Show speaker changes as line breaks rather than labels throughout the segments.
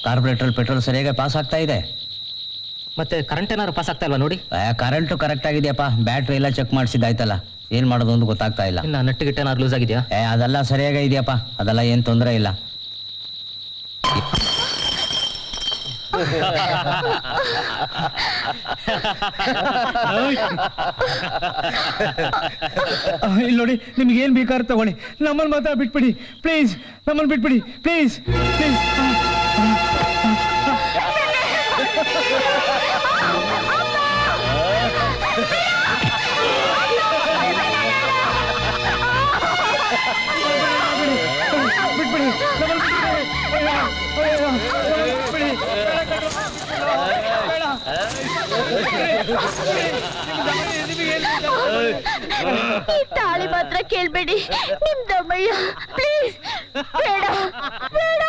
Corporate petrol ಸರಿಯಾಗಿ pass ಆಗ್ತಾ ಇದೆ
ಮತ್ತೆ ಕರೆಂಟ್ ಏನಾದ್ರು ಪಾಸ್ ಆಗ್ತಾ ಇಲ್ವಾ ನೋಡಿ
ಕರೆಂಟು ಕರೆಕ್ಟ್ ಆಗಿದೆಯಪ್ಪ ಬ್ಯಾಟ್ರಿ ಎಲ್ಲ ಚೆಕ್ ಮಾಡಿಸಿದ್ದಾಯ್ತಲ್ಲ ಏನ್ ಮಾಡೋದು ಅಂತ ಗೊತ್ತಾಗ್ತಾ ಇಲ್ಲ
ಇನ್ನ ನಟ್ಟು ಗಿಟ್ಟ ಏನಾದ್ರು ಲೂಸ್ ಆಗಿದೆಯಾ
ಏ ಅದೆಲ್ಲ ಸರಿಯಾಗಿ ಇದೆಯಪ್ಪ ಅದೆಲ್ಲ ಏನ್ ತೊಂದರೆ ಇಲ್ಲ
ಇಲ್ಲಿ ನೋಡಿ ನಿಮ್ಗೆ ಏನ್ ಬೇಕಾದ್ರೆ ತಗೊಳ್ಳಿ ನಮ್ಮನ್ನ ಮಾತ್ರ ಬಿಟ್ಬಿಡಿ ಪ್ಲೀಸ್ ನಮ್ಮನ್ನ ಬಿಟ್ಬಿಡಿ ಪ್ಲೀಸ್ ಪ್ಲೀಸ್ ಬಿಟ್ಬಿಡಿ ನಮ್ಮನ್ನ ಬಿಟ್ಬಿಡಿ ಅಯ್ಯೋ, ಅಯ್ಯೋ, ಬಿಟ್ಬಿಡಿ. ಬೇಡ
ಈ ತಾಳಿ ಮಾತ್ರ ಕೇಳ್ಬೇಡಿ ನಿಮ್ ದಮ್ಮಯ್ಯ ಪ್ಲೀಸ್ ಬೇಡ ಬೇಡ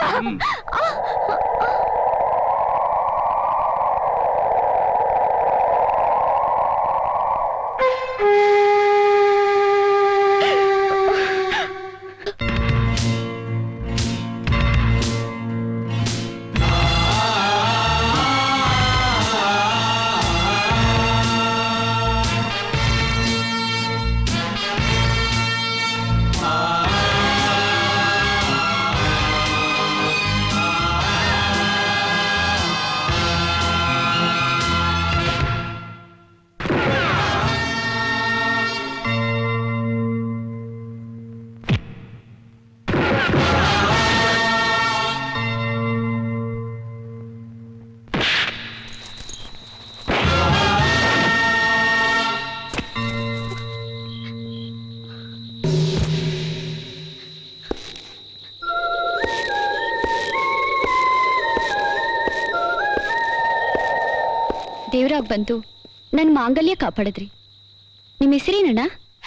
ದೇವ್ರಾಗ್ ಬಂತು ನನ್ ಮಾಂಗಲ್ಯ ಕಾಪಾಡಿದ್ರಿ ನಿಮ್ ಹೆಸರೇನಣ್ಣ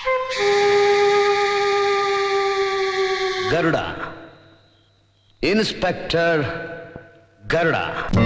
Garuda inspector Garuda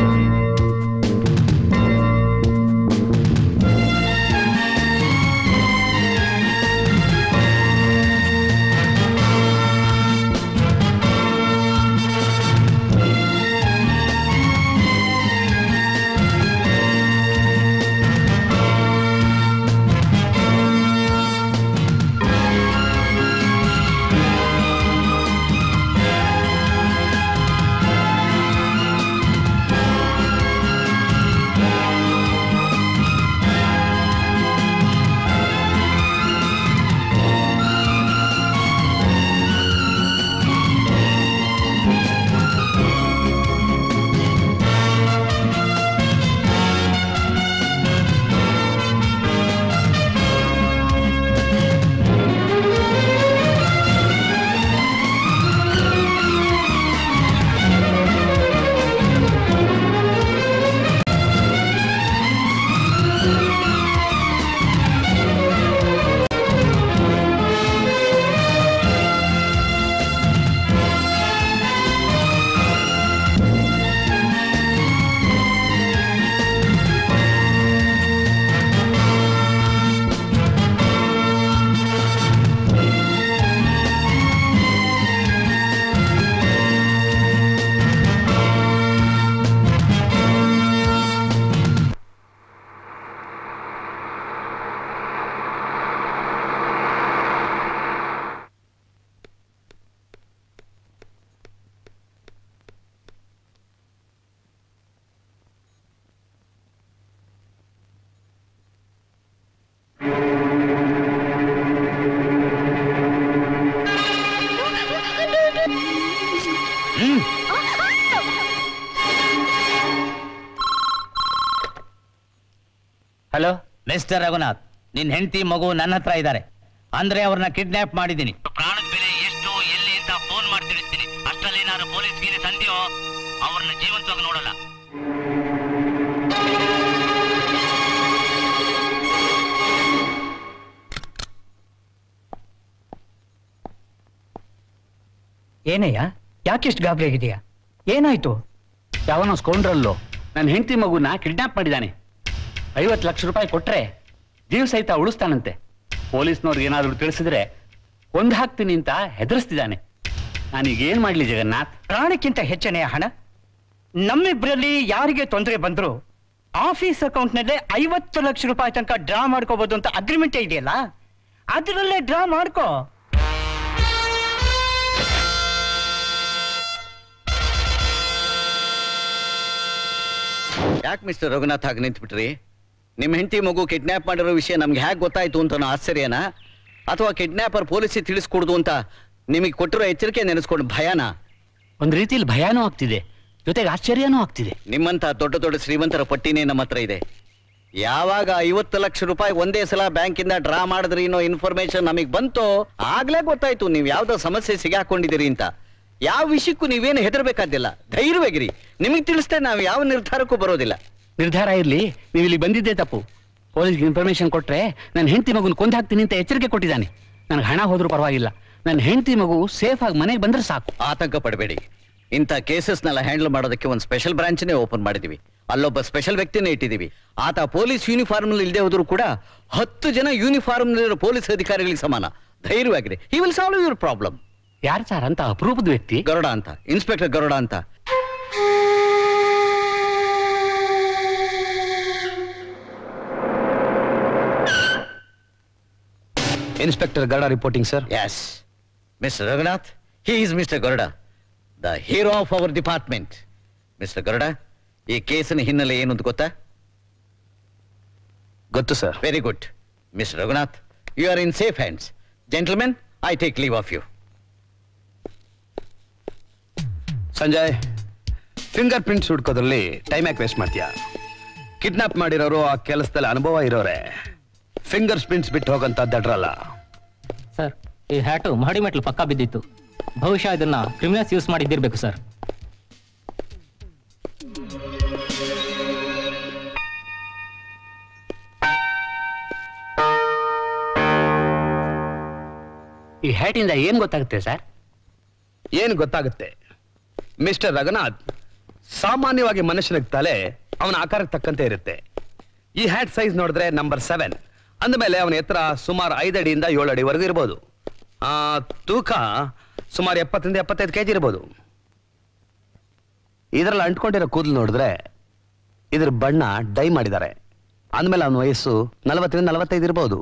hello mister Raghunath ನಿನ್ ಹೆಂಡತಿ ಮಗು ನನ್ನ ಹತ್ರ ಇದ್ದಾರೆ ಅಂದ್ರೆ ಅವ್ರನ್ನ ಕಿಡ್ನಾಪ್ ಮಾಡಿದ್ದೀನಿ ಪ್ರಾಣದ ಬೆಲೆ ಎಷ್ಟು ಎಲ್ಲಿ ಅಂತ ಫೋನ್ ಮಾಡಿ ತಿಳಿಸ್ತೀನಿ ಅಷ್ಟರಲ್ಲಿ ನಾನು ಪೊಲೀಸ್ಗೆ ಸಂಧಿಯೋ ಅವ್ರನ್ನ ಜೀವಂತವಾಗಿ ನೋಡಲ್ಲ
ಏನಯ್ಯ ಯಾಕಿಷ್ಟು ಗಾಬರಿ ಆಗಿದೆಯಾ ಏನಾಯ್ತು
ಯಾವನೋ ಸ್ಕೌಂಡ್ರಲ್ಲು ನನ್ನ ಹೆಂಡತಿ ಮಗುನ ಕಿಡ್ನಾಪ್ ಮಾಡಿದ್ದಾನೆ ಐವತ್ತು ಲಕ್ಷ ರೂಪಾಯಿ ಕೊಟ್ರೆ ಜೀವ ಸಹಿತ ಉಳಿಸ್ತಾನಂತೆ ಪೊಲೀಸ್ನವ್ರಿಗೆ ಏನಾದರೂ ತಿಳಿಸಿದ್ರೆ ಒಂದ್ ಹಾಕ್ತೀನಿ ಅಂತ ಹೆದರ್ಸ್ತಿದ್ದಾನೆ ನಾನೀಗ ಏನ್ ಮಾಡ್ಲಿ ಜಗನ್ನಾಥ್
ಪ್ರಾಣಕ್ಕಿಂತ ಹೆಚ್ಚನೆಯ ಹಣ
ನಮ್ಮಿಬ್ರಲ್ಲಿ ಯಾರಿಗೆ ತೊಂದರೆ ಬಂದ್ರು ಆಫೀಸ್ ಅಕೌಂಟ್ನಲ್ಲೇ ಐವತ್ತು ಲಕ್ಷ ರೂಪಾಯಿ ತನಕ ಡ್ರಾ ಮಾಡ್ಕೋಬಹುದು ಅಂತ ಅಗ್ರಿಮೆಂಟ್ ಇದೆಯಲ್ಲ ಅದರಲ್ಲೇ ಡ್ರಾ ಮಾಡ್ಕೋ
ಯಾಕೆ ಮಿಸ್ಟರ್ ರಘುನಾಥ್ ಹಾಗೆ ನಿಂತ್ಬಿಟ್ರಿ ನಿಮ್ಮ ಹೆಂಡತಿ ಮಗು ಕಿಡ್ನಾಪ್ ಮಾಡಿರೋ ವಿಷಯ ನಮ್ಗೆ ಹೇಗೆ ಗೊತ್ತಾಯ್ತು ಅಂತ ಆಶ್ಚರ್ಯನಾ ಅಥವಾ ಕಿಡ್ನಾಪರ್ ಪೊಲೀಸಿಗೆ ತಿಳಿಸ್ಕೊಡ್ದು ಅಂತ ನಿಮಗೆ ಕೊಟ್ಟಿರೋ ಎಚ್ಚರಿಕೆ ನೆನೆಸ್ಕೊಂಡು ಭಯನಾ
ಒಂದ್ ರೀತಿಯಲ್ಲಿ ಭಯಾನೂ ಆಗ್ತಿದೆ ಜೊತೆಗೆ ಆಶ್ಚರ್ಯನೂ ಆಗ್ತಿದೆ
ನಿಮ್ಮಂತ ದೊಡ್ಡ ದೊಡ್ಡ ಶ್ರೀಮಂತರ ಪಟ್ಟಿನೇ ನಮ್ಮ ಹತ್ರ ಇದೆ ಯಾವಾಗ ಐವತ್ತು ಲಕ್ಷ ರೂಪಾಯಿ ಒಂದೇ ಸಲ ಬ್ಯಾಂಕಿಂದ ಡ್ರಾ ಮಾಡಿದ್ರಿ ಅನ್ನೋ ಇನ್ಫಾರ್ಮೇಶನ್ ನಮಗೆ ಬಂತು ಆಗ್ಲೇ ಗೊತ್ತಾಯ್ತು ನೀವು ಯಾವ್ದೋ ಸಮಸ್ಯೆ ಸಿಗಾಕೊಂಡಿದ್ದೀರಿ ಅಂತ ಯಾವ ವಿಷಯಕ್ಕೂ ನೀವೇನು ಹೆದರ್ಬೇಕಾದಿಲ್ಲ ಧೈರ್ಯವಾಗಿರಿ ನಿಮಗೆ ತಿಳಿಸ್ದೆ ನಾವು ಯಾವ ನಿರ್ಧಾರಕ್ಕೂ ಬರೋದಿಲ್ಲ
ನಿರ್ಧಾರ ಇರ್ಲಿ ನೀವು ಇಲ್ಲಿ ಬಂದಿದ್ದೇ ತಪ್ಪು ಪೊಲೀಸ್ಗೆ ಇನ್ಫಾರ್ಮೇಶನ್ ಕೊಟ್ರೆ ನನ್ನ ಹೆಂಡತಿ ಮಗುನ ಕೊಂದು ಹಾಕ್ತೀನಿ ಅಂತ ಎಚ್ಚರಿಕೆ ಕೊಟ್ಟಿದ್ದಾನೆ ನನಗೆ ಹಣ ಹೋದ್ರೂ ಪರವಾಗಿಲ್ಲ ನನ್ನ ಹೆಂಡತಿ ಮಗು ಸೇಫ್ ಆಗಿ ಮನೆಗೆ ಬಂದ್ರೆ ಸಾಕು
ಆತಂಕ ಪಡಬೇಡಿ ಇಂಥ ಕೇಸಸ್ನೆಲ್ಲ ಹ್ಯಾಂಡಲ್ ಮಾಡೋದಕ್ಕೆ ಒಂದು ಸ್ಪೆಷಲ್ ಬ್ರಾಂಚ್ನೇ ಓಪನ್ ಮಾಡಿದೀವಿ ಅಲ್ಲೊಬ್ಬ ಸ್ಪೆಷಲ್ ವ್ಯಕ್ತಿನೇ ಇಟ್ಟಿದ್ದೀವಿ ಆತ ಪೊಲೀಸ್ ಯೂನಿಫಾರ್ಮ್ ಇಲ್ಲದೆ ಹೋದ್ರು ಕೂಡ ಹತ್ತು ಜನ ಯೂನಿಫಾರ್ಮ್ ಪೊಲೀಸ್ ಅಧಿಕಾರಿಗಳಿಗೆ ಸಮಾನ ಧೈರ್ಯವಾಗಿದೆ he will solve your problem
ಯಾರು ಸರ್ ಅಂತ ಅಪರೂಪದ ವ್ಯಕ್ತಿ
ಗರುಡ ಅಂತ ಇನ್ಸ್ಪೆಕ್ಟರ್ ಗರುಡ ಅಂತ
inspector Garuda reporting sir
yes mister Raghunath he is mister Garuda the hero of our department mister Garuda ಈ ಕೇಸಿನ ಹಿನ್ನೆಲೆ ಏನು ಅಂತ ಗೊತ್ತಾ
ಗೊತ್ತು sir
very good mister Raghunath you are in safe hands gentlemen I take leave of you
Sanjay fingerprints ಹುಡ್ಕೋದ್ರಲ್ಲಿ time ಯಾಕೆ waste ಮಾಡ್ತೀಯಾ ಕಿಡ್ನಾಪ್ ಮಾಡಿರೋರು ಆ ಕೆಲಸದಲ್ಲಿ ಅನುಭವ ಇರೋರೆ ಫಿಂಗರ್ ಪ್ರಿಂಟ್ಸ್ ಬಿಟ್ಟು ಹೋಗಂತ ದಡ್ರಲ್ಲ
ಸರ್ ಈ ಹ್ಯಾಟು ಮಹಡಿ ಮೆಟ್ಲು ಪಕ್ಕ ಬಿದ್ದಿತ್ತು ಬಹುಶಃ ಇದನ್ನ ಕ್ರಿಮಿನಲ್ಸ್ ಯೂಸ್ ಮಾಡಿದ್ದಿರ್ಬೇಕು ಸರ್
ಈ ಹ್ಯಾಟಿಂದ ಏನ್ ಗೊತ್ತಾಗುತ್ತೆ ಸರ್
ಏನು ಗೊತ್ತಾಗುತ್ತೆ ಮಿಸ್ಟರ್ ರಘುನಾಥ್ ಸಾಮಾನ್ಯವಾಗಿ ಮನುಷ್ಯನಿಗೆ ತಲೆ ಅವನ ಆಕಾರಕ್ಕೆ ತಕ್ಕಂತೆ ಇರುತ್ತೆ ಈ ಹ್ಯಾಟ್ ಸೈಜ್ ನೋಡಿದ್ರೆ ನಂಬರ್ ಸೆವೆನ್ ಅಂದಮೇಲೆ ಅವನ ಎತ್ತರ ಸುಮಾರು ಐದು ಅಡಿಯಿಂದ ಏಳು ಅಡಿವರೆಗೂ ಇರ್ಬೋದು ಆ, ತೂಕ ಸುಮಾರು ಎಪ್ಪತ್ತರಿಂದ ಎಪ್ಪತ್ತೈದು ಕೆಜಿ ಇರ್ಬೋದು ಇದರಲ್ಲಿ ಅಂಟ್ಕೊಂಡಿರೋ ಕೂದಲು ನೋಡಿದ್ರೆ ಇದ್ರ ಬಣ್ಣ ಡೈ ಮಾಡಿದ್ದಾರೆ ಅಂದಮೇಲೆ ಅವನ ವಯಸ್ಸು ನಲವತ್ತರಿಂದ ನಲವತ್ತೈದು ಇರ್ಬೋದು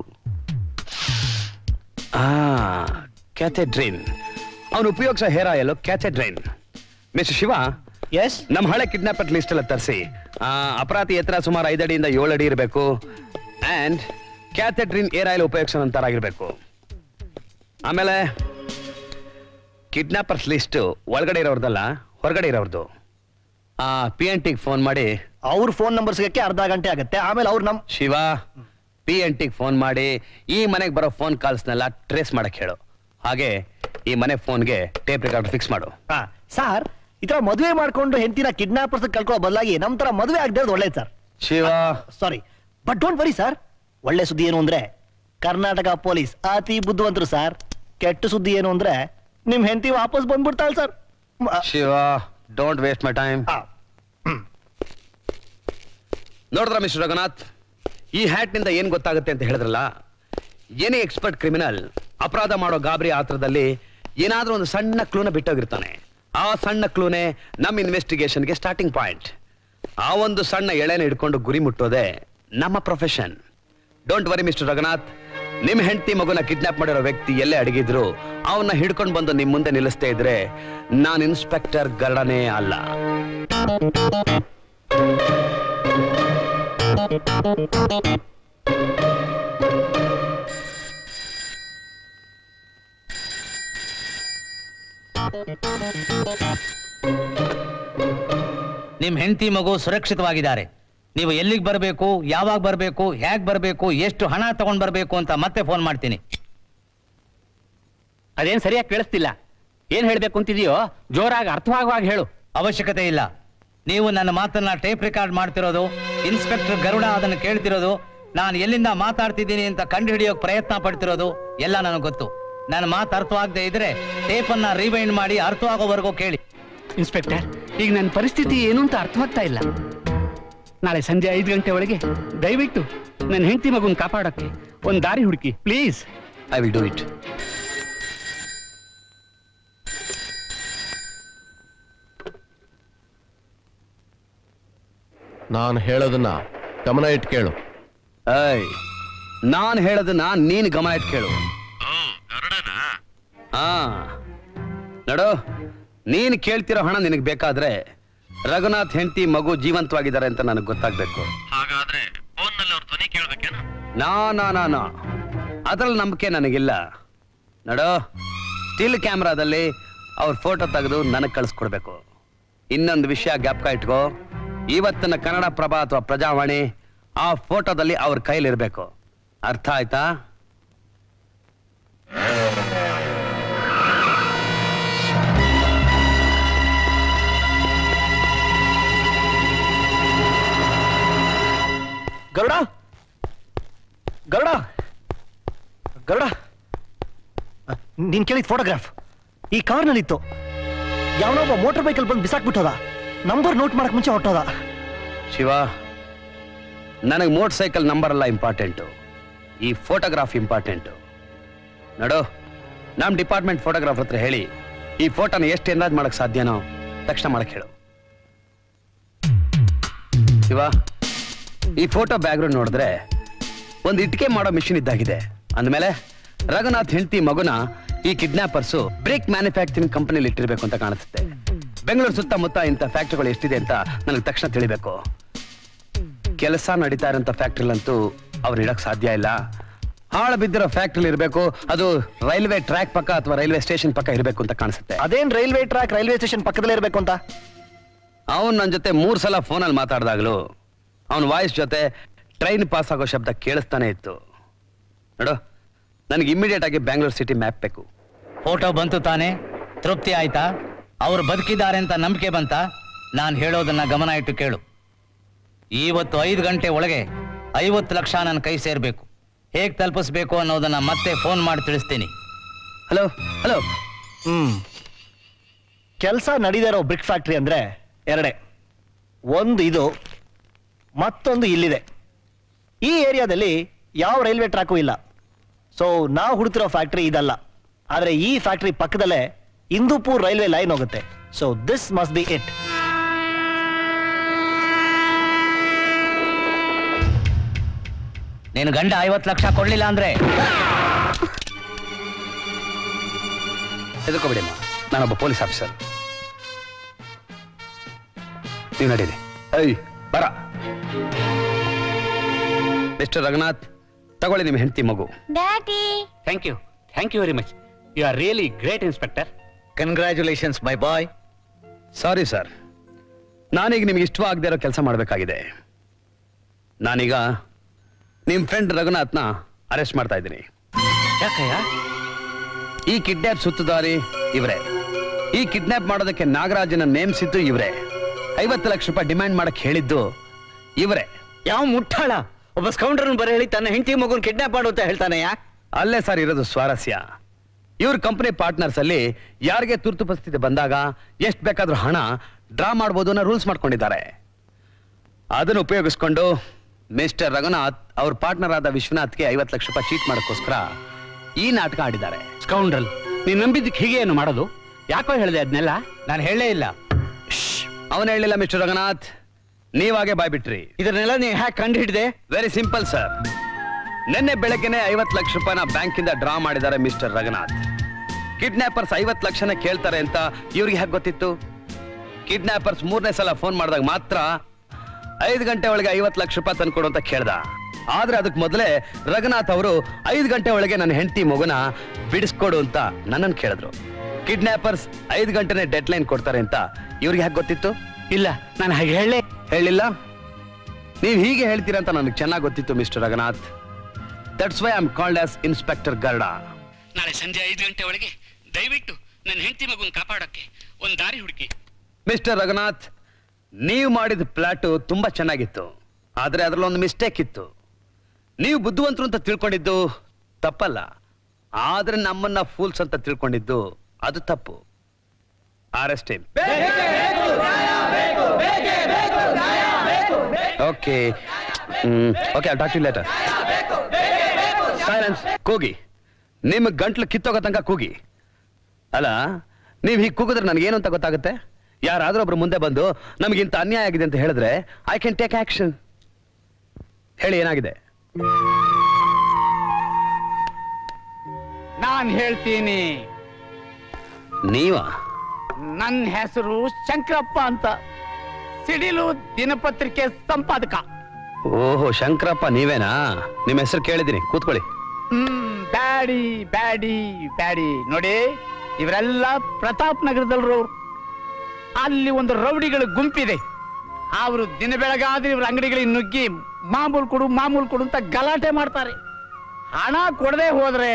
ಆ ಕ್ಯಾಥೆಡ್ರಿನ್ ಅವನು ಉಪಯೋಗಿಸೋ ಹೇರ್ ಆಯಲ್ ಕ್ಯಾಥೆಡ್ರಿನ್ ಮಿಸ್ಟರ್ ಶಿವ
ಎಸ್
ನಮ್ಮ ಹಳೆ ಕಿಡ್ನಾಪರ್ ಲಿಸ್ಟ್ ಎಲ್ಲ ತರಿಸಿ ಅಪರಾಧಿ ಎತ್ತರ ಸುಮಾರು ಐದು ಅಡಿಯಿಂದ ಏಳು ಅಡಿ ಇರಬೇಕು ಅಂಡ್ ಕ್ಯಾಥೆಡ್ರಿನ್ ಏರ್ ಆಯಿಲ್ ಉಪಯೋಗಿಸೋಂತಾರಾಗಿರ್ಬೇಕು ಆಮೇಲೆ ಕಿಡ್ನಾಪರ್ಸ್ ಲಿಸ್ಟ್ ಒಳಗಡೆ ಇರೋರ್ದಲ್ಲ ಹೊರಗಡೆ ಇರೋರ್ದು ಆ ಪಿ ಎನ್ ಟಿಗೆ ಫೋನ್ ಮಾಡಿ
ಅವ್ರ ಫೋನ್ ನಂಬರ್ ಸಿಗಕ್ಕೆ ಅರ್ಧ ಗಂಟೆ ಆಗುತ್ತೆ ಆಮೇಲೆ ಅವ್ರು ನಮ್
ಶಿವ ಪಿ ಎನ್ ಟಿಗೆ ಫೋನ್ ಮಾಡಿ ಈ ಮನೆಗೆ ಬರೋ ಫೋನ್ ಕಾಲ್ಸ್ನೆಲ್ಲ ಟ್ರೇಸ್ ಮಾಡಕ್ ಹೇಳು ಹಾಗೆ ಈ ಮನೆ ಫೋನ್ಗೆ ಟೇಪ್ ರೆಕಾರ್ಡರ್ ಫಿಕ್ಸ್ ಮಾಡು
ಸರ್ ಈ ತರ ಮದುವೆ ಮಾಡ್ಕೊಂಡು ಹೆಂಡತಿನ ಕಿಡ್ನಾಪರ್ಸ್ ಕಳ್ಕೊಳ್ಳೋ ಬದಲಾಗಿ ನಮ್ ತರ ಮದುವೆ ಆಗದೆ ಒಳ್ಳೇದು sir
Shiva
sorry but don't worry sir ಒಳ್ಳೆ ಸುದ್ದಿ ಏನು ಅಂದ್ರೆ ಕರ್ನಾಟಕ ಪೊಲೀಸ್ ಅತಿ ಬುದ್ಧಿವಂತರು ಸರ್ ಕೆಟ್ಟ ಸುದ್ದಿ ಏನು ಅಂದ್ರೆ ನಿಮ್ ಹೆಂಡತಿ ವಾಪಸ್ ಬಂದ್ಬಿಡ್ತಾಳ sir
Shiva don't waste my time ನೋಡಿದ್ರ ಮಿಸ್ಟರ್ ರಘುನಾಥ್ ಈ ಹ್ಯಾಟ್ ನಿಂದ ಏನ್ ಗೊತ್ತಾಗುತ್ತೆ ಅಂತ ಹೇಳಿದ್ರಲ್ಲ ಏನೇ ಎಕ್ಸ್ಪರ್ಟ್ ಕ್ರಿಮಿನಲ್ ಅಪರಾಧ ಮಾಡೋ ಗಾಬರಿ ಆತ್ರದಲ್ಲಿ ಏನಾದ್ರೂ ಒಂದು ಸಣ್ಣ ಕ್ಲೂನ ಬಿಟ್ಟೋಗಿರ್ತಾನೆ ಆ ಸಣ್ಣ ಕ್ಲೂನೆ ನಮ್ಮ ಇನ್ವೆಸ್ಟಿಗೇಷನ್ಗೆ ಸ್ಟಾರ್ಟಿಂಗ್ ಪಾಯಿಂಟ್ ಆ ಒಂದು ಸಣ್ಣ ಎಳೆನ ಹಿಡ್ಕೊಂಡು ಗುರಿ ಮುಟ್ಟೋದೆ ನಮ್ಮ profession don't worry mister Raghunath ನಿಮ್ ಹೆಂಡತಿ ಮಗುನ ಕಿಡ್ನಾಪ್ ಮಾಡಿರೋ ವ್ಯಕ್ತಿ ಎಲ್ಲೇ ಅಡಗಿದ್ರು ಅವನ್ನ ಹಿಡ್ಕೊಂಡು ಬಂದು ನಿಮ್ ಮುಂದೆ ನಿಲ್ಲಿಸ್ತಾ ಇದ್ರೆ ನಾನು ಇನ್ಸ್ಪೆಕ್ಟರ್ ಗರ್ಡನೇ ಅಲ್ಲ
ನಿಮ್ ಹೆಂಡತಿ ಮಗು ಸುರಕ್ಷಿತವಾಗಿದ್ದಾರೆ ನೀವು ಎಲ್ಲಿಗೆ ಬರಬೇಕು ಯಾವಾಗ ಬರಬೇಕು ಹೇಗ್ ಬರಬೇಕು ಎಷ್ಟು ಹಣ ತಗೊಂಡ್ ಬರಬೇಕು ಅಂತ ಮತ್ತೆ ಫೋನ್ ಮಾಡ್ತೀನಿ
ಅದೇನ್ ಸರಿಯಾಗಿ ಕೇಳಿಸ್ತಿಲ್ಲ ಏನ್ ಹೇಳ್ಬೇಕು ಅಂತಿದೆಯೋ ಜೋರಾಗಿ ಅರ್ಥವಾಗುವಾಗ ಹೇಳು
ಅವಶ್ಯಕತೆ ಇಲ್ಲ ನೀವು ನನ್ನ ಮಾತನ್ನ ಟೇಪ್ ರೆಕಾರ್ಡ್ ಮಾಡ್ತಿರೋದು ಇನ್ಸ್ಪೆಕ್ಟರ್ ಗರುಡ ಅದನ್ನು ಕೇಳ್ತಿರೋದು ನಾನು ಎಲ್ಲಿಂದ ಮಾತಾಡ್ತಿದ್ದೀನಿ ಅಂತ ಕಂಡು ಹಿಡಿಯೋಕ್ ಪ್ರಯತ್ನ ಪಡ್ತಿರೋದು ಎಲ್ಲ ನನಗೆ ಗೊತ್ತು ನನ್ನ ಮಾತು ಅರ್ಥವಾಗದೆ ಇದ್ರೆ ಟೇಪನ್ನ ರಿವೈಂಡ್ ಮಾಡಿ ಅರ್ಥವಾಗೋವರೆಗೂ ಕೇಳಿ
ಇನ್ಸ್ಪೆಕ್ಟರ್ ಈಗ ನನ್ನ ಪರಿಸ್ಥಿತಿ ಏನು ಅಂತ ಅರ್ಥವಾಗ್ತಾ ಇಲ್ಲ ನಾಳೆ ಸಂಜೆ ಐದು ಗಂಟೆ ಒಳಗೆ ದಯವಿಟ್ಟು ನನ್ನ ಹೆಂಡತಿ ಮಗುನ ಕಾಪಾಡೋಕ್ಕೆ ಒಂದು ದಾರಿ ಹುಡುಕಿ please
I will do it
ನಾನು ಹೇಳೋದನ್ನ ಗಮನ ಇಟ್ಟು ಕೇಳು
ಏಯ್ ನಾನು ಹೇಳೋದನ್ನ ನೀನು ಗಮನ ಇಟ್ಟು ಕೇಳು ಹಾ ನೋಡು ನೀನು ಕೇಳ್ತಿರೋ ಹಣ ನಿನಗೆ ಬೇಕಾದ್ರೆ ರಘುನಾಥ್ ಹೆಂಡತಿ ಮಗು ಜೀವಂತವಾಗಿದ್ದಾರೆ ಅಂತ ನನಗೆ ಗೊತ್ತಾಗ್ಬೇಕು
ಹಾಗಾದ್ರೆ ಫೋನ್ನಲ್ಲಿ ಅವ್ರ ಧ್ವನಿ ಕೇಳ್ಬೇಕೇನು
ನಾ ನಾ ನಾ ನಾ ಅದ್ರಲ್ಲಿ ನಂಬಿಕೆ ನನಗಿಲ್ಲ ನೋಡು ಸ್ಟಿಲ್ ಕ್ಯಾಮ್ರಾದಲ್ಲಿ ಅವ್ರ ಫೋಟೋ ತೆಗೆದು ನನಗೆ ಕಳಿಸ್ಕೊಡ್ಬೇಕು ಇನ್ನೊಂದು ವಿಷಯ ಜ್ಞಾಪಕ ಇಟ್ಕೋ ಇವತ್ತಿನ ಕನ್ನಡ ಪ್ರಭ ಅಥವಾ ಪ್ರಜಾವಾಣಿ ಆ ಫೋಟೋದಲ್ಲಿ ಅವ್ರ ಕೈಲಿರ್ಬೇಕು ಅರ್ಥ ಆಯ್ತಾ
ಗರುಡ ಗರುಡ ಗರುಡ ನೀನ್ ಕೇಳಿದ ಫೋಟೋಗ್ರಾಫ್ ಈ ಕಾರ್ನಲ್ಲಿತ್ತು ಯಾವನೊಬ್ಬ ಮೋಟರ್ ಬೈಕಲ್ ಬಂದು ಬಿಸಾಕ್ಬಿಟ್ಟೋದ ನಂಬರ್ ನೋಟ್ ಮಾಡಕ್ ಮುಂಚೆ ಹೊಟ್ಟೋದ
ಶಿವ ನನಗೆ ಮೋಟರ್ ಸೈಕಲ್ ನಂಬರ್ ಅಲ್ಲ ಇಂಪಾರ್ಟೆಂಟು ಈ ಫೋಟೋಗ್ರಾಫ್ ಇಂಪಾರ್ಟೆಂಟು ನೋಡು ನಮ್ಮ ಡಿಪಾರ್ಟ್ಮೆಂಟ್ ಫೋಟೋಗ್ರಾಫರ್ ಹತ್ರ ಹೇಳಿ ಈ ಫೋಟೋನ ಎಷ್ಟು ಎನ್ರಾಜ್ ಮಾಡಕ್ ಸಾಧ್ಯನೋ ತಕ್ಷಣ ಮಾಡಕ್ ಹೇಳು ಶಿವ ಈ ಫೋಟೋ ಬ್ಯಾಕ್ಗ್ರೌಂಡ್ ನೋಡಿದ್ರೆ ಒಂದು ಇಟ್ಟಿಗೆ ಮಾಡೋ ಮಿಷಿನ್ ಇದ್ದಾಗಿದೆ ಅಂದಮೇಲೆ ರಘುನಾಥ್ ಹೆಂಡತಿ ಮಗುನ ಈ ಕಿಡ್ನಾಪರ್ಸು ಬ್ರೇಕ್ ಮ್ಯಾನುಫ್ಯಾಕ್ಚರಿಂಗ್ ಕಂಪನಿಲಿ ಇಟ್ಟಿರ್ಬೇಕು ಅಂತ ಕಾಣಿಸುತ್ತೆ ಬೆಂಗಳೂರು ಸುತ್ತಮುತ್ತ ಇಂಥ ಫ್ಯಾಕ್ಟ್ರಿಗಳು ಎಷ್ಟಿದೆ ಅಂತ ನನಗೆ ತಕ್ಷಣ ತಿಳಿಬೇಕು ಕೆಲಸ ನಡೀತಾ ಇರೋಂಥ ಫ್ಯಾಕ್ಟ್ರಿಲಂತೂ ಅವ್ರು ಇಡಕ್ ಸಾಧ್ಯ ಇಲ್ಲ ಹಾಳು ಬಿದ್ದಿರೋ ಫ್ಯಾಕ್ಟ್ರಿಲಿ ಇರಬೇಕು ಅದು ರೈಲ್ವೆ ಟ್ರ್ಯಾಕ್ ಪಕ್ಕ ಅಥವಾ ರೈಲ್ವೆ ಸ್ಟೇಷನ್ ಪಕ್ಕ ಇರಬೇಕು ಅಂತ ಕಾಣಿಸುತ್ತೆ
ಅದೇನ್ ರೈಲ್ವೆ ಟ್ರ್ಯಾಕ್ ರೈಲ್ವೆ ಸ್ಟೇಷನ್ ಪಕ್ಕದಲ್ಲೇ ಇರ್ಬೇಕು ಅಂತ
ಅವನು ನನ್ನ ಜೊತೆ ಮೂರು ಸಲ ಫೋನಲ್ಲಿ ಮಾತಾಡಿದಾಗಲೂ ಅವನ ವಾಯ್ಸ್ ಜೊತೆ ಟ್ರೈನ್ ಪಾಸ್ ಆಗೋ ಶಬ್ದ ಕೇಳಿಸ್ತಾನೆ ಇತ್ತು ನೋಡು ನನಗೆ ಇಮಿಡಿಯೇಟ್ ಆಗಿ ಬ್ಯಾಂಗ್ಳೂರ್ ಸಿಟಿ ಮ್ಯಾಪ್ ಬೇಕು
ಫೋಟೋ ಬಂತು ತಾನೆ ತೃಪ್ತಿ ಆಯ್ತಾ ಅವ್ರು ಬದುಕಿದ್ದಾರೆ ಅಂತ ನಂಬಿಕೆ ಬಂತ ನಾನು ಹೇಳೋದನ್ನ ಗಮನ ಇಟ್ಟು ಕೇಳು ಇವತ್ತು ಐದು ಗಂಟೆ ಒಳಗೆ ಐವತ್ತು ಲಕ್ಷ ನನ್ನ ಕೈ ಸೇರ್ಬೇಕು ಹೇಗ್ ತಲುಪಿಸ್ಬೇಕು ಅನ್ನೋದನ್ನ ಮತ್ತೆ ಫೋನ್ ಮಾಡಿ ತಿಳಿಸ್ತೀನಿ
ಹಲೋ ಹಲೋ
ಹ್ಮ್ ಕೆಲಸ ನಡೀದೇ ಇರೋ ಬ್ರಿಕ್ ಫ್ಯಾಕ್ಟ್ರಿ ಅಂದ್ರೆ ಎರಡೇ ಒಂದು ಇದು ಮತ್ತೊಂದು ಇಲ್ಲಿದೆ ಈ ಏರಿಯಾದಲ್ಲಿ ಯಾವ ರೈಲ್ವೆ ಟ್ರ್ಯಾಕು ಇಲ್ಲ ಸೊ ನಾವು ಹುಡುಕ್ತಿರೋ ಫ್ಯಾಕ್ಟ್ರಿ ಇದಲ್ಲ ಆದರೆ ಈ ಫ್ಯಾಕ್ಟ್ರಿ ಪಕ್ಕದಲ್ಲೇ ಇಂದೂಪುರ್ ರೈಲ್ವೆ ಲೈನ್ ಹೋಗುತ್ತೆ so this must be it
ನಿನ್ ಗಂಡ ಐವತ್ತು ಲಕ್ಷ ಕೊಡ್ಲಿಲ್ಲ ಅಂದ್ರೆ
ಹೆದರ್ಕೋಬೇಡಿಮ್ಮ ನಾನೊಬ್ಬ ಪೊಲೀಸ್ ಆಫೀಸರ್ ನೀವು ನಡೀರಿ ಐ ಬರ ಮಿಸ್ಟರ್ ರಘುನಾಥ್ ತಗೊಳ್ಳಿ ನಿಮ್ಮ ಹೆಂಡತಿ ಮಗು
daddy
thank you thank you very much you are really great inspector
congratulations my boy
sorry sir ನಾನೀಗ ನಿಮ್ಗೆ ಇಷ್ಟವಾಗದೇ ಇರೋ ಕೆಲಸ ಮಾಡಬೇಕಾಗಿದೆ ನಾನೀಗ ನಿಮ್ಮ ಫ್ರೆಂಡ್ ರಘುನಾಥ್ನ ಅರೆಸ್ಟ್ ಮಾಡ್ತಾ ಇದ್ದೀನಿ
ಯಾಕಯ್ಯ
ಈ ಕಿಡ್ನಾಪ್ ಸುತ್ತುದಾರಿ ಇವರೇ ಈ ಕಿಡ್ನಾಪ್ ಮಾಡೋದಕ್ಕೆ ನಾಗರಾಜನ ನೇಮಿಸಿದ್ದು ಇವರೇ ಐವತ್ತು ಲಕ್ಷ ರೂಪಾಯಿ ಡಿಮ್ಯಾಂಡ್ ಮಾಡಕ್ ಹೇಳಿದ್ದು ಇವರೇ
ಯಾವ ಮುಟ್ಟಾಳ ಒಬ್ಬ ಸ್ಕೌಂಡ್ರನ್ ಬರ ಹೇಳಿ ತನ್ನ ಹೆಂಡತಿ ಮಗುನ್ ಕಿಡ್ನಾಪ್ ಮಾಡು ಅಂತ ಹೇಳ್ತಾನೆ ಯಾ
ಅಲ್ಲೇ ಸರ್ ಇರೋದು ಸ್ವಾರಸ್ಯ ಇವ್ರ ಕಂಪನಿ ಪಾರ್ಟ್ನರ್ಸ್ ಅಲ್ಲಿ ಯಾರಿಗೆ ತುರ್ತು ಪರಿಸ್ಥಿತಿ ಬಂದಾಗ ಎಷ್ಟು ಬೇಕಾದ್ರೂ ಹಣ ಡ್ರಾ ಮಾಡ್ಬೋದು ಅನ್ನೋ ರೂಲ್ಸ್ ಮಾಡ್ಕೊಂಡಿದ್ದಾರೆ ಅದನ್ನು ಉಪಯೋಗಿಸ್ಕೊಂಡು ಮಿಸ್ಟರ್ ರಘುನಾಥ್ ಅವ್ರ ಪಾರ್ಟ್ನರ್ ಆದ ವಿಶ್ವನಾಥ್ಗೆ ಐವತ್ತು ಲಕ್ಷ ರೂಪಾಯಿ ಚೀಟ್ ಮಾಡೋಕ್ಕೋಸ್ಕರ ಈ ನಾಟಕ ಆಡಿದ್ದಾರೆ
ಸ್ಕೌಂಡ್ರಲ್ ನೀನ್ ನಂಬಿದ್ದಕ್ಕೆ ಹೀಗೆ ಏನು ಮಾಡೋದು ಯಾಕೋ ಹೇಳಿದೆ ಅದನ್ನೆಲ್ಲ
ನಾನು ಹೇಳೇ ಇಲ್ಲ
ಅವನು ಹೇಳಿಲ್ಲ ಮಿಸ್ಟರ್ ರಘುನಾಥ್ ನೀವಾಗೆ ಬಾಯ್ಬಿಟ್ರಿ
ಇದನ್ನೆಲ್ಲ ನೀವು ಹ್ಯಾಕ್ ಕಂಡು ಹಿಡಿದೆ
ವೆರಿ ಸಿಂಪಲ್ ಸರ್ ನಿನ್ನೆ ಬೆಳಗ್ಗೆನೆ ಐವತ್ತು ಲಕ್ಷ ರೂಪಾಯಿನ ಬ್ಯಾಂಕಿಂದ ಡ್ರಾ ಮಾಡಿದ್ದಾರೆ ಮಿಸ್ಟರ್ ರಘುನಾಥ್ ಕಿಡ್ನಾಪರ್ಸ್ ಐವತ್ತು ಲಕ್ಷನ ಕೇಳ್ತಾರೆ ಅಂತ ಇವ್ರಿಗೆ ಹೇಗೆ ಗೊತ್ತಿತ್ತು ಕಿಡ್ನಾಪರ್ಸ್ ಮೂರನೇ ಸಲ ಫೋನ್ ಮಾಡಿದಾಗ ಮಾತ್ರ ಐದು ಗಂಟೆ ಒಳಗೆ ಐವತ್ತು ಲಕ್ಷ ರೂಪಾಯಿ ತಂದ್ಕೊಡು ಅಂತ ಕೇಳ್ದ ಆದ್ರೆ ಅದಕ್ಕೆ ಮೊದಲೇ ರಘುನಾಥ್ ಅವರು ಐದು ಗಂಟೆ ಒಳಗೆ ನನ್ನ ಹೆಂಡತಿ ಮಗುನ ಬಿಡಿಸ್ಕೊಡು ಅಂತ ನನ್ನನ್ನು ಕೇಳಿದ್ರು ಕಿಡ್ನಾಪರ್ಸ್ ಐದು ಗಂಟೆನೆ ಡೆಡ್ ಲೈನ್ ಕೊಡ್ತಾರೆ ಅಂತ ಇವ್ರಿಗೆ ಹೇಗೆ ಗೊತ್ತಿತ್ತು
ಇಲ್ಲ ನಾನು ಹಾಗೆ ಹೇಳಲೇ
ಹೇಳಿಲ್ಲ ನೀವು ಹೀಗೆ ಹೇಳ್ತೀರಾ ಅಂತ ನನಗೆ ಚೆನ್ನಾಗಿ ಗೊತ್ತಿತ್ತು mister Raghunath that's why am called as inspector Garuda
ನಾಳೆ ಸಂಜೆ ಐದು ಗಂಟೆ ಒಳಗೆ ದಯವಿಟ್ಟು ನನ್ನ ಹೆಂಡತಿ ಮಗುನ ಕಾಪಾಡೋಕ್ಕೆ ಒಂದು ದಾರಿ ಹುಡುಕಿ
ಮಿಸ್ಟರ್ ರಘುನಾಥ್ ನೀವು ಮಾಡಿದ ಪ್ಲಾಟು ತುಂಬಾ ಚೆನ್ನಾಗಿತ್ತು ಆದ್ರೆ ಅದರಲ್ಲಿ ಒಂದು ಮಿಸ್ಟೇಕ್ ಇತ್ತು ನೀವು ಬುದ್ಧಿವಂತರು ಅಂತ ತಿಳ್ಕೊಂಡಿದ್ದು ತಪ್ಪಲ್ಲ ಆದ್ರೆ ನಮ್ಮನ್ನ ಫೂಲ್ಸ್ ಅಂತ ತಿಳ್ಕೊಂಡಿದ್ದು ಅದು ತಪ್ಪು arrest okay okay talk you later silence ಕೂಗಿ ನಿಮ್ಮ ಗಂಟ್ಲು ಕಿತ್ತೋಗೋ ತನಕ ಕೂಗಿ ಅಲ್ಲ ನೀವು ಹೀಗೆ ಕೂಗಿದ್ರೆ ನನಗೇನು ಅಂತ ಗೊತ್ತಾಗುತ್ತೆ ಯಾರಾದ್ರೂ ಒಬ್ರು ಮುಂದೆ ಬಂದು ನಮಗಿಂತ ಅನ್ಯಾಯ ಆಗಿದೆ ಅಂತ ಹೇಳಿದ್ರೆ ಐ ಕ್ಯಾನ್ ಟೇಕ್ ಆಕ್ಷನ್ ಹೇಳಿ ಏನಾಗಿದೆ
ನಾನ್ ಹೇಳ್ತೀನಿ
ನೀವಾ
ನನ್ನ ಹೆಸರು ಶಂಕರಪ್ಪ ಅಂತ ಸಿಡಿಲು ದಿನಪತ್ರಿಕೆ ಸಂಪಾದಕ
ಓಹೋ ಶಂಕರಪ್ಪ ನೀವೇನಾ ನಿಮ್ಮ ಹೆಸರು ಕೇಳಿದ್ದೀನಿ ಕೂತ್ಕೊಳ್ಳಿ
ಹ್ಮ್ ಬ್ಯಾಡಿ ಬ್ಯಾಡಿ ಬ್ಯಾಡಿ ನೋಡಿ ಇವರೆಲ್ಲ ಪ್ರತಾಪ್ ನಗರದಲ್ರು ಅಲ್ಲಿ ಒಂದು ರೌಡಿಗಳ ಗುಂಪಿದೆ ಅವರು ದಿನ ಬೆಳಗಾದ್ರೆ ಇವ್ರ ಅಂಗಡಿಗಳಿಗೆ ನುಗ್ಗಿ ಮಾಮೂಲು ಕೊಡು ಮಾಮೂಲು ಕೊಡು ಅಂತ ಗಲಾಟೆ ಮಾಡ್ತಾರೆ ಹಣ ಕೊಡದೆ ಹೋದ್ರೆ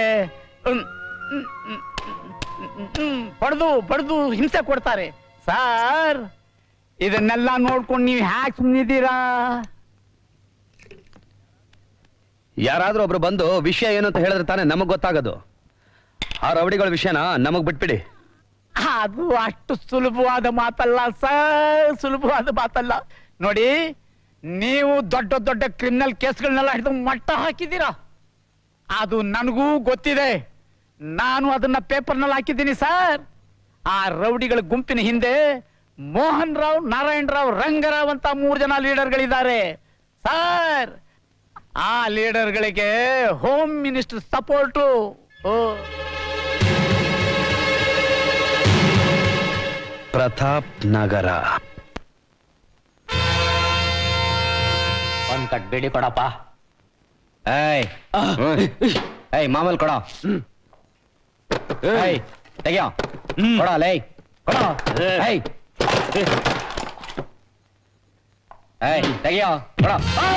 ಬಡ್ದು ಬಡ್ದು ಹಿಂಸೆ ಕೊಡ್ತಾರೆ ಸರ್ ಇದನ್ನೆಲ್ಲ ನೋಡ್ಕೊಂಡು ನೀವು ಹ್ಯಾಕ್ ಸುಮ್ಮನಿದ್ದೀರಾ
ಯಾರಾದ್ರೂ ಒಬ್ರು ಬಂದು ವಿಷಯ ಏನು ಅಂತ ಹೇಳಿದ್ರೆ ತಾನೇ ನಮಗ್ ಗೊತ್ತಾಗೋದು ಆ ರವಡಿಗಳ ವಿಷಯನ ನಮಗ್ ಬಿಟ್ಬಿಡಿ
ಅದು ಅಷ್ಟು ಸುಲಭವಾದ ಮಾತಲ್ಲ ಸರ್ ಸುಲಭವಾದ ಮಾತಲ್ಲ ನೋಡಿ ನೀವು ದೊಡ್ಡ ದೊಡ್ಡ ಕ್ರಿಮಿನಲ್ ಕೇಸ್ಗಳನ್ನೆಲ್ಲ ಹಿಡಿದು ಮಟ್ಟ ಹಾಕಿದ್ದೀರಾ ಅದು ನನಗೂ ಗೊತ್ತಿದೆ ನಾನು ಅದನ್ನ ಪೇಪರ್ನಲ್ಲಿ ಹಾಕಿದ್ದೀನಿ ಸರ್ ಆ ರೌಡಿಗಳ ಗುಂಪಿನ ಹಿಂದೆ ಮೋಹನ್ ರಾವ್ ನಾರಾಯಣ್ ರಾವ್ ರಂಗರಾವ್ ಅಂತ ಮೂರು ಜನ ಲೀಡರ್ಗಳಿದ್ದಾರೆ ಸರ್ ಆ ಲೀಡರ್ಗಳಿಗೆ ಹೋಮ್ ಮಿನಿಸ್ಟರ್ ಸಪೋರ್ಟು ಓ
ಪ್ರತಾಪ್ ನಗರ
ಒಂದ್ ಕಟ್ ಬೇಡಿ ಕೊಡಪ್ಪ
ಏಯ್ ಏಯ್ ಮಾಮೂಲ್ ಕೊಡ ಏಯ್ ತೆಗಿಯೋ ಕೊಡ ಲೇ ಕೊಡ ಏಯ್ ಏಯ್ ತೆಗಿಯೋ ಕೊಡ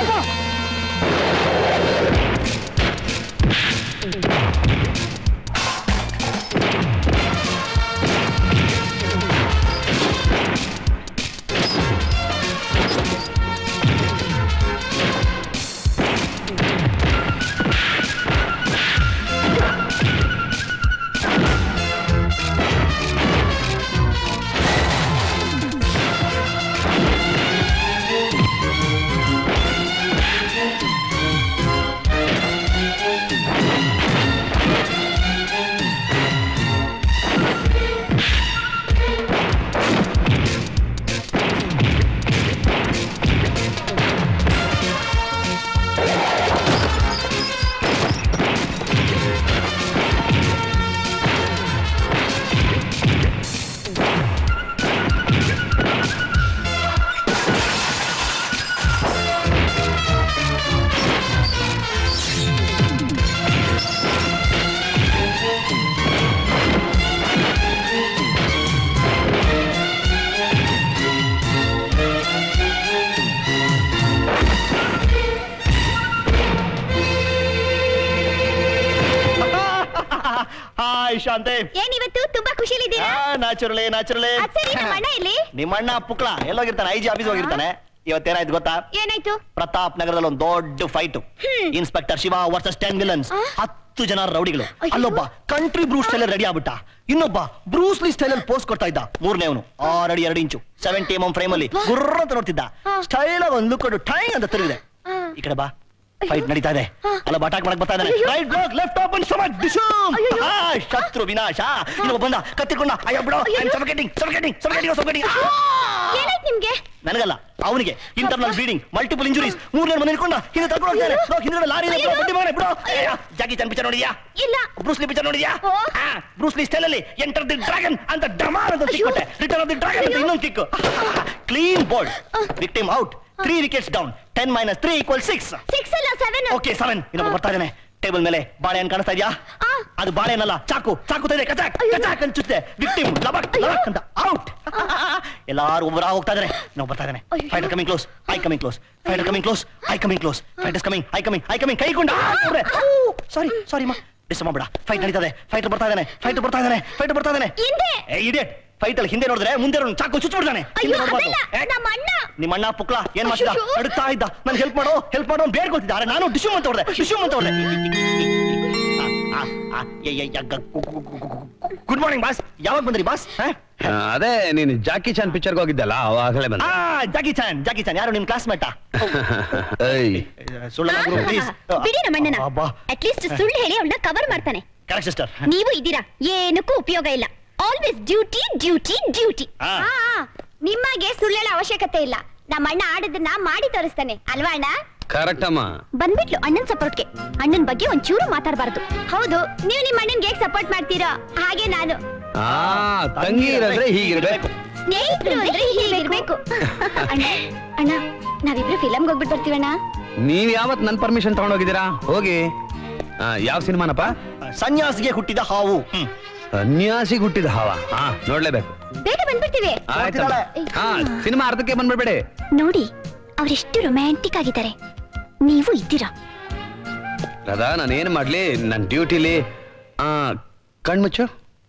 ಹಾಯ್ ಶಾಂತೆ
ಏನಿವತ್ತು ತುಂಬಾ ಖುಷಿಲಿದ್ದೀರಾ
ನ್ಯಾಚುರಲೇ ನ್ಯಾಚುರಲೇ
ಅದ್ ಸರಿ ನಮ್ಮ ಅಣ್ಣ ಎಲ್ಲಿ
ನಿಮ್ಮ ಅಣ್ಣ ಪುಕ್ಳ ಎಲ್ಲೋಗಿರ್ತಾನೆ ಐ ಜಿ ಆಫೀಸ್ ಹೋಗಿರ್ತಾನೆ ಇವತ್ತೇನಾಯ್ತು ಗೊತ್ತಾ
ಏನಾಯ್ತು
ಪ್ರತಾಪ್ ನಗರದಲ್ಲಿ ಒಂದು ದೊಡ್ಡ fight inspector Shiva versus ten villains ಹತ್ತು ಜನ ರೌಡಿಗಳು ಅಲ್ಲೊಬ್ಬ ಕಂಟ್ರಿ ಬ್ರೂಸ್ ಸ್ಟೈಲ್ ರೆಡಿ ಆಗ್ಬಿಟ್ಟ ಇನ್ನೊಬ್ಬ ಬ್ರೂಸ್ಲಿ ಸ್ಟೈಲ್ ಅಲ್ಲಿ ಪೋಸ್ಟ್ ಕೊಡ್ತಾ ಇದ್ದ ಮೂರನೇವನು ಆರು ಅಡಿ ಎರಡು ಇಂಚು ಸೆವೆಂಟಿ ಎಂ ಫ್ರೇಮ್ ಅಲ್ಲಿ ಗುರ್ರ ಅಂತ ನೋಡ್ತಿದ್ದ ಸ್ಟೈಲ್ ಆಗಿ ಒಂದು ಲುಕ್ ಕೊಟ್ಟು ಟೈ ಅಂತ ತಿರುಗಿದೆ ಈ ಕಡೆ ಬಾ ಫೈಟ್ ನಡೀತಾ ಇದೆ ಅಲ್ಲ ಅಟ್ಯಾಕ್ ಮಾಡಕ್ ಬರ್ತಾ ಇದ್ದಾನೆ right block left open stomach ಡಿಶೂಮ್ ಶತ್ರು ವಿನಾಶ ಇನ್ನೊಬ್ಬ ಬಂದ ಕತ್ತಿಕೊಂಡ ಅಯ್ಯೋ ಬಿಡೋ ಐ ಆಮ್ ಸಫೋಕೇಟಿಂಗ್ ಸಫೋಕೇಟಿಂಗ್ ಸಫೋಕೇಟಿಂಗ್ ಸಫೋಕೇಟಿಂಗ್
ಏನಾಯ್ತು ನಿಮ್ಗೆ
ನನಗಲ್ಲ ಅವನಿಗೆ ಇಂಟರ್ನಲ್ ಬ್ಲೀಡಿಂಗ್ ಮಲ್ಟಿಪಲ್ ಇಂಜುರೀಸ್ ಮೂರನೇ ಮನೆ ಇಟ್ಕೊಂಡ ಹಿಂದೆ ತಗೊಂಡು ಹೋಗ್ತಾನೆ ನೋಡ್, ಹಿಂದ್ಗಡೆ ಲಾರಿ ಇದೆ, ಬಿಡು, ಬಡ್ಡಿ ಮಗನೇ, ಬಿಡು ಅಯ್ಯ, ಜಾಕಿ ಚನ್ ಪಿಕ್ಚರ್ ನೋಡಿದ್ಯಾ
ಇಲ್ಲ
ಬ್ರೂಸ್ಲಿ ಪಿಕ್ಚರ್ ನೋಡಿದ್ಯಾ ಬ್ರೂಸ್ಲಿ ಸ್ಟೈಲ್ ಅಲ್ಲಿ ಎಂಟರ್ ದಿ ಡ್ರ್ಯಾಗನ್ ಅಂತ ಡಮಾರ್ ಅಂತ ಕಿಕ್ ಕೊಟ್ಟೆ ರಿಟರ್ನ್ ಆಫ್ ದಿ ಡ್ರ್ಯಾಗನ್ ಅಂತ ಇನ್ನೊಂದು kick clean bowled victim out three wickets down ten minus three equal six
six ಅಲ್ಲ ಸೆವೆನ್
ಓಕೆ ಸೆವೆನ್ ಇನ್ನೊಬ್ಬ ಬರ್ತಾ ಇದ್ದಾನೆ ಟೇಬಲ್ ಮೇಲೆ ಬಾಳೆಹಣ್ಣು ಕಾಣಿಸ್ತಾ ಇದೆಯಾ ಅದು ಬಾಳೆಹಣ್ಣಲ್ಲ ಚಾಕು ಚಾಕು ಇದೆ ಕಚಾಕ್ ಕಚಾಕ್ ಅನ್ಸುತ್ತೆ ವಿಕ್ಟಿಮ್ ಲಬಕ್ ಲಬಕ್ ಅಂತ ಔಟ್ ಎಲ್ಲಾರು ಒಬ್ಬರ ಹೋಗ್ತಾ ಇದಾರೆ ನಾವು ಬರ್ತಾ ಇದ್ದಾನೆ fighter coming close I coming close fighter coming close I coming close fighters coming I coming I coming ಕೈಕೊಂಡ ಸಾರಿ ಸಾರಿ ಮಾ ಡಿಸ್ಟರ್ಬ್ ಮಾಡ್ಬೇಡ ಫೈಟ್ ನಡೀತದೆ ಫೈಟರ್ ಬರ್ತಾ ಇದ್ದಾನೆ ಫೈಟರ್ ಬರ್ತಾ ಇದ್ದಾನೆ ಫೈಟರ್ ಬರ್ತಾ ಇದ್ದಾನೆ ಏ ಇಡಿಯಟ್ ಫೈಟ್ ಅಲ್ಲಿ ಹಿಂದೆ ನೋಡಿದ್ರೆ ಮುಂದೆ ಇರೋನು ಚಾಕು ಚುಚ್ಚಿಬಿಡ್ತಾನೆ ಹಿಂದೆ ನೋಡ್ಬಾರ್ದು ಏ,
ನಮ್ಮ ಅಣ್ಣ
ನಿಮ್ಮ ಅಣ್ಣ ಪುಕ್ಲ ಏನ್ ಮಾಡ್ತಿದ್ದ
ಅಯ್ಯೋ.
ಅಡುತ್ತಾ ಇದ್ದ ನನ್ಗೆ ಹೆಲ್ಪ್ ಮಾಡೋ ಹೆಲ್ಪ್ ಮಾಡೋ ಬೇರೆ ಗೊತ್ತಿದ್ದ ಆದ್ರೆ ನಾನು ಡಿಶ್ಯೂಮ್ ಅಂತ ಹೊಡೆದೆ ಡಿಶ್ಯೂಮ್ ಅಂತ ಹೊಡೆದೆ ಗುಡ್ ಮಾರ್ನಿಂಗ್ ಬಾಸ್ ಯಾವಾಗ ಬಂದ್ರಿ ಬಾಸ್
ಆ, ಅದೇ ನೀನು ಜಾಕಿ ಚಾನ್ ಪಿಕ್ಚರ್ಗೆ ಹೋಗಿದ್ದಲ್ಲ ಅವಾಗಲೇ ಬಂದ
ಆ ಜಾಕಿ ಚಾನ್ ಜಾಕಿ ಚಾನ್ ಯಾರು ನಿಮ್ ಕ್ಲಾಸ್ಮೇಟ
ಏಯ್
ಸುಳ್ಳ ಪ್ಲೀಸ್
ಬಿಡಿ ನಮ್ಮ ಅಣ್ಣನ ಅಟ್ಲೀಸ್ಟ್ ಸುಳ್ಳು ಹೇಳಿ ಅವಳನ್ನ ಕವರ್ ಮಾಡ್ತಾನೆ
ಕರೆಕ್ಟ್ ಸಿಸ್ಟರ್
ನೀವು ಇದ್ದೀರಾ ಏನಕ್ಕೂ ಉಪಯೋಗ ಇಲ್ಲ all always duty duty duty
ಆ.
ನಿಮಗೆ ಸುಳ್ಳೇಳ ಅವಶ್ಯಕತೆ ಇಲ್ಲ ನಮ್ಮ ಅಣ್ಣ ಆಡದನ್ನ ಮಾಡಿ ತೋರಿಸ್ತಾನೆ ಅಲ್ವಾ ಅಣ್ಣ
ಕರೆಕ್ಟ್ ಅಮ್ಮ
ಬಂದ್ಬಿಟ್ಲು ಅಣ್ಣನ್ ಸಪೋರ್ಟ್ಗೆ ಅಣ್ಣನ್ ಬಗ್ಗೆ ಒಂಚೂರು ಮಾತಾಡಬಾರ್ದು ಹೌದು ನೀವು ನಿಮ್ಮ ಅಣ್ಣನ್ಗೆ ಹೇಗ್ ಸಪೋರ್ಟ್ ಮಾಡ್ತೀರೋ ಹಾಗೆ ನಾನು
ಆ ತಂಗಿ ಇರಂದ್ರೆ ಹೀಗಿರ್ಬೇಕು
ಸ್ನೇಹಿತರು ಅಂದ್ರೆ ಹೀಗಿರ್ಬೇಕು ಅಣ್ಣ ಅಣ್ಣ ನಾವಿಬ್ರು ಫಿಲಮ್ಗೆ ಹೋಗ್ಬಿಟ್ಟು ಬರ್ತೀವಣ್ಣ
ನೀವ್ ಯಾವತ್ ನನ್ ಪರ್ಮಿಷನ್ ತಗೊಂಡೋಗಿದ್ದೀರಾ ಹೋಗಿ ಆ, ಯಾವ ಸಿನಿಮಾನಪ್ಪ
ಸನ್ಯಾಸಿಗೆ ಹುಟ್ಟಿದ ಹಾವು
ಸನ್ಯಾಸಿಗೆ ಹುಟ್ಟಿದ ಹಾವ ಹಾ ನೋಡ್ಲೇಬೇಕು
ಬೇಗ ಬಂದ್ಬಿಡ್ತೀವಿ
ಆಯ್ತಮ್ಮ ಹಾ ಸಿನಿಮಾ ಅರ್ಧಕ್ಕೆ ಬಂದ್ಬಿಡ್ಬೇಡಿ
ನೋಡಿ ಅವರೆಷ್ಟು ರೊಮ್ಯಾಂಟಿಕ್ ಆಗಿದ್ದಾರೆ ನೀವು ಇದ್ದೀರಾ
ರಾಧಾ ನಾನು ಏನ್ ಮಾಡ್ಲಿ ನನ್ನ ಡ್ಯೂಟಿಲಿ ಆ ಕಣ್ಮುಚ್ಚು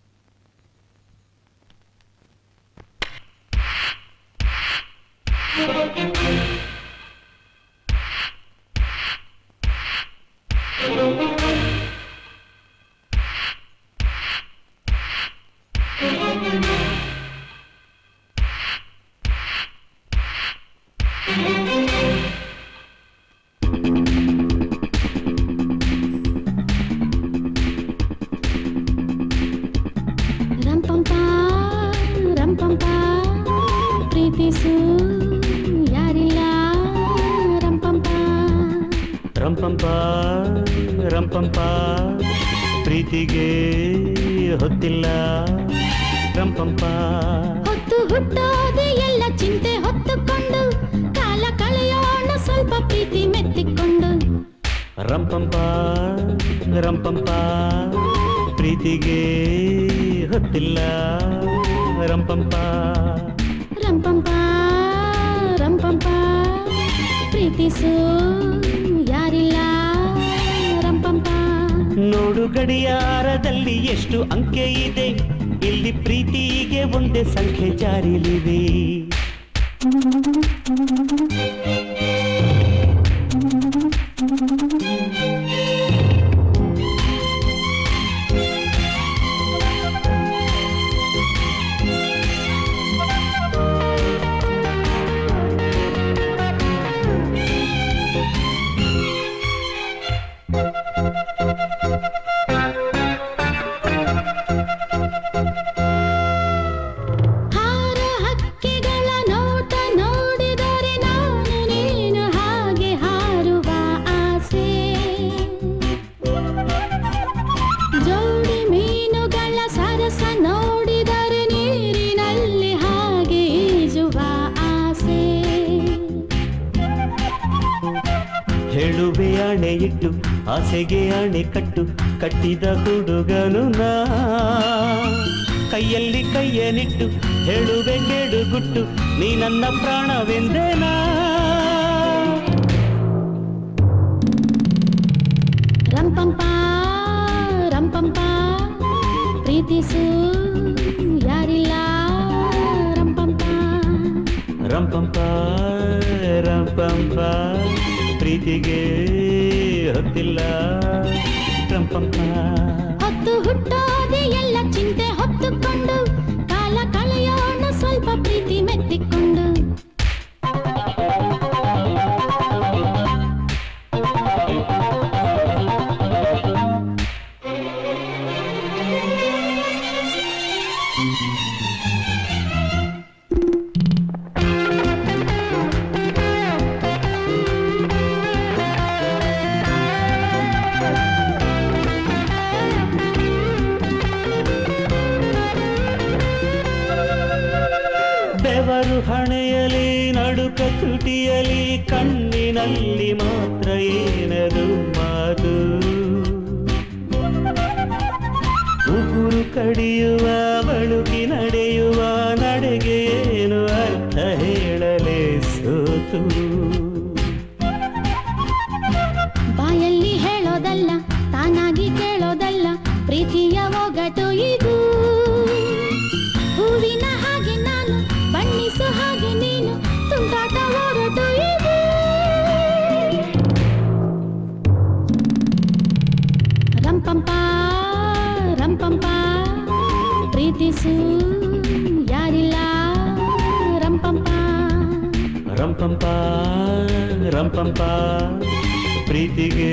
ರಂಪಂಪ ರಂಪಂಪ ಪ್ರೀತಿಸು ಯಾರಿಲ್ಲ ರಂಪಂಪ
ರಂಪಂಪ ರಂಪಂಪ ಪ್ರೀತಿಗೆ ಹೊತ್ತಿಲ್ಲ ರಂಪಂಪ
ಹೊತ್ತು ಹುಟ್ಟೋದೆ ಎಲ್ಲ ಚಿಂತೆ ಹೊತ್ತುಕೊಂಡು ಕಾಲ ಕಳೆಯೋಣ ಸ್ವಲ್ಪ ಪ್ರೀತಿ ಮೆತ್ತಿಕೊಂಡು
ರಂಪಂಪ ರಂಪಂಪ ಪ್ರೀತಿಗೆ ಹೊತ್ತಿಲ್ಲ ರಂಪಂಪ
ರಂಪಂಪ ರಂಪಂಪ ಪ್ರೀತಿಸು ಯಾರಿಲ್ಲ ರಂಪಂಪ
ನೋಡು ಗಡಿಯಾರದಲ್ಲಿ ಎಷ್ಟು ಅಂಕೆ ಇದೆ ಇಲ್ಲಿ ಪ್ರೀತಿಗೆ ಒಂದೇ ಸಂಖ್ಯೆ ಜಾರಿಲಿದೆ
ಹಾರ ಹಕ್ಕಿಗಳ ನೋಟ ನೋಡಿದರೆ ನಾನು ನೀನು ಹಾಗೆ ಹಾರುವ ಆಸೆ ಜೋಡಿ ಮೀನುಗಳ ಸರಸ ನೋಡಿದರೆ ನೀರಿನಲ್ಲಿ ಹಾಗೆ ಈಜುವ ಆಸೆ
ಹೇಳುವೆ ಅಣೆ ಇಟ್ಟು ಆಸೆಗೆ ಅಣೆ ಕಟ್ಟು ಕಟ್ಟಿದ ಹುಡುಗನು ನಾ ಕೈಯಲ್ಲಿ ಕೈಯನಿಟ್ಟು ಹೇಳುವೆ ಕೇಡು ಗುಟ್ಟು ನೀ ನನ್ನ ಪ್ರಾಣವೆಂದೇನಾ
ರಂಪಂಪ ರಂಪಂಪ ಪ್ರೀತಿಸು ಯಾರಿಲ್ಲ ರಂಪಂಪ
ರಂಪಂಪ ರಂಪಂಪ ಪ್ರೀತಿಗೆ ಹೊತ್ತಿಲ್ಲ ರಂಪಂಪ
ಹೊತ್ತು ಹುಟ್ಟೋದೆ ಎಲ್ಲ ಚಿಂತೆ ಹೊತ್ತುಕೊಂಡು ಕಾಲ ಕಳೆಯೋಣ ಸ್ವಲ್ಪ ಪ್ರೀತಿ ಮೆತ್ತಿಕೊಂಡು
ಬೆವರು ಹಣೆಯಲಿ ನಡುಕ ತುಟಿಯಲಿ ಕಣ್ಣಿನಲ್ಲಿ ಮಾತ್ರ ಏನದು ಮಾತು ಉಗುರು ಕಡಿಯುವ ಬಳುಕಿ ನಡೆಯುವ ನಡೆಗೆ ಏನು ಅರ್ಥ ಹೇಳಲೇ ಸೋತು
ಬಾಯಲ್ಲಿ ಹೇಳೋದಲ್ಲ ತಾನಾಗಿ ಕೇಳೋದಲ್ಲ ಪ್ರೀತಿಯ ಒಗಟು ಇದು ಹೂವಿನ ಹಾಗೆ ನಾನು ಬಣ್ಣಿಸು ಹಾಗೆ ನೀನು ತುಂಟಾಟ ಒಗಟು ಇದು ರಂಪಂಪ ರಂಪಂಪ ಪ್ರೀತಿಸು ಯಾರಿಲ್ಲ ರಂಪಂಪ
ರಂಪಂಪ ರಂಪಂಪ ಪ್ರೀತಿಗೆ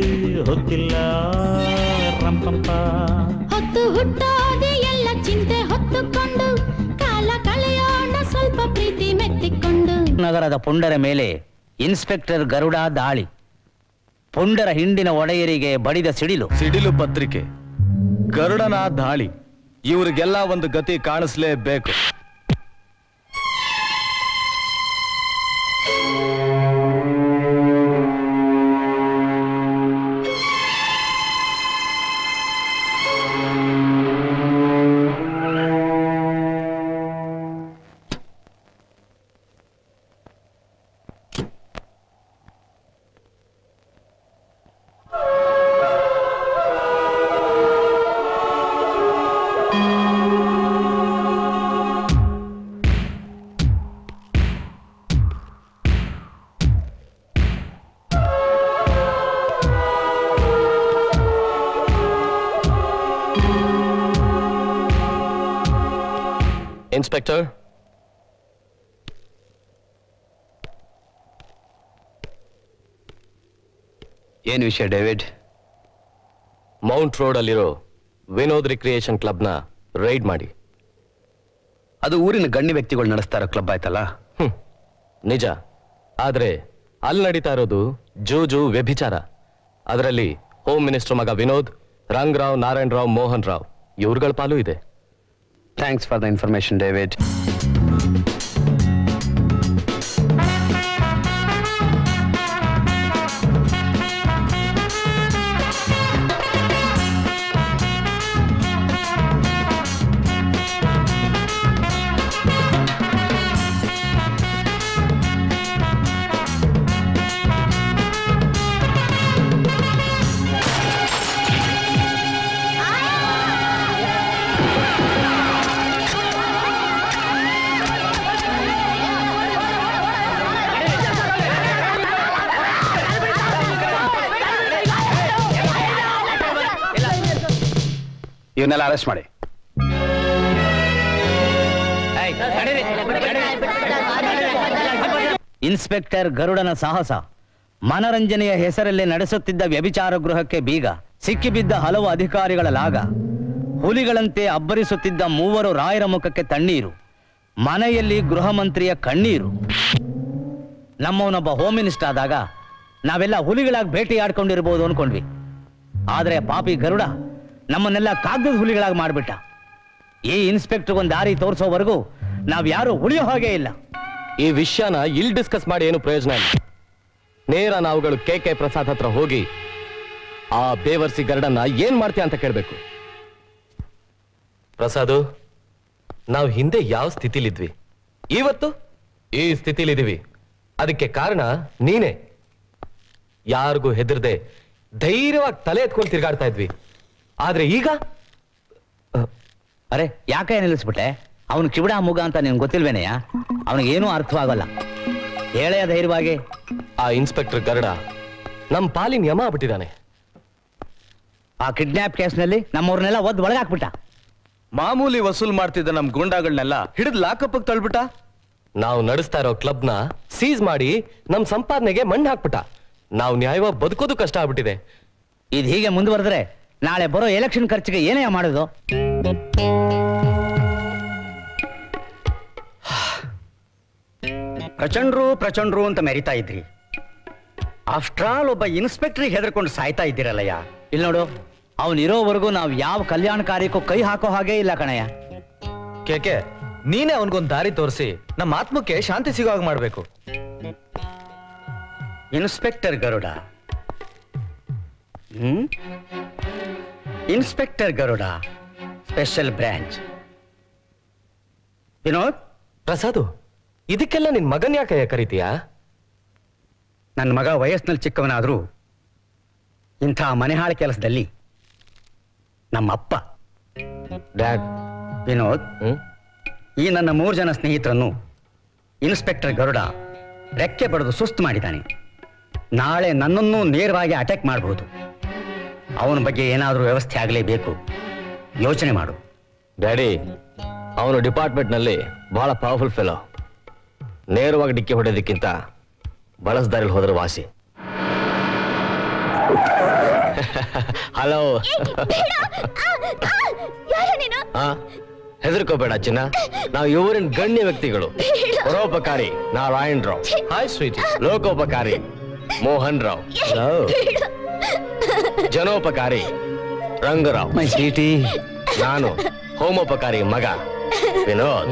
ಹೊತ್ತಿಲ್ಲ ರಂಪಂಪ
ಹೊತ್ತು ಹುಟ್ಟೋದೆ ಎಲ್ಲ ಚಿಂತೆ
ನಗರದ ಪುಂಡರ ಮೇಲೆ ಇನ್ಸ್ಪೆಕ್ಟರ್ ಗರುಡ ದಾಳಿ ಪುಂಡರ ಹಿಂಡಿನ ಒಡೆಯರಿಗೆ ಬಡಿದ ಸಿಡಿಲು
ಸಿಡಿಲು ಪತ್ರಿಕೆ ಗರುಡನ ದಾಳಿ ಇವರಿಗೆಲ್ಲ ಒಂದು ಗತಿ ಕಾಣಿಸ್ಲೇಬೇಕು ಇನ್ಸ್ಪೆಕ್ಟರ್
ಏನ್ ವಿಷಯ ಡೇವಿಡ್
ಮೌಂಟ್ ರೋಡ್ ಅಲ್ಲಿರೋ ವಿನೋದ್ ರಿಕ್ರಿಯೇಷನ್ ಕ್ಲಬ್ನ ರೈಡ್ ಮಾಡಿ
ಅದು ಊರಿನ ಗಣ್ಯ ವ್ಯಕ್ತಿಗಳು ನಡೆಸ್ತಾ ಇರೋ ಕ್ಲಬ್ ಆಯ್ತಲ್ಲ
ನಿಜ ಆದ್ರೆ ಅಲ್ಲಿ ನಡೀತಾ ಇರೋದು ಜೂಜು ವ್ಯಭಿಚಾರ ಅದರಲ್ಲಿ ಹೋಮ್ ಮಿನಿಸ್ಟರ್ ಮಗ ವಿನೋದ್ ರಂಗರಾವ್ ನಾರಾಯಣ್ ರಾವ್ ಮೋಹನ್ ರಾವ್ ಇವ್ರುಗಳ ಪಾಲು ಇದೆ
thanks for the information David ಇವನ್ನೆಲ್ಲ ಅರೆಸ್ಟ್ ಮಾಡಿ
ಇನ್ಸ್ಪೆಕ್ಟರ್ ಗರುಡನ ಸಾಹಸ ಮನರಂಜನೆಯ ಹೆಸರಲ್ಲಿ ನಡೆಸುತ್ತಿದ್ದ ವ್ಯಭಿಚಾರ ಗೃಹಕ್ಕೆ ಬೀಗ ಸಿಕ್ಕಿಬಿದ್ದ ಹಲವು ಅಧಿಕಾರಿಗಳ ಲಾಗ ಹುಲಿಗಳಂತೆ ಅಬ್ಬರಿಸುತ್ತಿದ್ದ ಮೂವರು ರಾಯರ ಮುಖಕ್ಕೆ ತಣ್ಣೀರು ಮನೆಯಲ್ಲಿ ಗೃಹ ಮಂತ್ರಿಯ ಕಣ್ಣೀರು ನಮ್ಮವನೊಬ್ಬ ಹೋಮ್ ಮಿನಿಸ್ಟರ್ ಆದಾಗ ನಾವೆಲ್ಲ ಹುಲಿಗಳಾಗಿ ಭೇಟಿಯಾಡ್ಕೊಂಡಿರ್ಬೋದು ಅನ್ಕೊಂಡ್ವಿ ಆದ್ರೆ ಪಾಪಿ ಗರುಡ ನಮ್ಮನ್ನೆಲ್ಲ ಕಾಗದದ ಹುಲಿಗಳಾಗಿ ಮಾಡ್ಬಿಟ್ಟ ಈ ಇನ್ಸ್ಪೆಕ್ಟರ್ ಒಂದು ದಾರಿ ತೋರಿಸೋವರೆಗೂ ನಾವ್ಯಾರು ಉಳಿಯೋ ಹಾಗೆ ಇಲ್ಲ
ಈ ವಿಷಯನ ಇಲ್ಲಿ ಡಿಸ್ಕಸ್ ಮಾಡಿ ಏನು ಪ್ರಯೋಜನ ಇಲ್ಲ ನೇರ ನಾವುಗಳು ಕೆ ಕೆ ಪ್ರಸಾದ್ ಹತ್ರ ಹೋಗಿ ಆ ಬೇವರ್ಸಿ ಗರಡನ್ನ ಏನ್ ಮಾಡ್ತೀಯ ಅಂತ ಕೇಳ್ಬೇಕು ಪ್ರಸಾದು ನಾವು ಹಿಂದೆ ಯಾವ ಸ್ಥಿತಿಲಿದ್ವಿ ಇವತ್ತು ಈ ಸ್ಥಿತಿಲಿದ್ದೀವಿ ಅದಕ್ಕೆ ಕಾರಣ ನೀನೇ ಯಾರಿಗೂ ಹೆದರ್ದೆ ಧೈರ್ಯವಾಗಿ ತಲೆ ಎತ್ಕೊಂಡು ತಿರ್ಗಾಡ್ತಾ ಇದ್ವಿ ಆದ್ರೆ ಈಗ
ಅರೆ ಯಾಕೆ ನಿಲ್ಲಿಸ್ಬಿಟ್ಟೆ ಅವನು ಕಿವಿಡ ಮುಗ ಅಂತ ನಿನ್ಗೆ ಗೊತ್ತಿಲ್ವೇನೆಯ ಅವನಿಗೇನೂ ಅರ್ಥವಾಗಲ್ಲ ಹೇಳೇ ಧೈರ್ಯವಾಗಿ
ಆ ಇನ್ಸ್ಪೆಕ್ಟರ್ ಗರಡ ನಮ್ ಪಾಲಿನ ಯಮ ಆಗ್ಬಿಟ್ಟಿದ್ದಾನೆ
ಆ ಕಿಡ್ನಾಪ್ ಕೇಸ್ನಲ್ಲಿ ನಮ್ಮವ್ರನ್ನೆಲ್ಲ ಒದ್ದು ಒಳಗಾಕ್ಬಿಟ್ಟ
ಮಾಮೂಲಿ ವಸೂಲ್ ಮಾಡ್ತಿದ್ದ ನಮ್ ಗುಂಡಾಗಳನ್ನೆಲ್ಲ ಹಿಡಿದು ಲಾಕಪ್ ತಳ್ಬಿಟ್ಟ
ನಾವು ನಡೆಸ್ತಾ ಇರೋ ಕ್ಲಬ್ನ ಸೀಸ್ ಮಾಡಿ ನಮ್ ಸಂಪಾದನೆಗೆ ಮಣ್ಣು ಹಾಕ್ಬಿಟ್ಟ ನಾವು ನ್ಯಾಯವಾಗಿ ಬದುಕೋದು ಕಷ್ಟ ಆಗ್ಬಿಟ್ಟಿದೆ
ಇದು ಹೀಗೆ ಮುಂದುವರೆದ್ರೆ ನಾಳೆ ಬರೋ ಎಲೆಕ್ಷನ್ ಖರ್ಚಿಗೆ ಏನೇ ಮಾಡೋದು
ಪ್ರಚಂಡ್ರು ಪ್ರಚಂಡ್ರು ಅಂತ ಮೆರಿತಾ ಇದ್ರಿ ಆಫ್ಟರ್ ಆಲ್ ಒಬ್ಬ ಇನ್ಸ್ಪೆಕ್ಟರ್ ಹೆದರ್ಕೊಂಡು ಸಾಯ್ತಾ ಇದ್ದೀರಲ್ಲಯ್ಯ
ಇಲ್ಲಿ ನೋಡು ಅವನು ಇರೋವರೆಗೂ ನಾವು ಯಾವ ಕಲ್ಯಾಣ ಕಾರ್ಯಕ್ಕೂ ಕೈ ಹಾಕೋ ಹಾಗೆ ಇಲ್ಲ ಕಣಯ್ಯ
ಕೇಕೆ ನೀನೇ ಅವನ್ಗೊಂದ್ ದಾರಿ ತೋರಿಸಿ ನಮ್ಮ ಆತ್ಮಕ್ಕೆ ಶಾಂತಿ ಸಿಗೋ ಹಾಗೆ ಮಾಡ್ಬೇಕು
inspector Garuda hmm inspector Garuda special branch Vinod
Prasad ಇದಕ್ಕೆಲ್ಲ ನಿನ್ ಮಗನ್ ಯಾಕೆ ಕರಿತೀಯಾ
ನನ್ನ ಮಗ ವಯಸ್ಸಿನಲ್ಲಿ ಚಿಕ್ಕವನಾದರೂ ಇಂಥ ಮನೆಹಾಳ ಕೆಲಸದಲ್ಲಿ ನಮ್ಮಪ್ಪ
ಡ್ಯಾಡ್
ವಿನೋದ್ ಈ ನನ್ನ ಮೂರು ಜನ ಸ್ನೇಹಿತರನ್ನು ಇನ್ಸ್ಪೆಕ್ಟರ್ ಗರುಡ ರೆಕ್ಕೆ ಬಡಿದು ಸುಸ್ತು ಮಾಡಿದ್ದಾನೆ ನಾಳೆ ನನ್ನನ್ನು ನೇರವಾಗಿ ಅಟ್ಯಾಕ್ ಮಾಡಬಹುದು ಅವನ ಬಗ್ಗೆ ಏನಾದರೂ ವ್ಯವಸ್ಥೆ ಆಗಲೇಬೇಕು ಯೋಚನೆ ಮಾಡು
ಡ್ಯಾಡಿ ಅವನು ಡಿಪಾರ್ಟ್ಮೆಂಟ್ನಲ್ಲಿ ಬಹಳ ಪವರ್ಫುಲ್ ಫೆಲೋ ನೇರವಾಗಿ ಡಿಕ್ಕಿ ಹೊಡೆಯೋದಕ್ಕಿಂತ ಬಳಸ್ದಾರಿಲ್ ಹೋದ್ರೆ ವಾಸಿ ಹಲೋ
ಯಾರು ನೀನು
ಹೆದರ್ಕೋಬೇಡ ಚಿನ್ನ ನಾವು ಇವರಿನ ಗಣ್ಯ ವ್ಯಕ್ತಿಗಳು ಪರೋಪಕಾರಿ ನಾರಾಯಣ್ ರಾವ್ ಹಾಯ್ ಸ್ವೀಟ್ ಲೋಕೋಪಕಾರಿ ಮೋಹನ್ ರಾವ್ ಜನೋಪಕಾರಿ ರಂಗರಾವ್
ಮೈ ಸ್ವೀಟಿ
ನಾನು ಹೋಮೋಪಕಾರಿ ಮಗ ವಿನೋದ್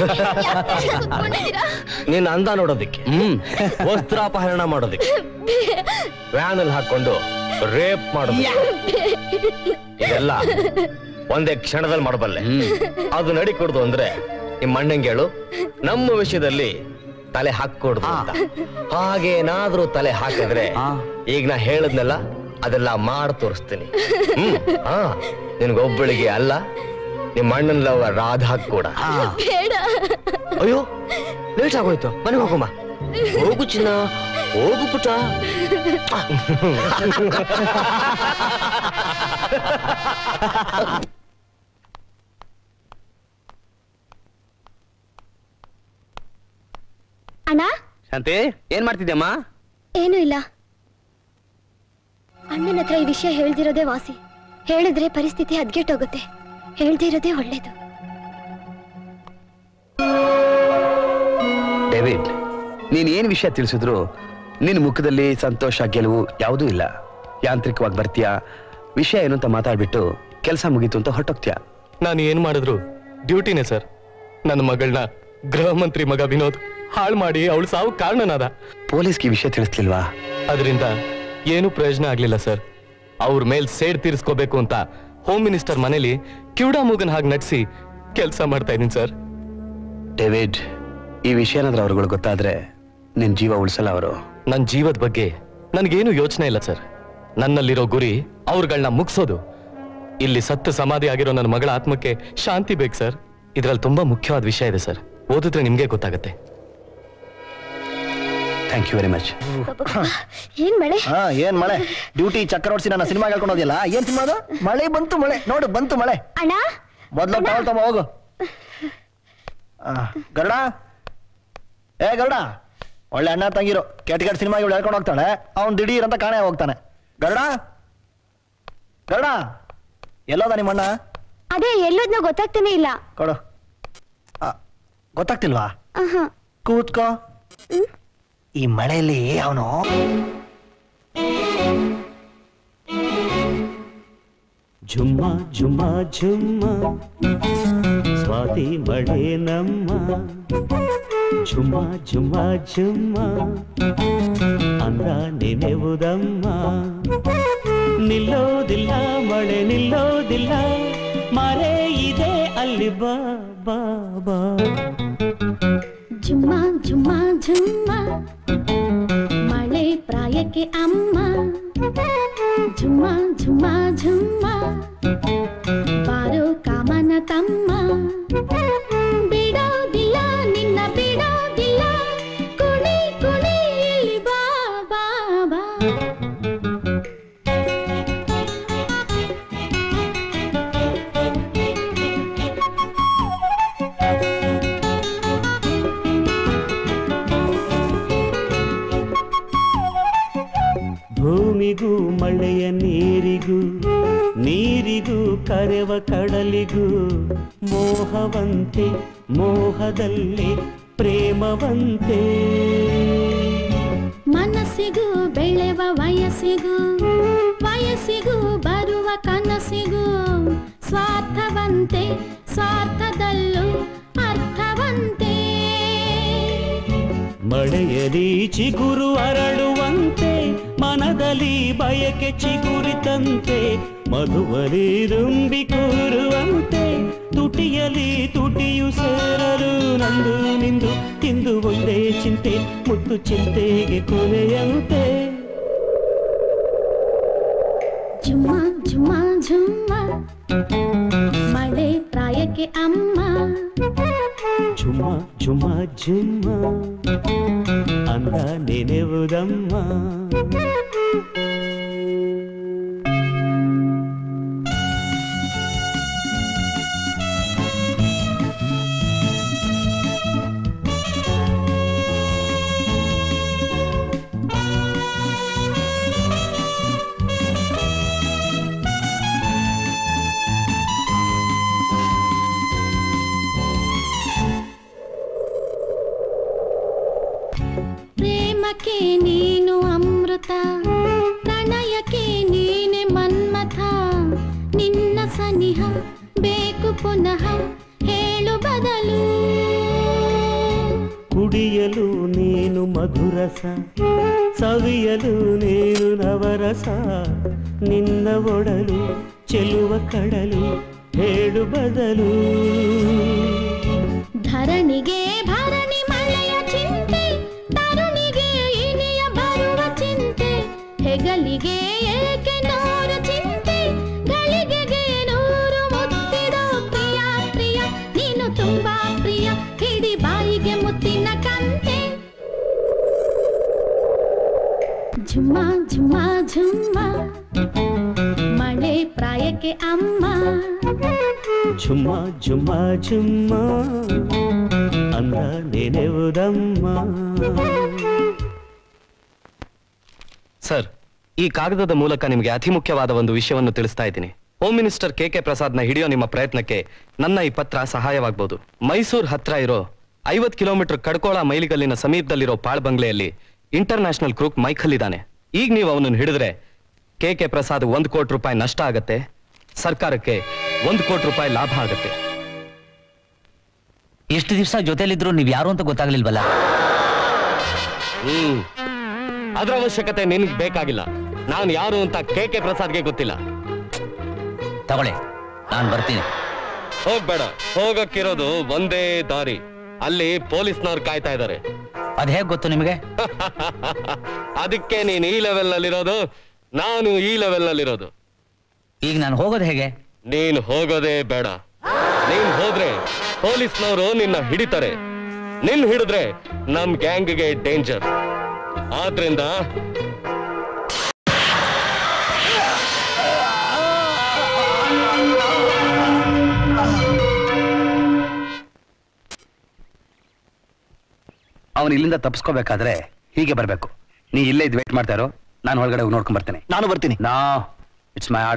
ನಿನ್ನ ಅಂದ ನೋಡೋದಿಕ್ಕೆ ಹ್ಮ್ ವಸ್ತ್ರಾಪಹರಣ ಮಾಡೋದಿಕ್ಕೆ ವ್ಯಾನ್ ಅಲ್ಲಿ ಹಾಕೊಂಡು ರೇಪ್ ಮಾಡೋದಿಕ್ಕೆ ಇದೆಲ್ಲ ಒಂದೇ ಕ್ಷಣದಲ್ಲಿ ಮಾಡಬಲ್ಲೆ ಅದು ನಡಿ ಕೊಡ್ದು ಅಂದ್ರೆ ನಿಮ್ಮ ಅಣ್ಣಂಗೆ ಹೇಳು ನಮ್ಮ ವಿಷಯದಲ್ಲಿ ತಲೆ ಹಾಕೊಡ್ದು ಅಂತ ಹಾಗೇನಾದ್ರೂ ತಲೆ ಹಾಕಿದ್ರೆ ಈಗ ನಾ ಹೇಳದ್ನೆಲ್ಲ ಅದೆಲ್ಲ ಮಾಡಿ ತೋರಿಸ್ತೀನಿ ಹ್ಮ್ ಹಾ ನಿನ್ಗೊಬ್ಬಳಿಗೆ ಅಲ್ಲ ನಿಮ್ಮ ಅಣ್ಣನ ಲವ ರಾಧಾ ಕೂಡ
ಬೇಡ
ಅಯ್ಯೋ ಲೇಟ್ ಆಗೋಯ್ತು ಮನೆಗೆ ಹೋಗಮ್ಮ ಹೋಗು ಚಿನ್ನ ಹೋಗು ಪುಟ
ಅಣ್ಣ
ಶಾಂತಿ ಏನ್ ಮಾಡ್ತಿದ್ಯಮ್ಮ
ಏನೂ ಇಲ್ಲ ಅಣ್ಣನ ಹತ್ರ ಈ ವಿಷಯ ಹೇಳ್ದಿರೋದೇ ವಾಸಿ ಹೇಳಿದ್ರೆ ಪರಿಸ್ಥಿತಿ ಹದ್ಗೆಟ್ಟೋಗುತ್ತೆ ಹೇಳ್ದಿರೋದೇ ಒಳ್ಳೇದು
ಡೇವಿಡ್ ನೀನ್ ಏನ್ ವಿಷಯ ತಿಳಿಸಿದ್ರು ನಿನ್ನ ಮುಖದಲ್ಲಿ ಸಂತೋಷ ಗೆಲುವು ಯಾವುದೂ ಇಲ್ಲ ಯಾಂತ್ರಿಕವಾಗಿ ಬರ್ತೀಯಾ ವಿಷಯ ಏನು ಅಂತ ಮಾತಾಡ್ಬಿಟ್ಟು ಕೆಲಸ ಮುಗೀತು ಅಂತ ಹೊಟ್ಟೋಗ್ತೀಯಾ
ನಾನು ಏನ್ ಮಾಡಿದ್ರು ಡ್ಯೂಟಿನೇ ಸರ್ ನನ್ನ ಮಗಳನ್ನ ಗೃಹ ಮಂತ್ರಿ ಮಗ ವಿನೋದ್ ಹಾಳು ಮಾಡಿ ಅವಳು ಸಾವು ಕಾರಣನಾದ
ಪೊಲೀಸ್ಗೆ ಈ ವಿಷಯ ತಿಳಿಸ್ಲಿಲ್ವಾ
ಅದರಿಂದ ಏನು ಪ್ರಯೋಜನ ಆಗ್ಲಿಲ್ಲ ಸರ್ ಅವ್ರ ಮೇಲ್ ಸೇಡ್ ತೀರಿಸ್ಕೋಬೇಕು ಅಂತ ಹೋಮ್ ಮಿನಿಸ್ಟರ್ ಮನೇಲಿ ಕಿವುಡ ಮೂಗನ್ ಹಾಗೆ ನಟಿಸಿ ಕೆಲಸ ಮಾಡ್ತಾ ಇದೀನಿ ಸರ್
ಡೇವಿಡ್ ಈ ವಿಷಯ ಏನಾದ್ರೂ ಅವ್ರುಗಳು ಗೊತ್ತಾದ್ರೆ ನಿನ್ ಜೀವ ಉಳಿಸಲ್ಲ ಅವರು
ನನ್ನ ಜೀವದ ಬಗ್ಗೆ ನನಗೇನು ಯೋಚನೆ ಇಲ್ಲ ಸರ್ ನನ್ನಲ್ಲಿರೋ ಗುರಿ ಅವ್ರುಗಳನ್ನ ಮುಗಿಸೋದು ಇಲ್ಲಿ ಸತ್ತು ಸಮಾಧಿ ಆಗಿರೋ ನನ್ನ ಮಗಳ ಆತ್ಮಕ್ಕೆ ಶಾಂತಿ ಬೇಕು ಸರ್ ಇದ್ರಲ್ಲಿ ತುಂಬಾ ಮುಖ್ಯವಾದ ವಿಷಯ ಇದೆ ಸರ್ ಓದಿದ್ರೆ ನಿಮ್ಗೆ ಗೊತ್ತಾಗತ್ತೆ
ಥ್ಯಾಂಕ್ ಯು ವೆರಿ ಮಚ್
ಏನ್ ಮಳೆ
ಹಾ ಏನ್ ಮಳೆ ಡ್ಯೂಟಿ ಚಕ್ರ ಓಡಿಸಿ ನನ್ನ ಸಿನಿಮಾ ಹೇಳ್ಕೊಂಡು ಹೋದಿಲ್ಲ ಏನ್ ಸಿನಿಮಾ ಅದು ಮಳೆ ಬಂತು ಮಳೆ ನೋಡು ಬಂತು ಮಳೆ
ಅಣ್ಣ
ಮೊದ್ಲು ಟವಲ್ ತಮ್ಮ ಹೋಗು ಆ, ಗರುಡ ಏ ಗರುಡ ಒಳ್ಳೆ ಅಣ್ಣ ತಂಗಿರು ಕೆಟ್ಟ ಕೆಟ್ಟ ಸಿನಿಮಾ ಇವಳು ಹೇಳ್ಕೊಂಡು ಹೋಗ್ತಾಳೆ ಅವ್ನು ದಿಢೀರ್ ಅಂತ ಕಾಣೆ ಹೋಗ್ತಾನೆ ಗರುಡ ಗರುಡ ಎಲ್ಲೋದ ನಿಮ್ಮಣ್ಣ
ಅದೇ ಎಲ್ಲೋದ್ನೋ ಗೊತ್ತಾಗ್ತಾನೆ ಇಲ್ಲ
ಕೊಡು ಆ, ಗೊತ್ತಾಗ್ತಿಲ್ವಾ
ಆಹಾ.
ಕೂತ್ಕೋ ಈ ಮಳೆಯಲ್ಲಿ ಅವನು
ಝುಮ್ಮ ಝುಮ್ಮ ಝುಮ್ಮ ಸ್ವಾತಿ ಮಳೆ ನಮ್ಮ ಝುಮ್ಮ ಝುಮ್ಮ ಝುಮ್ಮ ಅಂದ ನೆನೆವುದಮ್ಮ ನಿಲ್ಲೋದಿಲ್ಲ ಮಳೆ ನಿಲ್ಲೋದಿಲ್ಲ ಮರೆ ಇದೆ ಅಲ್ಲಿ ಬಾ ಬಾ ಬಾ
ಝುಮ್ಮ ಝುಮ್ಮ ಝುಮ್ಮ ಮಳೆ ಪ್ರಾಯಕ್ಕೆ ಅಮ್ಮ ಝುಮ್ಮ ಝುಮ್ಮ ಝುಮ್ಮ ಬಾರೋ ಕಾಮನ ತಮ್ಮ ಬಿಡೋದಿಲ್ಲ ನಿನ್ನ ಬಿಡೋದಿಲ್ಲ ಕುಣಿ ಕುಣಿ ಇಲ್ಲಿ ಬಾ ಬಾ ಬಾ
ಭೂಮಿಗೂ ಮಳೆಯ ನೀರಿಗೂ ನೀರಿಗೂ ಕರೆವ ಕಡಲಿಗೂ ಮೋಹವಂತೆ ಮೋಹದಲ್ಲಿ ಪ್ರೇಮವಂತೆ
ಮನಸ್ಸಿಗೂ ಬೆಳೆವ ವಯಸ್ಸಿಗೂ ವಯಸ್ಸಿಗೂ ಬರುವ ಕನಸಿಗೂ ಸ್ವಾರ್ಥವಂತೆ ಸ್ವಾರ್ಥದಲ್ಲೂ ಅರ್ಥವಂತೆ
ಮಳೆಯಲಿ ಚಿಗುರು ಅರಳುವಂತೆ ಮನದಲ್ಲಿ ಬಯಕೆ ಚಿಗುರಿತಂತೆ ಮಧುವಲಿ ರುಂಬಿ ಕೂರುವಂತೆ ತುಟಿಯಲಿ ತುಟಿಯು ಸೇರಲು ನಂದು ನಿಂದು ತಿಂದು ಒಂದೇ ಚಿಂತೆ ಮುತ್ತು ಚಿಂತೆಗೆ ಕೊನೆಯಂತೆ
ಝುಮ್ಮ ಝುಮ್ಮ ಝುಮ್ಮ ಮಳೆ ಪ್ರಾಯಕ್ಕೆ ಅಮ್ಮ
ಝುಮ ಝುಮ ಝುಮ್ಮ ಅಂದ ನೆನೆವುದಮ್ಮ
ಪುನಃ ಹೇಳು ಬದಲು
ಕುಡಿಯಲು ನೀನು ಮಧುರಸ ಸವಿಯಲು ನೀನು ನವರಸ ನಿನ್ನ ಒಡಲು ಚೆಲುವ ಕಡಲು ಹೇಳು ಬದಲು
ಧರಣಿಗೆ ಭರಣಿ ಮಳೆಯ ಚಿಂತೆ ತರುಣಿಗೆ ಇನಿಯ ಬರುವ ಚಿಂತೆ ಹೆಗಲಿಗೆ ಏಕೆ ನೂರು ಚಿಂತೆ ಗಳಿಗೆಗೆ ನೂರು ಮುತ್ತಿಡೋ ಪ್ರಿಯ ಪ್ರಿಯ ನೀನು ತುಂಬಾ ಪ್ರಿಯ ಹಿಡಿ ಬಾಯಿಗೆ ಮುತ್ತಿನ ಕಂತೆ ಝುಮ್ಮ ಝುಮ್ಮ ಝುಮ್ಮ ಮಳೆ ಪ್ರಾಯಕ್ಕೆ ಅಮ್ಮ
ಝುಮ್ಮ ಝುಮ್ಮ ಝುಮ್ಮ ಅಂದ ನೆನೆವುದಮ್ಮ
ಸರ್ ಈ ಕಾಗದದ ಮೂಲಕ ನಿಮಗೆ ಅತಿ ಮುಖ್ಯವಾದ ಒಂದು ವಿಷಯವನ್ನು ತಿಳಿಸ್ತಾ ಇದ್ದೀನಿ ಹೋಮ್ ಮಿನಿಸ್ಟರ್ ಕೆ ಕೆ ಪ್ರಸಾದ್ನ ಹಿಡಿಯೋ ನಿಮ್ಮ ಪ್ರಯತ್ನಕ್ಕೆ ನನ್ನ ಈ ಪತ್ರ ಸಹಾಯವಾಗಬಹುದು ಮೈಸೂರು ಹತ್ರ ಇರೋ ಐವತ್ ಕಿಲೋಮೀಟರ್ ಕಡ್ಕೋಳ ಮೈಲಿಗಲ್ಲಿನ ಸಮೀಪದಲ್ಲಿರೋ ಪಾಳ್ ಬಂಗ್ಲೆಯಲ್ಲಿ ಇಂಟರ್ ನ್ಯಾಷನಲ್ ಕ್ರೂಕ್ ಮೈಖಲ್ ಇದ್ದಾನೆ ಈಗ ನೀವು ಅವನನ್ನು ಹಿಡಿದ್ರೆ ಕೆ ಕೆ ಪ್ರಸಾದ್ ಒಂದು ಕೋಟಿ ರೂಪಾಯಿ ನಷ್ಟ ಆಗತ್ತೆ ಸರ್ಕಾರಕ್ಕೆ ಒಂದು ಕೋಟಿ ರೂಪಾಯಿ ಲಾಭ ಆಗತ್ತೆ
ಎಷ್ಟು ದಿವಸ ಜೊತೆಲಿದ್ರು ನೀವ್ ಯಾರು ಅಂತ ಗೊತ್ತಾಗ್ಲಿಲ್ವಲ್ಲ
ಹ್ಮ್ ಅದ್ರ ಅವಶ್ಯಕತೆ ನಿನ್ಗೆ ಬೇಕಾಗಿಲ್ಲ ನಾನು ಯಾರು ಅಂತ ಕೆ ಕೆ ಪ್ರಸಾದ್ಗೆ ಗೊತ್ತಿಲ್ಲ
ತಗೊಳ್ಳಿ ನಾನು ಬರ್ತೀನಿ
ಹೋಗ್ಬೇಡ ಹೋಗಕ್ಕಿರೋದು ಒಂದೇ ದಾರಿ ಅಲ್ಲಿ ಪೊಲೀಸ್ನವ್ರು ಕಾಯ್ತಾ ಇದ್ದಾರೆ
ಅದ್ ಹೇಗ್ ಗೊತ್ತು ನಿಮಗೆ
ಅದಕ್ಕೆ ನೀನ್ ಈ ಲೆವೆಲ್ ನಲ್ಲಿರೋದು ನಾನು ಈ ಲೆವೆಲ್ ನಲ್ಲಿರೋದು
ಈಗ ನಾನು ಹೋಗೋದು ಹೇಗೆ
ನೀನ್ ಹೋಗೋದೇ ಬೇಡ ನೀನ್ ಹೋದ್ರೆ ಪೊಲೀಸ್ನವರು ನಿನ್ನ ಹಿಡಿತಾರೆ ನಿನ್ ಹಿಡಿದ್ರೆ ನಮ್ ಗ್ಯಾಂಗ್ಗೆ ಡೇಂಜರ್ ಆದ್ರಿಂದ
ಅವನು ಇಲ್ಲಿಂದ ತಪ್ಪಿಸ್ಕೋಬೇಕಾದ್ರೆ ಹೀಗೆ ಬರಬೇಕು ನೀ ಇಲ್ಲೇ ಇದು ವೇಟ್ ಮಾಡ್ತಾ ಇರೋ ನಾನು ಒಳಗಡೆ ಹೋಗಿ ನೋಡ್ಕೊಂಡ್ ಬರ್ತೇನೆ
ನಾನು ಬರ್ತೀನಿ
ನಾ ಇಟ್ಸ್ ಮೈ ಆಡ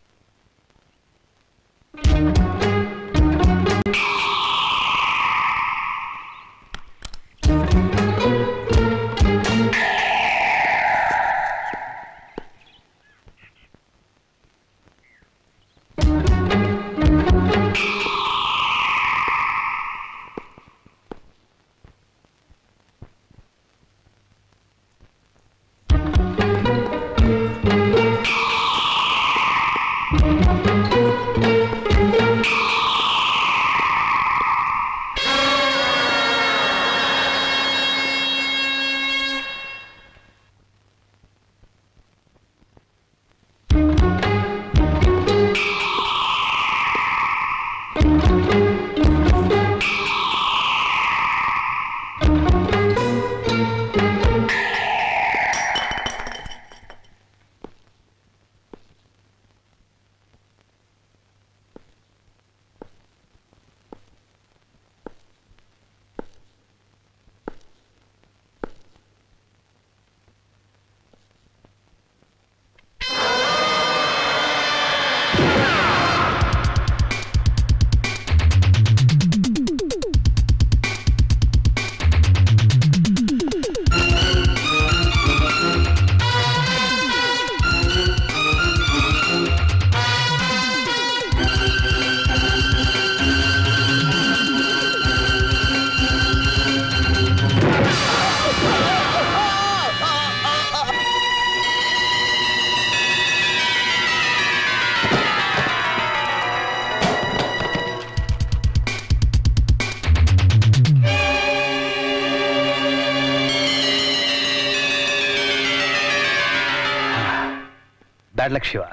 ಬ್ಯಾಡ್ ಲಕ್ ಶಿವ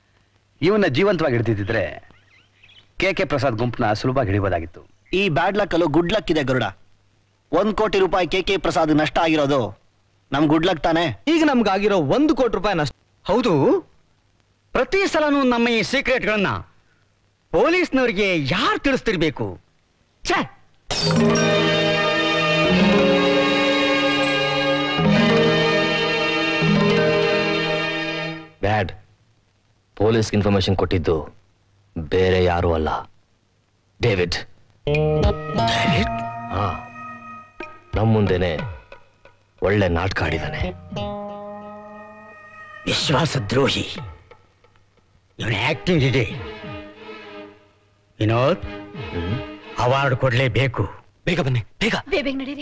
ಇವನ್ನ ಜೀವಂತವಾಗಿ ಹಿಡಿದಿದ್ರೆ ಕೆ ಕೆ ಪ್ರಸಾದ್ ಗುಂಪನ್ನ ಸುಲಭವಾಗಿ ಹಿಡಿಬೋದಾಗಿತ್ತು
ಈ ಬ್ಯಾಡ್ ಲಕ್ ಅಲ್ಲೂ ಗುಡ್ ಲಕ್ ಇದೆ ಗರುಡ ಒಂದ್ ಕೋಟಿ ರೂಪಾಯಿ ಕೆ ಕೆ ಪ್ರಸಾದ್ ನಷ್ಟ ಆಗಿರೋದು ನಮ್ ಗುಡ್ ಲಕ್ ತಾನೆ
ಈಗ ನಮ್ಗಾಗಿರೋ ಒಂದು ಕೋಟಿ ರೂಪಾಯಿ ನಷ್ಟ ಹೌದು ಪ್ರತಿ ಸಲನೂ ನಮ್ಮ ಈ ಸೀಕ್ರೆಟ್ಗಳನ್ನ ಪೊಲೀಸ್ನವರಿಗೆ ಯಾರು ತಿಳಿಸ್ತಿರ್ಬೇಕು ಛೇ
ಬ್ಯಾಡ್ ಪೊಲೀಸ್ ಇನ್ಫಾರ್ಮೇಶನ್ ಕೊಟ್ಟಿದ್ದು ಬೇರೆ ಯಾರೂ ಅಲ್ಲ ಡೇವಿಡ್ ಹಾ ನಮ್ಮ ಮುಂದೆನೆ ಒಳ್ಳೆ ನಾಟಕ ಆಡಿದಾನೆ
ವಿಶ್ವಾಸ ದ್ರೋಹಿ ಇವನ ಆಕ್ಟಿಂಗ್ ಇದೆ ವಿನೋದ್ ಅವಾರ್ಡ್ ಕೊಡ್ಲೇಬೇಕು
ಬೇಗ ಬನ್ನಿ ಬೇಗ
ಬೇಗ ಬೇಗ ನಡೀರಿ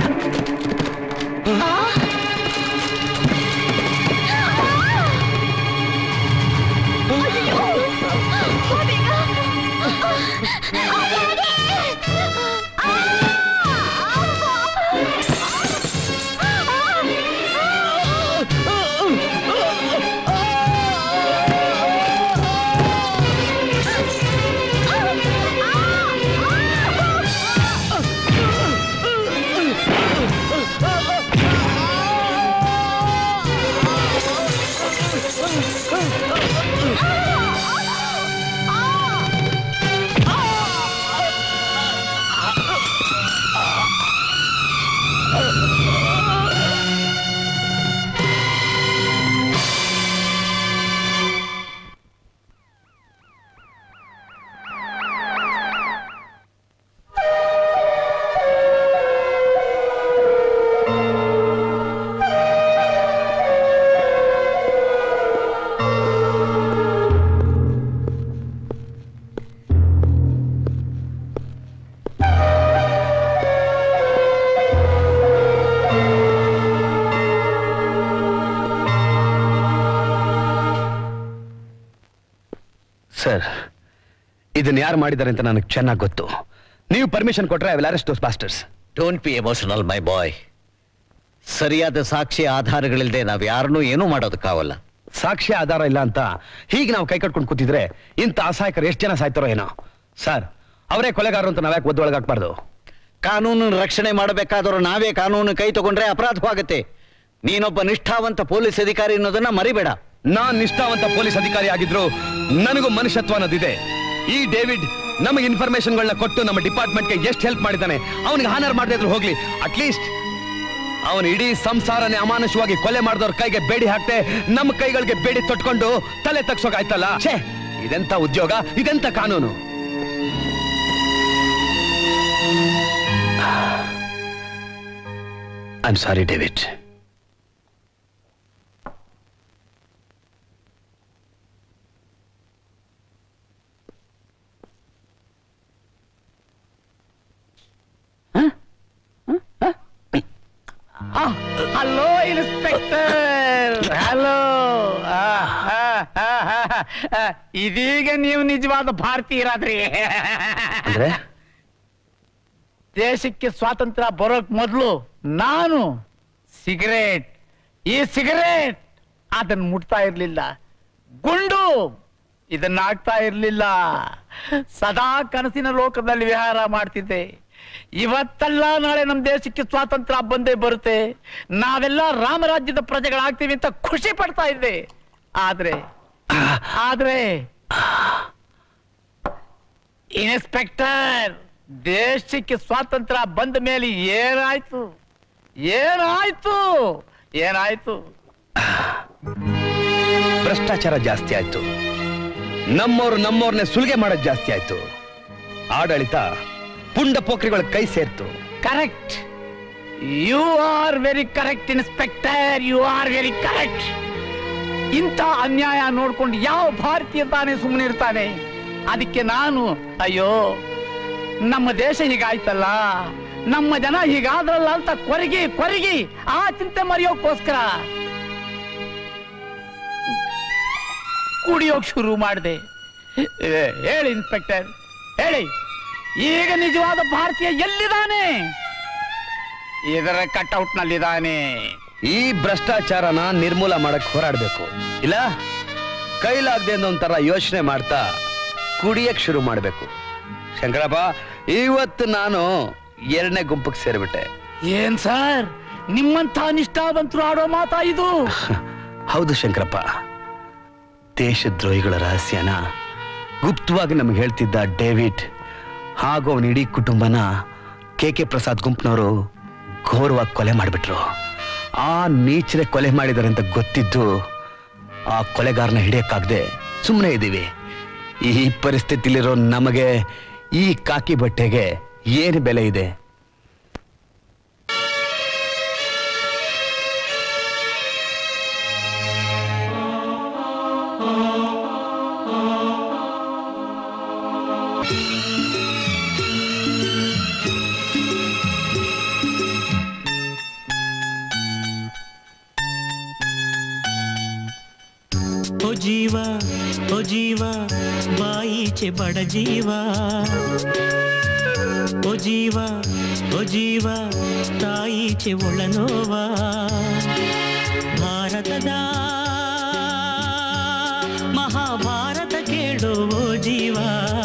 ಸರ್ ಇದನ್ನ ಯಾರು ಮಾಡಿದ್ದಾರೆ ಅಂತ ನನಗೆ ಚೆನ್ನಾಗಿ ಗೊತ್ತು ನೀವು ಪರ್ಮಿಷನ್ ಕೊಟ್ರೆ I will arrest those bastards
don't be emotional my boy ಸರಿಯಾದ ಸಾಕ್ಷಿ ಆಧಾರಗಳಿಲ್ಲದೆ ನಾವು ಯಾರನ್ನೂ ಏನೂ ಮಾಡೋದಕ್ಕಾಗಲ್ಲ
ಸಾಕ್ಷ್ಯ ಆಧಾರ ಇಲ್ಲ ಅಂತ ಹೀಗೆ ನಾವು ಕೈ ಕಟ್ಕೊಂಡು ಕೂತಿದ್ರೆ ಇಂಥ ಅಸಹಾಯಕರು ಎಷ್ಟು ಜನ ಸಾಯ್ತಾರೋ ಏನೋ ಸರ್ ಅವರೇ ಕೊಲೆಗಾರರು ಅಂತ ನಾವ್ಯಾಕೆ ಒದ್ದೊಳಗಾಕ್ಬಾರ್ದು
ಕಾನೂನು ರಕ್ಷಣೆ ಮಾಡಬೇಕಾದವರು ನಾವೇ ಕಾನೂನು ಕೈ ತಗೊಂಡ್ರೆ ಅಪರಾಧವಾಗುತ್ತೆ ನೀನೊಬ್ಬ ನಿಷ್ಠಾವಂತ ಪೊಲೀಸ್ ಅಧಿಕಾರಿ ಅನ್ನೋದನ್ನ ಮರಿಬೇಡ
ನಾನ್ ನಿಷ್ಠಾವಂತ ಪೊಲೀಸ್ ಅಧಿಕಾರಿ ಆಗಿದ್ರು ನನಗೂ ಮನುಷ್ಯತ್ವ ಅನ್ನೋದಿದೆ ಈ ಡೇವಿಡ್ ನಮಗೆ ಇನ್ಫಾರ್ಮೇಶನ್ಗಳನ್ನ ಕೊಟ್ಟು ನಮ್ಮ ಡಿಪಾರ್ಟ್ಮೆಂಟ್ಗೆ ಎಷ್ಟು ಹೆಲ್ಪ್ ಮಾಡಿದ್ದಾನೆ ಅವನಿಗೆ ಹಾನರ್ ಮಾಡದೇ ಇದ್ರು ಹೋಗ್ಲಿ ಅಟ್ಲೀಸ್ಟ್ ಅವನು ಇಡೀ ಸಂಸಾರನೇ ಅಮಾನುಷವಾಗಿ ಕೊಲೆ ಮಾಡಿದವ್ರ ಕೈಗೆ ಬೇಡಿ ಹಾಕ್ತೆ ನಮ್ಮ ಕೈಗಳಿಗೆ ಬೇಡಿ ತೊಟ್ಕೊಂಡು ತಲೆ ತಗ್ಸೋಕಾಯ್ತಲ್ಲ ಛೇ ಇದೆಂತ ಉದ್ಯೋಗ ಇದೆಂತ ಕಾನೂನು I am sorry David
hello inspector hello ಇದೀಗ ನೀವು ನಿಜವಾದ ಭಾರತೀಯರಾದ್ರಿ
ಅಂದ್ರೆ
ದೇಶಕ್ಕೆ ಸ್ವಾತಂತ್ರ್ಯ ಬರೋಕ್ ಮೊದಲು ನಾನು ಸಿಗರೇಟ್ ಈ ಸಿಗರೇಟ್ ಅದನ್ನ ಮುಟ್ತಾ ಇರ್ಲಿಲ್ಲ ಗುಂಡು ಇದನ್ನ ಆಗ್ತಾ ಇರ್ಲಿಲ್ಲ ಸದಾ ಕನಸಿನ ಲೋಕದಲ್ಲಿ ವಿಹಾರ ಮಾಡ್ತಿದ್ದೆ ಇವತ್ತಲ್ಲ ನಾಳೆ ನಮ್ಮ ದೇಶಕ್ಕೆ ಸ್ವಾತಂತ್ರ್ಯ ಬಂದೇ ಬರುತ್ತೆ ನಾವೆಲ್ಲ ರಾಮರಾಜ್ಯದ ಪ್ರಜೆಗಳಾಗ್ತೀವಿ ಅಂತ ಖುಷಿ ಪಡ್ತಾ ಇದ್ದೆ ಆದ್ರೆ ಆದ್ರೆ ಇನ್ಸ್ಪೆಕ್ಟರ್ ದೇಶಕ್ಕೆ ಸ್ವಾತಂತ್ರ್ಯ ಬಂದ ಮೇಲೆ ಏನಾಯ್ತು ಏನಾಯ್ತು ಏನಾಯ್ತು
ಭ್ರಷ್ಟಾಚಾರ ಜಾಸ್ತಿ ಆಯ್ತು ನಮ್ಮವ್ರು ನಮ್ಮವ್ರನ್ನೇ ಸುಲಿಗೆ ಮಾಡೋದು ಜಾಸ್ತಿ ಆಯ್ತು ಆಡಳಿತ ಪುಂಡ ಪೋಖ್ರಿಗಳ ಕೈ ಸೇರ್ತು
correct you are very correct inspector you are very correct ಇಂಥ ಅನ್ಯಾಯ ನೋಡ್ಕೊಂಡು ಯಾವ ಭಾರತೀಯ ತಾನೇ ಸುಮ್ಮನೆ ಇರ್ತಾನೆ ಅದಕ್ಕೆ ನಾನು ಅಯ್ಯೋ ನಮ್ಮ ದೇಶ ಹೀಗಾಯ್ತಲ್ಲ ನಮ್ಮ ಜನ ಹೀಗಾದ್ರಲ್ಲ ಅಂತ ಕೊರಗಿ ಕೊರಗಿ ಆ ಚಿಂತೆ ಮರೆಯೋಕ್ಕೋಸ್ಕರ ಕುಡಿಯೋಕ್ ಶುರು ಮಾಡಿದೆ ಹೇಳಿ ಇನ್ಸ್ಪೆಕ್ಟರ್ ಹೇಳಿ ಈಗ ನಿಜವಾದ ಭಾರತೀಯ ಎಲ್ಲಿದ್ದಾನೆ ಇದರ ಕಟ್ಔಟ್ ನಲ್ಲಿದ್ದಾನೆ
ಈ ಭ್ರಷ್ಟಾಚಾರನ ನಿರ್ಮೂಲ ಮಾಡಕ್ ಹೋರಾಡ್ಬೇಕು ಇಲ್ಲ ಕೈಲಾಗ್ದೆ ಅನ್ನೋ ಒಂಥರ ಯೋಚನೆ ಮಾಡ್ತಾ ಕುಡಿಯಕ್ ಶುರು ಮಾಡ್ಬೇಕು ಶಂಕರಪ್ಪ ಇವತ್ತು ನಾನು ಎರಡನೇ ಗುಂಪಿಗೆ ಸೇರ್ಬಿಟ್ಟೆ
ಏನ್ ಸರ್ ನಿಮ್ಮಂಥ ನಿಷ್ಠಾವಂತರು ಆಡೋ ಮಾತಾ ಇದು
ಹೌದು ಶಂಕರಪ್ಪ ದೇಶದ್ರೋಹಿಗಳ ರಹಸ್ಯನ ಗುಪ್ತವಾಗಿ ನಮಗೆ ಹೇಳ್ತಿದ್ದ ಡೇವಿಡ್ ಹಾಗೂ ಅವನ ಇಡೀ ಕುಟುಂಬನ ಕೆ ಕೆ ಪ್ರಸಾದ್ ಗುಂಪ್ನವರು ಘೋರವಾಗಿ ಕೊಲೆ ಮಾಡಿಬಿಟ್ರು ಆ ನೀಚನೆ ಕೊಲೆ ಮಾಡಿದ್ದಾರೆ ಅಂತ ಗೊತ್ತಿದ್ದು ಆ ಕೊಲೆಗಾರನ ಹಿಡಿಯಕ್ಕಾಗದೆ ಸುಮ್ಮನೆ ಇದ್ದೀವಿ ಈ ಪರಿಸ್ಥಿತಿಲಿರೋ ನಮಗೆ ಈ ಕಾಕಿ ಬಟ್ಟೆಗೆ ಏನು ಬೆಲೆ ಇದೆ
ಜೀವ ಬಾಯಿಚೆ ಬಡ ಜೀವ ಓ ಜೀವ ಓ ಜೀವ ತಾಯಿಚೆ ಒಳನೋವ ಭಾರತದ ಮಹಾಭಾರತ ಕೇಳೋ ಓ ಜೀವ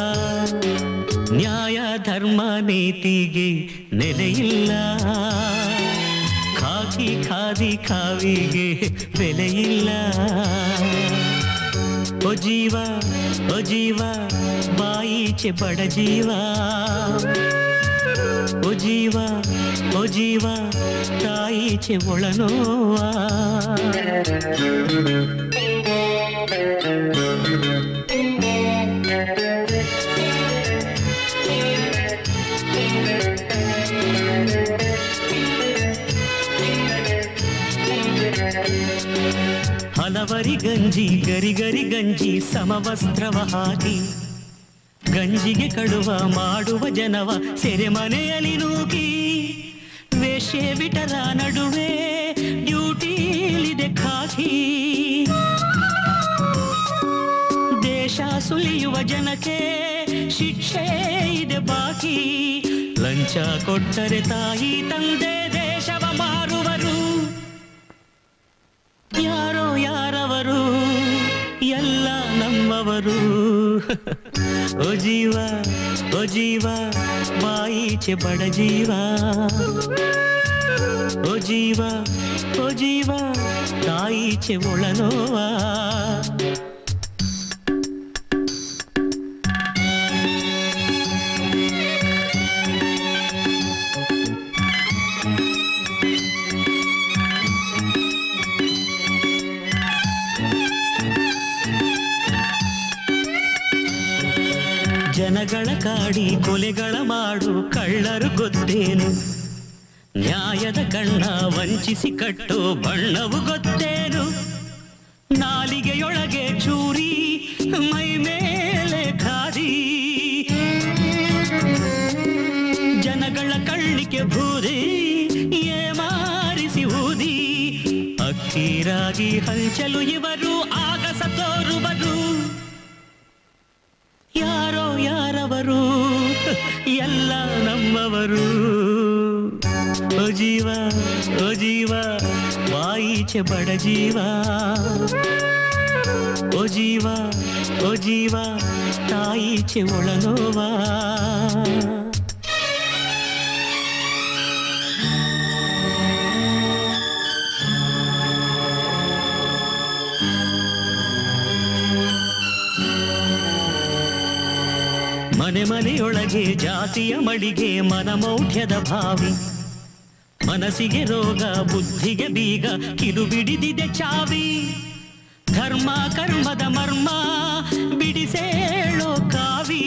ನ್ಯಾಯ ಧರ್ಮ ನೀತಿಗೆ ನೆಲೆಯಿಲ್ಲ ಖಾಕಿ ಖಾದಿ ಖಾವಿಗೆ ಬೆಲೆಯಿಲ್ಲ ಓ ಜೀವ ಓ ಜೀವ ಬಾಯಿಚೆ ಬಡ ಜೀವ ಓ ಜೀವ ಓ ಜೀವ ತಾಯಿಚೆ ಒಳನೋವಾ ಹಲವರಿ ಗಂಜಿ ಗರಿ ಗರಿ ಗಂಜಿ ಸಮವಸ್ತ್ರವ ಹಾಕಿ ಗಂಜಿಗೆ ಕಡುವ ಮಾಡುವ ಜನವ ಸೆರೆಮನೆಯಲ್ಲಿ ನೂಕಿ ವೇಷೆ ಬಿಟರ ನಡುವೆ ಡ್ಯೂಟಿಲಿದೆ ಖಾಕಿ ದೇಶ ಸುಲಿಯುವ ಜನಕ್ಕೆ ಶಿಕ್ಷೆ ಇದೆ ಬಾಕಿ ಲಂಚ ಕೊಟ್ಟರೆ ತಾಯಿ ತಂದೆ ದೇಶವ ಮಾರುವರು ಯಾರೋ ಯಾರವರು ಎಲ್ಲ ನಮ್ಮವರು ಓ ಜೀವ ಓ ಜೀವ ಬಾಯಿಚೆ ಬಡ ಜೀವ ಓ ಜೀವ ಓ ಜೀವ ತಾಯಿಚೆ ಒಳನೋವಾ ಜನಗಳ ಕಾಡಿ ಕೊಲೆಗಳ ಮಾಡು ಕಳ್ಳರು ಗೊತ್ತೇನು ನ್ಯಾಯದ ಕಣ್ಣ ವಂಚಿಸಿ ಕಟ್ಟೋ ಬಣ್ಣವು ಗೊತ್ತೇನು ನಾಲಿಗೆಯೊಳಗೆ ಚೂರಿ ಮೈ ಮೇಲೆ ಖಾದಿ ಜನಗಳ ಕಳ್ಳಿಕೆ ಬೂದಿ ಏ ಮಾರಿಸಿ ಊದಿ ಅಕ್ಕಿರಾಗಿ ಹಂಚಲು ಇವರು ಆಗಸ ತೋರುವರು ಯಾರೋ ಯಾರವರು ಎಲ್ಲ ನಮ್ಮವರು ಓ ಜೀವ ಓ ಜೀವ ಬಾಯಿಚೆ ಬಡ ಜೀವ ಓ ಜೀವ ಓ ಜೀವ ತಾಯಿಚೆ ಒಳನೋವಾ ಮನೆ ಮನೆಯೊಳಗೆ ಜಾತಿಯ ಮಡಿಗೆ ಮನಮೌಢ್ಯದ ಭಾವಿ ಮನಸ್ಸಿಗೆ ರೋಗ ಬುದ್ಧಿಗೆ ಬೀಗ ಕಿರು ಬಿಡಿದಿದೆ ಚಾವಿ ಧರ್ಮ ಕರ್ಮದ ಮರ್ಮ ಬಿಡಿಸೇಳೋ ಕಾವಿ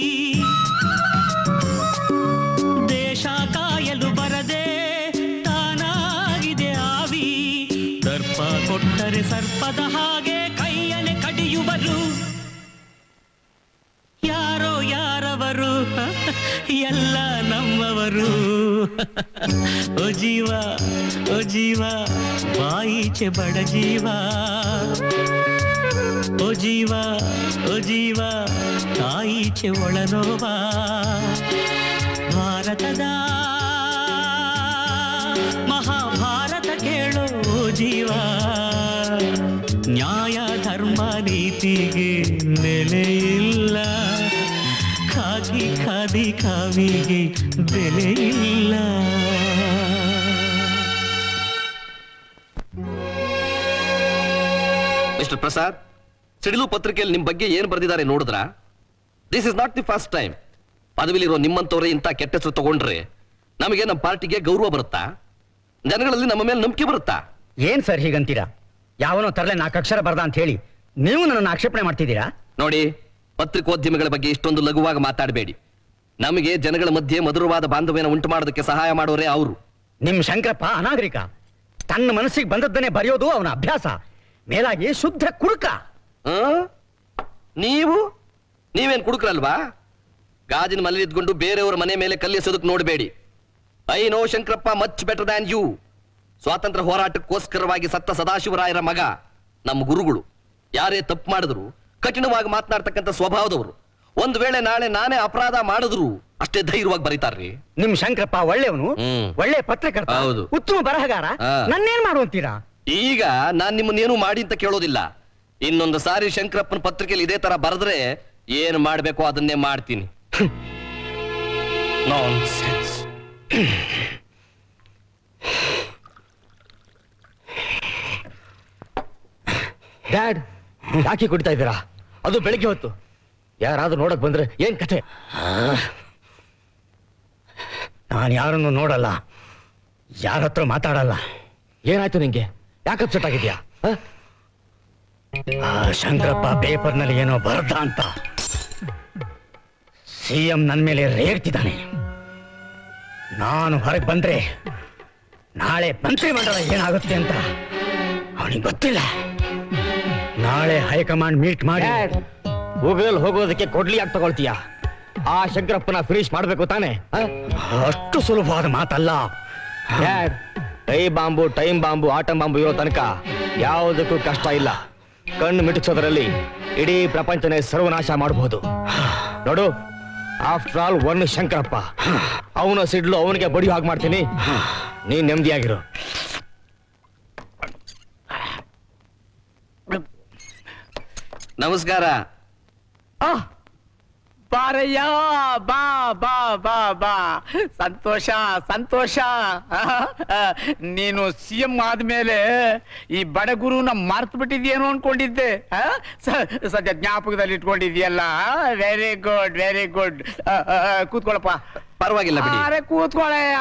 ದೇಶ ಕಾಯಲು ಬರದೆ ತಾನಾಗಿದೆ ಆವಿ ದರ್ಪ ಕೊಟ್ಟರೆ ಸರ್ಪದ ಹಾಗೆ ಕೈಯನೆ ಕಡಿಯುವರು ಯಾರೋ ಯಾರವರು ಎಲ್ಲ ನಮ್ಮವರು ಓ ಜೀವ ಓ ಜೀವ ಬಾಯಿಚೆ ಬಡ ಜೀವ ಓ ಜೀವ ಓ ಜೀವ ತಾಯಿಚೆ ಒಳನೋವಾ ಭಾರತದ ಮಹಾಭಾರತ ಕೇಳೋ ಓ ಜೀವ ನ್ಯಾಯ ಧರ್ಮ ನೀತಿಗೆ ನೆಲೆಯಿಲ್ಲ ಖಾದಿ ಖಾದಿ ಕಾವಿಗೆ ಬೆಲೆ ಇಲ್ಲ
ಮಿಸ್ಟರ್ ಪ್ರಸಾದ್ ಸಿಡಿಲು ಪತ್ರಿಕೆಯಲ್ಲಿ ನಿಮ್ ಬಗ್ಗೆ ಏನ್ ಬರೆದಿದ್ದಾರೆ ನೋಡಿದ್ರ this is not the first time ಪದವಿಲಿರೋ ನಿಮ್ಮಂತವ್ರೆ ಇಂಥ ಕೆಟ್ಟ ಹೆಸರು ತಗೊಂಡ್ರೆ ನಮಗೆ ನಮ್ಮ ಪಾರ್ಟಿಗೆ ಗೌರವ ಬರುತ್ತಾ ಜನಗಳಲ್ಲಿ ನಮ್ಮ ಮೇಲೆ ನಂಬಿಕೆ ಬರುತ್ತಾ
ಏನ್ ಸರ್ ಹೀಗಂತೀರಾ ಯಾವನೋ ತರಲೆ ನಾಲ್ಕು ಅಕ್ಷರ ಬರ್ದ ಅಂತ ಹೇಳಿ ನೀವು ನನ್ನನ್ನು ಆಕ್ಷೇಪಣೆ ಮಾಡ್ತಿದ್ದೀರಾ
ನೋಡಿ ಪತ್ರಿಕೋದ್ಯಮಿಗಳ ಬಗ್ಗೆ ಇಷ್ಟೊಂದು ಲಘುವಾಗಿ ಮಾತಾಡಬೇಡಿ ನಮಗೆ ಜನಗಳ ಮಧ್ಯೆ ಮಧುರವಾದ ಬಾಂಧವ್ಯನ ಉಂಟು ಮಾಡೋದಕ್ಕೆ ಸಹಾಯ ಮಾಡೋರೇ ಅವರು
ನಿಮ್ ಶಂಕರಪ್ಪ ಅನಾಗರಿಕ ತನ್ನ ಮನಸ್ಸಿಗೆ ಬಂದದ್ದನ್ನೇ ಬರೆಯೋದು ಅವನ ಅಭ್ಯಾಸ ಮೇಲಾಗಿ ಶುದ್ಧ ಕುಡುಕ
ಆ? ನೀವು ನೀವೇನ್ ಕುಡುಕ್ರಲ್ವಾ ಗಾಜಿನ ಮನೇಲಿ ಇದ್ಕೊಂಡು ಬೇರೆಯವರ ಮನೆ ಮೇಲೆ ಕಲ್ಲೆಸೋದಕ್ಕೆ ನೋಡಬೇಡಿ I know Shankarappa much better than you ಸ್ವಾತಂತ್ರ್ಯ ಹೋರಾಟಕ್ಕೋಸ್ಕರವಾಗಿ ಸತ್ತ ಸದಾಶಿವರಾಯರ ಮಗ ನಮ್ಮ ಗುರುಗಳು ಯಾರೇ ತಪ್ಪು ಮಾಡಿದ್ರು ಕಠಿಣವಾಗಿ ಮಾತನಾಡ್ತಕ್ಕಂಥ ಸ್ವಭಾವದವರು ಒಂದ್ ವೇಳೆ ನಾಳೆ ನಾನೇ ಅಪರಾಧ ಮಾಡಿದ್ರು ಅಷ್ಟೇ ಧೈರ್ಯವಾಗಿ ಬರೀತಾರ್ರಿ
ನಿಮ್ ಶಂಕರಪ್ಪ ಒಳ್ಳೆಯವನು ಒಳ್ಳೆ ಪತ್ರಕರ್ತ
ಹೌದು.
ಉತ್ತಮ ಬರಹಗಾರ
ಹಾ.
ನನ್ನೇನ್ ಮಾಡುವಂತೀರಾ
ಈಗ ನಾನ್ ನಿಮ್ಮನ್ನೇನು ಮಾಡಿ ಅಂತ ಕೇಳೋದಿಲ್ಲ ಇನ್ನೊಂದು ಸಾರಿ ಶಂಕರಪ್ಪನ ಪತ್ರಿಕೆಯಲ್ಲಿ ಇದೇ ತರ ಬರೆದ್ರೆ ಏನ್ ಮಾಡ್ಬೇಕು ಅದನ್ನೇ ಮಾಡ್ತೀನಿ Nonsense.
ಡ್ಯಾಡ್ ಯಾಕೆ ಕುಡಿತಾ ಇದ್ದೀರಾ ಅದು ಬೆಳಿಗ್ಗೆ ಹೊತ್ತು ಯಾರಾದ್ರೂ ನೋಡಕ್ ಬಂದ್ರೆ ಏನ್ ಕತೆ
ನಾನು ಯಾರನ್ನು ನೋಡಲ್ಲ ಯಾರ ಹತ್ರ ಮಾತಾಡಲ್ಲ
ಏನಾಯ್ತು ನಿಂಗೆ ಯಾಕೆ ಅಪ್ಸೆಟ್ ಆಗಿದ್ಯಾ ಹ?
ಆ ಶಂಕರಪ್ಪ ಪೇಪರ್ನಲ್ಲಿ ಏನೋ ಬರದ್ದ ಅಂತ ಸಿಎಂ ನನ್ನ ಮೇಲೆ ರೇಗ್ತಿದ್ದಾನೆ ನಾನು ಹೊರಗೆ ಬಂದ್ರೆ ನಾಳೆ ಮಂತ್ರಿಮಂಡಲ ಏನಾಗುತ್ತೆ ಅಂತ ಅವನಿಗೆ ಗೊತ್ತಿಲ್ಲ ನಾಳೆ ಹೈಕಮಾಂಡ್ ಮೀಟ್ ಮಾಡಿ
ಗೂಗಲ್ ಹೋಗೋದಕ್ಕೆ ಕೊಡ್ಲಿ ಯಾಕೆ ತಗೊಳ್ತೀಯಾ ಆ ಶಂಕರಪ್ಪನ ಫಿನಿಶ್ ಮಾಡ್ಬೇಕು ತಾನೆ
ಅಷ್ಟು ಸುಲಭವಾದ ಮಾತಲ್ಲ
ಡ್ಯಾಡ್ ಟೈ bomb time bomb atom bomb ಇರೋ ತನಕ ಯಾವುದಕ್ಕೂ ಕಷ್ಟ ಇಲ್ಲ ಕಣ್ಣು ಮಿಟುಕ್ಸೋದ್ರಲ್ಲಿ ಇಡೀ ಪ್ರಪಂಚನೇ ಸರ್ವನಾಶ ಮಾಡಬಹುದು ನೋಡು ಆಫ್ಟರ್ ಆಲ್ ಒನ್ ಶಂಕರಪ್ಪ ಅವನ ಸಿಡ್ಲು ಅವನಿಗೆ ಬಡಿ ಹಾಗೆ ಮಾಡ್ತೀನಿ ನೀನ್ ನೆಮ್ಮದಿಯಾಗಿರು
ನಮಸ್ಕಾರ
ಬಾರಯ್ಯ ಬಾ ಬಾ ಬಾ ಬಾ ಸಂತೋಷ ಸಂತೋಷ ನೀನು ಸಿ ಎಂ ಆದ್ಮೇಲೆ ಈ ಬಡಗುರುನ ಮರ್ತು ಬಿಟ್ಟಿದ್ಯೇನೋ ಅನ್ಕೊಂಡಿದ್ದೆ ಆ? ಸ- ಸದ್ಯ ಜ್ಞಾಪಕದಲ್ಲಿ ಇಟ್ಕೊಂಡಿದ್ಯಲ್ಲ ವೆರಿ ಗುಡ್ ವೆರಿ ಗುಡ್ ಕೂತ್ಕೊಳ್ಳಪ್ಪ
ಪರವಾಗಿಲ್ಲ ಬಿಡಿ
ಅರೆ ಕೂತ್ಕೊಳ್ಳಯ್ಯ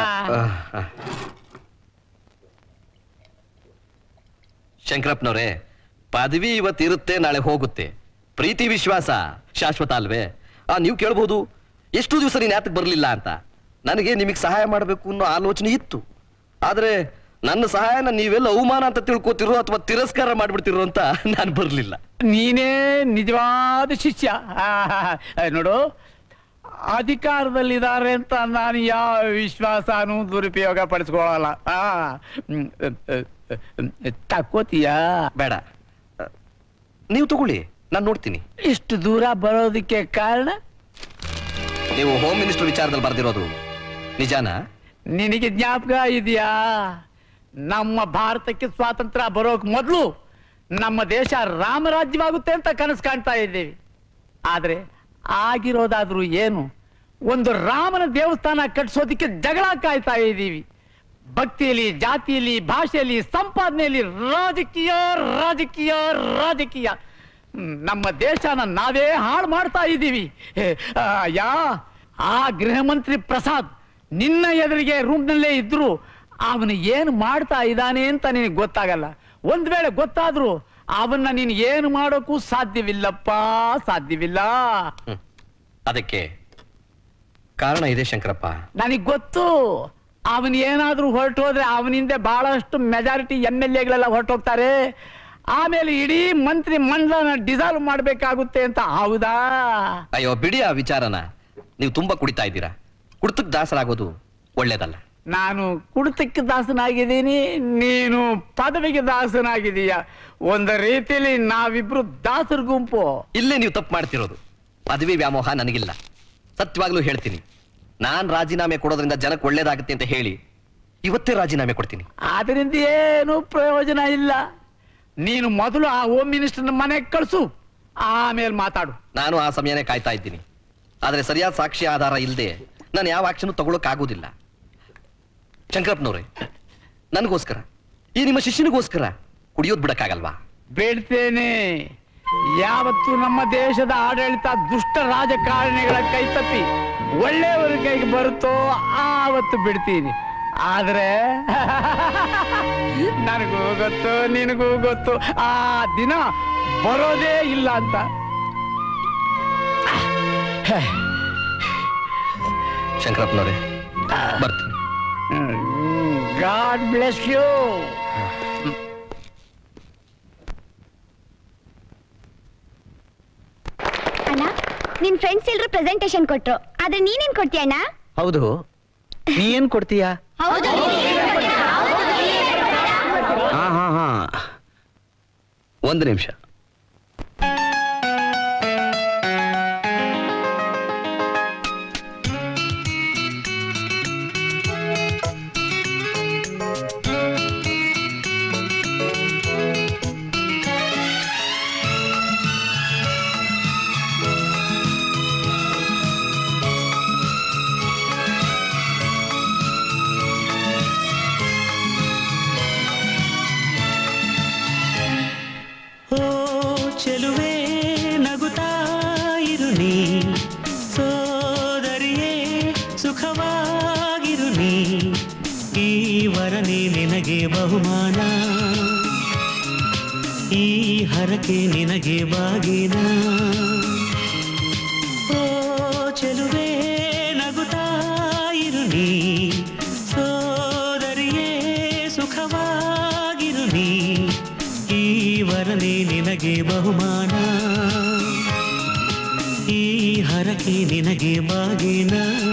ಶಂಕರಪ್ಪನವ್ರೆ ಪದವಿ ಇವತ್ತಿರುತ್ತೆ ನಾಳೆ ಹೋಗುತ್ತೆ ಪ್ರೀತಿ ವಿಶ್ವಾಸ ಶಾಶ್ವತ ಅಲ್ವೇ ಆ ನೀವು ಕೇಳ್ಬೋದು ಎಷ್ಟು ದಿವಸ ನೀನ್ ಯಾತಕ್ಕೆ ಬರಲಿಲ್ಲ ಅಂತ ನನಗೆ ನಿಮಗೆ ಸಹಾಯ ಮಾಡಬೇಕು ಅನ್ನೋ ಆಲೋಚನೆ ಇತ್ತು ಆದ್ರೆ ನನ್ನ ಸಹಾಯನ ನೀವೆಲ್ಲ ಅವಮಾನ ಅಂತ ತಿಳ್ಕೊತಿರೋ ಅಥವಾ ತಿರಸ್ಕಾರ ಮಾಡ್ಬಿಡ್ತಿರೋ ಅಂತ ನಾನು ಬರಲಿಲ್ಲ
ನೀನೇ ನಿಜವಾದ ಶಿಷ್ಯ ಆ, ನೋಡು ಅಧಿಕಾರದಲ್ಲಿದ್ದಾರೆ ಅಂತ ನಾನು ಯಾವ ವಿಶ್ವಾಸನೂ ದುರುಪಯೋಗ ಪಡಿಸ್ಕೊಳ್ಳಲ್ಲ ಆ, ಹ್ಮ್, ಅ, ಅ, ಅ, ತಕ್ಕೋತೀಯಾ
ಬೇಡ ನೀವು ತಗೊಳ್ಳಿ ನಾನು ನೋಡ್ತೀನಿ
ಇಷ್ಟು ದೂರ ಬರೋದಕ್ಕೆ ಕಾರಣ
ನೀವು ಹೋಮ್ ಮಿನಿಸ್ಟರ್ ವಿಚಾರದಲ್ಲಿ ಬರ್ದಿರೋದು ನಿಜಾನಾ
ನಿನಗೆ ಜ್ಞಾಪಕ ಇದೆಯಾ ನಮ್ಮ ಭಾರತಕ್ಕೆ ಸ್ವಾತಂತ್ರ್ಯ ಬರೋಕ್ ಮೊದಲು ನಮ್ಮ ದೇಶ ರಾಮರಾಜ್ಯವಾಗುತ್ತೆ ಅಂತ ಕನಸು ಕಾಣ್ತಾ ಇದ್ದೀವಿ ಆದ್ರೆ ಆಗಿರೋದಾದ್ರೂ ಏನು ಒಂದು ರಾಮನ ದೇವಸ್ಥಾನ ಕಟ್ಸೋದಿಕ್ಕೆ ಜಗಳ ಕಾಯ್ತಾ ಇದ್ದೀವಿ ಭಕ್ತಿಯಲ್ಲಿ ಜಾತಿಯಲ್ಲಿ ಭಾಷೆಯಲ್ಲಿ ಸಂಪಾದನೆಯಲ್ಲಿ ರಾಜಕೀಯ ರಾಜಕೀಯ ರಾಜಕೀಯ ಹ್ಮ್, ನಮ್ಮ ದೇಶನ ನಾವೇ ಹಾಳು ಮಾಡ್ತಾ ಇದ್ದೀವಿ ಏ, ಆ, ಯಾ ಆ ಗೃಹ ಮಂತ್ರಿ ಪ್ರಸಾದ್ ನಿನ್ನ ಎದುರಿಗೆ ರೂಮ್ನಲ್ಲೇ ಇದ್ರು ಅವನು ಏನು ಮಾಡ್ತಾ ಇದ್ದಾನೆ ಅಂತ ನಿನಗೆ ಗೊತ್ತಾಗಲ್ಲ ಒಂದ್ ವೇಳೆ ಗೊತ್ತಾದ್ರೂ ಅವನ್ನ ನೀನು ಏನು ಮಾಡೋಕ್ಕೂ ಸಾಧ್ಯವಿಲ್ಲಪ್ಪ ಸಾಧ್ಯವಿಲ್ಲ
ಅದಕ್ಕೆ ಕಾರಣ ಇದೆ ಶಂಕರಪ್ಪ
ನನಗ್ ಗೊತ್ತು ಅವನ್ ಏನಾದ್ರೂ ಹೊರಟು ಹೋದ್ರೆ ಅವನಿಂದ ಬಹಳಷ್ಟು ಮೆಜಾರಿಟಿ ಎಂ ಎಲ್ ಎಗಳೆಲ್ಲ ಹೊರಟೋಗ್ತಾರೆ ಆಮೇಲೆ ಇಡೀ ಮಂತ್ರಿ ಮಂಡಲನ ಡಿಸಾಲ್ವ್ ಮಾಡ್ಬೇಕಾಗುತ್ತೆ ಅಂತ ಹೌದಾ
ಅಯ್ಯೋ ಬಿಡಿ ಆ ವಿಚಾರನ ನೀವು ತುಂಬಾ ಕುಡಿತಾ ಇದ್ದೀರಾ ಕುಡ್ತಕ್ ದಾಸರಾಗೋದು ಒಳ್ಳೇದಲ್ಲ
ನಾನು ಕುಡಿತಕ್ಕೆ ದಾಸನಾಗಿದ್ದೀನಿ ನೀನು ಪದವಿಗೆ ದಾಸನಾಗಿದೀಯ ಒಂದು ರೀತಿಲಿ ನಾವಿಬ್ರು ದಾಸರ ಗುಂಪು
ಇಲ್ಲೇ ನೀವು ತಪ್ಪು ಮಾಡ್ತಿರೋದು ಪದವಿ ವ್ಯಾಮೋಹ ನನಗಿಲ್ಲ ಸತ್ಯವಾಗ್ಲೂ ಹೇಳ್ತೀನಿ ನಾನ್ ರಾಜೀನಾಮೆ ಕೊಡೋದ್ರಿಂದ ಜನಕ್ಕೆ ಒಳ್ಳೇದಾಗುತ್ತೆ ಅಂತ ಹೇಳಿ ಇವತ್ತೇ ರಾಜೀನಾಮೆ ಕೊಡ್ತೀನಿ
ಅದರಿಂದ ಏನು ಪ್ರಯೋಜನ ಇಲ್ಲ ನೀನು ಮೊದಲು ಆ ಹೋಮ್ ಮಿನಿಸ್ಟರ್ನ ಮನೆಗೆ ಕಳಿಸು ಆಮೇಲೆ ಮಾತಾಡು
ನಾನು ಆ ಸಮಯನೇ ಕಾಯ್ತಾ ಇದ್ದೀನಿ ಆದ್ರೆ ಸರಿಯಾದ ಸಾಕ್ಷಿ ಆಧಾರ ಇಲ್ಲದೆ ನಾನು ಯಾವ ಆಕ್ಷನ್ ತಗೊಳಕ್ ಆಗೋದಿಲ್ಲ ಶಂಕರಪ್ಪನವ್ರೆ ನನಗೋಸ್ಕರ ಈ ನಿಮ್ಮ ಶಿಷ್ಯನಿಗೋಸ್ಕರ ಕುಡಿಯೋದ್ ಬಿಡಕ್ಕಾಗಲ್ವಾ
ಬೇಡ್ತೇನೆ ಯಾವತ್ತು ನಮ್ಮ ದೇಶದ ಆಡಳಿತ ದುಷ್ಟ ರಾಜಕಾರಣಿಗಳ ಕೈ ತಪ್ಪಿ ಒಳ್ಳೆಯವರ ಕೈಗೆ ಬರುತ್ತೋ ಆವತ್ತು ಬಿಡ್ತೀನಿ ಆದ್ರೆ ನನಗೂ ಗೊತ್ತು ನಿನಗೂ ಗೊತ್ತು ಆ ದಿನ ಬರೋದೇ ಇಲ್ಲ ಅಂತ
ಶಂಕರಪ್ಪನವ್ರೆ ಬರ್ತೀನಿ
ಗಾಡ್ ಬ್ಲೆಸ್ ಯು
ಅಣ್ಣ ನಿನ್ ಫ್ರೆಂಡ್ಸ್ ಎಲ್ರು ಪ್ರೆಸೆಂಟೇಶನ್ ಕೊಟ್ರು ಆದ್ರೆ ನೀನೇನ್ ಕೊಡ್ತೀಯ ಅಣ್ಣ
ಹೌದು ನೀ ಏನ್ ಕೊಡ್ತೀಯಾ
ಹೌದು
ಹಾ ಹಾ ಹಾ
ಒಂದು ನಿಮಿಷ
ಸುಖವಾಗಿರು ನೀ ಈ ವರನೇ ನಿನಗೆ ಬಹುಮಾನ ಈ ಹರಕೆ ನಿನಗೆ ಬಾಗಿನ ಓ ಚೆಲುವೆ ನಗುತ್ತಾ ಇರು ನೀ ಸೋದರಿಯೇ ಸುಖವಾಗಿರು ನೀ ಈ ವರನೇ ನಿನಗೆ ಬಹುಮಾನ ಈ ಹರಕೆ ನಿನಗೆ ಬಾಗಿನ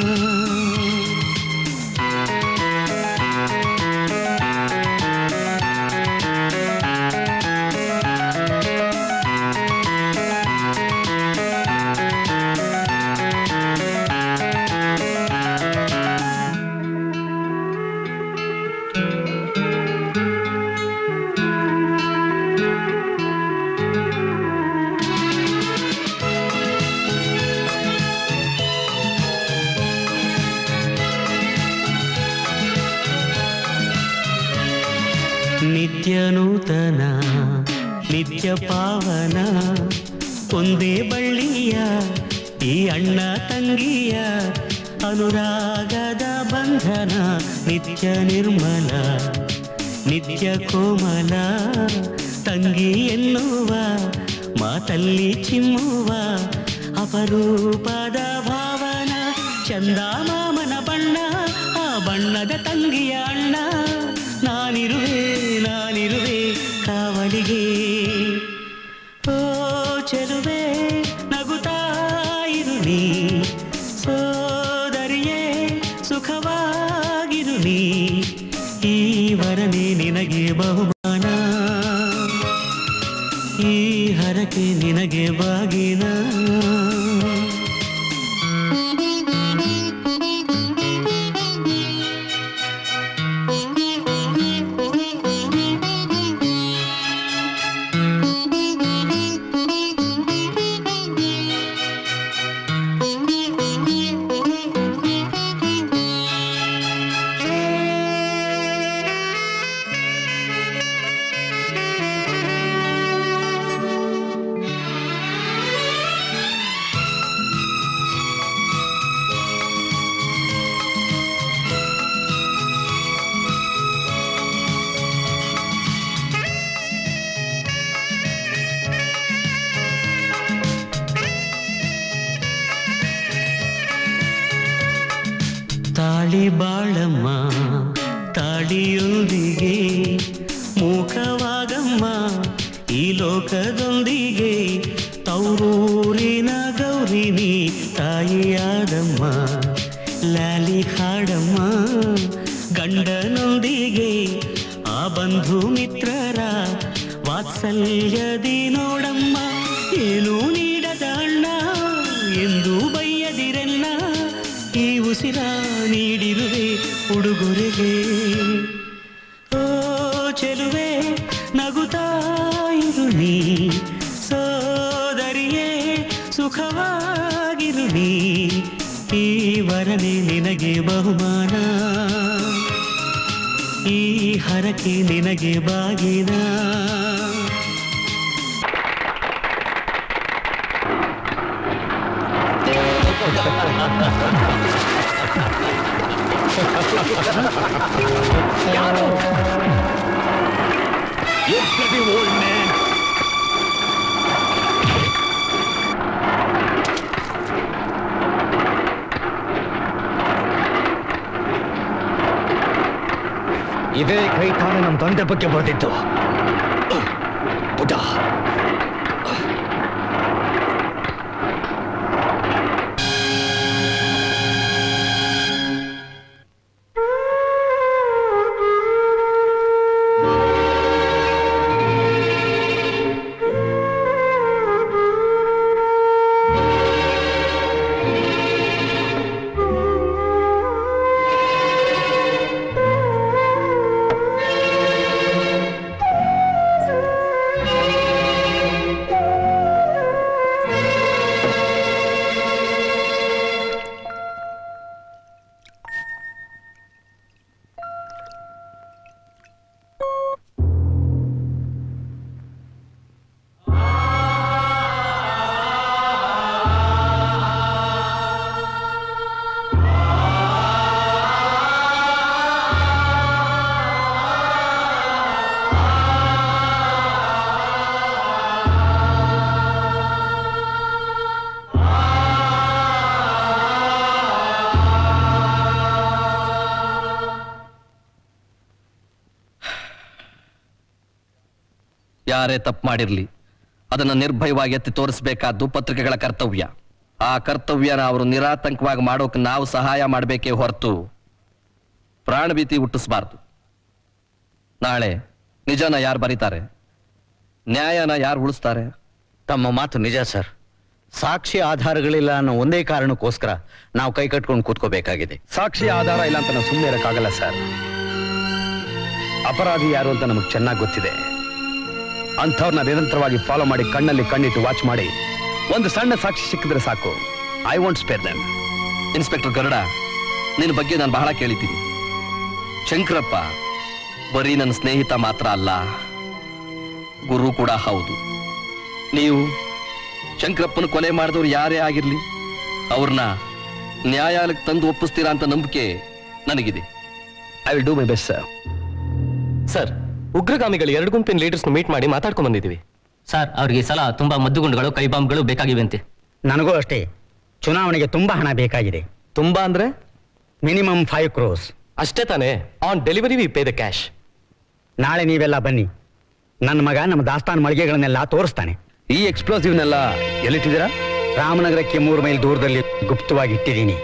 ನಿತ್ಯ ನೂತನ ನಿತ್ಯ ಪಾವನ ಒಂದೇ ಬಳ್ಳಿಯ ಈ ಅಣ್ಣ ತಂಗಿಯ ಅನುರಾಗದ ಬಂಧನ ನಿತ್ಯ ನಿರ್ಮಲ ನಿತ್ಯ ಕೋಮಲ ತಂಗಿ ಎನ್ನುವ ಮಾತಲ್ಲಿ ಚಿಮ್ಮುವ ಅಪರೂಪದ ಭಾವನ ಚಂದ ಮಾಮನ ಬಣ್ಣ ಆ ಬಣ್ಣದ ತಂಗಿಯ ಅಣ್ಣ ನಾನಿರುವೆ ನಾನಿರುವೆ ಕಾವಲಿಗೆ ಓ ಚೆಲುವೆ ನಗುತ್ತಾ ಇರು ನೀ ಸೋದರಿಯೇ ಸುಖವಾಗಿರು ನೀ ಈ ವರನೇ ನಿನಗೆ ಬಹುಮಾನ ಈ ಹರಕೆ ನಿನಗೆ ಬಾಗಿನ ತಾಳಿ ಬಾಳಮ್ಮ ತಾಳಿಯೊಂದಿಗೆ ಮೂಕವಾಗಮ್ಮ ಈ ಲೋಕದೊಂದಿಗೆ ತೌರೂರಿನ ಗೌರಿನಿ ತಾಯಿಯಾದಮ್ಮ ಲಾಲಿ ಹಾಡಮ್ಮ ಗಂಡನೊಂದಿಗೆ ಆ ಬಂಧು ಮಿತ್ರರ ವಾತ್ಸಲ್ಯದಿ ನೋಡಮ್ಮ ಏನು ನೀಡದ ಅಣ್ಣ ಎಂದು ಬೈಯದಿರೆಲ್ಲ ಈ ಉಸಿರ ನೀಡಿರುವೆ ಉಡುಗೊರೆಗೆ ಓ ಚೆಲುವೆ ನಗುತ್ತಾ ಇರು ನೀ ಸೋದರಿಯೇ ಸುಖವಾಗಿರು ನೀ ಈ ವರನೇ ನಿನಗೆ ಬಹುಮಾನ ಈ ಹರಕೆ ನಿನಗೆ ಬಾಗಿನ
You bloody old man!
ಇದೇ ಕೈ ತಾನೇ ನಮ್ಮ ತಂದೆ ಬಗ್ಗೆ ಬರೆದಿತ್ತು ಪುಟ
ಯಾರೇ ತಪ್ಪು ಮಾಡಿರ್ಲಿ ಅದನ್ನ ನಿರ್ಭಯವಾಗಿ ಎತ್ತಿ ತೋರಿಸಬೇಕಾದ್ದು ಪತ್ರಿಕೆಗಳ ಕರ್ತವ್ಯ ಆ ಕರ್ತವ್ಯನ ಅವರು ನಿರಾತಂಕವಾಗಿ ಮಾಡೋಕೆ ನಾವು ಸಹಾಯ ಮಾಡಬೇಕೇ ಹೊರತು ಪ್ರಾಣಭೀತಿ ಹುಟ್ಟಿಸಬಾರ್ದು ನಾಳೆ ನಿಜನ ಯಾರು ಬರೀತಾರೆ ನ್ಯಾಯನ ಯಾರು ಉಳಿಸ್ತಾರೆ
ತಮ್ಮ ಮಾತು ನಿಜ ಸರ್ ಸಾಕ್ಷಿ ಆಧಾರಗಳಿಲ್ಲ ಅನ್ನೋ ಒಂದೇ ಕಾರಣಕ್ಕೋಸ್ಕರ ನಾವು ಕೈ ಕಟ್ಕೊಂಡು ಕೂತ್ಕೋಬೇಕಾಗಿದೆ
ಸಾಕ್ಷಿ ಆಧಾರ ಇಲ್ಲ ಅಂತ ನಾವು ಸುಮ್ಮನೆ ಇರಕ್ಕಾಗಲ್ಲ ಸರ್ ಅಪರಾಧಿ ಯಾರು ಅಂತ ನಮಗೆ ಚೆನ್ನಾಗಿ ಗೊತ್ತಿದೆ ಅಂಥವ್ರನ್ನ ನಿರಂತರವಾಗಿ ಫಾಲೋ ಮಾಡಿ ಕಣ್ಣಲ್ಲಿ ಕಣ್ಣಿಟ್ಟು ವಾಚ್ ಮಾಡಿ ಒಂದು ಸಣ್ಣ ಸಾಕ್ಷಿ ಸಿಕ್ಕಿದ್ರೆ ಸಾಕು I want spare them
inspector Garuda ನಿನ್ನ ಬಗ್ಗೆ ನಾನು ಬಹಳ ಕೇಳಿದ್ದೀನಿ ಶಂಕರಪ್ಪ ಬರೀ ನನ್ನ ಸ್ನೇಹಿತ ಮಾತ್ರ ಅಲ್ಲ ಗುರು ಕೂಡ ಹೌದು ನೀವು ಶಂಕರಪ್ಪನ ಕೊಲೆ ಮಾಡಿದವ್ರು ಯಾರೇ ಆಗಿರ್ಲಿ ಅವ್ರನ್ನ ನ್ಯಾಯಾಲಯಕ್ಕೆ ತಂದು ಒಪ್ಪಿಸ್ತೀರಾ ಅಂತ ನಂಬಿಕೆ ನನಗಿದೆ
I will do my best sir
sir ಉಗ್ರಗಾಮಿಗಳು ಎರಡು ಗುಂಪಿನ ಲೀಡರ್ಸ್ ಮೀಟ್ ಮಾಡಿ ಮಾತಾಡ್ಕೊಂಡ್ ಬಂದಿದ್ದೀವಿ ಸರ್ ಅವ್ರಿಗೆ ಈ ಸಲ ತುಂಬಾ ಮದ್ದುಗುಂಡುಗಳು ಕೈ ಬಾಂಬ್ಗಳು ಬೇಕಾಗಿವೆಂತೆ
ನನಗೂ ಅಷ್ಟೇ ಚುನಾವಣೆಗೆ ತುಂಬಾ ಹಣ ಬೇಕಾಗಿದೆ
ತುಂಬಾ ಅಂದ್ರೆ
ಮಿನಿಮಮ್ ಫೈವ್ ಕ್ರೋಸ್
ಅಷ್ಟೇ ತಾನೇ on delivery we pay the cash
ನಾಳೆ ನೀವೆಲ್ಲ ಬನ್ನಿ ನನ್ನ ಮಗ ನಮ್ಮ ದಾಸ್ತಾನು ಮಳಿಗೆಗಳನ್ನೆಲ್ಲ ತೋರಿಸ್ತಾನೆ
ಈ ಎಕ್ಸ್ಪ್ಲೋಸಿವ್ನೆಲ್ಲ ಎಲ್ಲಿಟ್ಟಿದ್ದೀರಾ
ರಾಮನಗರಕ್ಕೆ ಮೂರು ಮೈಲ್ ದೂರದಲ್ಲಿ ಗುಪ್ತವಾಗಿ ಇಟ್ಟಿದ್ದೀನಿ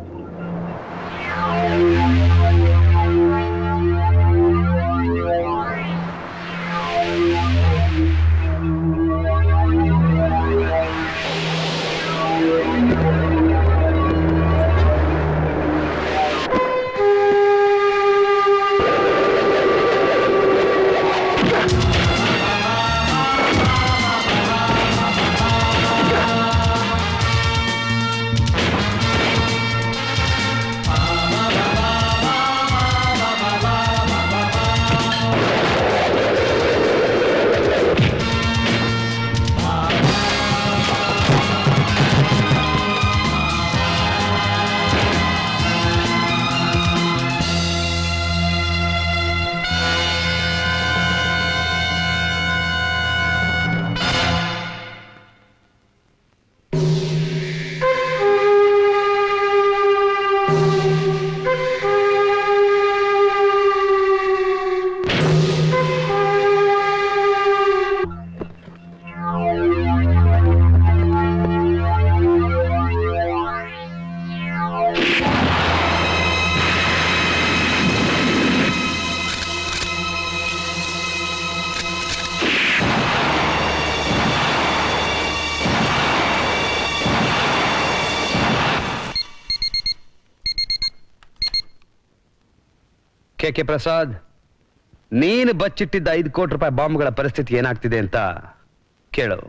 ಕೆ ಕೆ ಪ್ರಸಾದ್ ನೀನು ಬಚ್ಚಿಟ್ಟಿದ್ದ ಐದು ಕೋಟಿ ರೂಪಾಯಿ ಬಾಂಬ್ಗಳ ಪರಿಸ್ಥಿತಿ ಏನಾಗ್ತಿದೆ ಅಂತ ಕೇಳು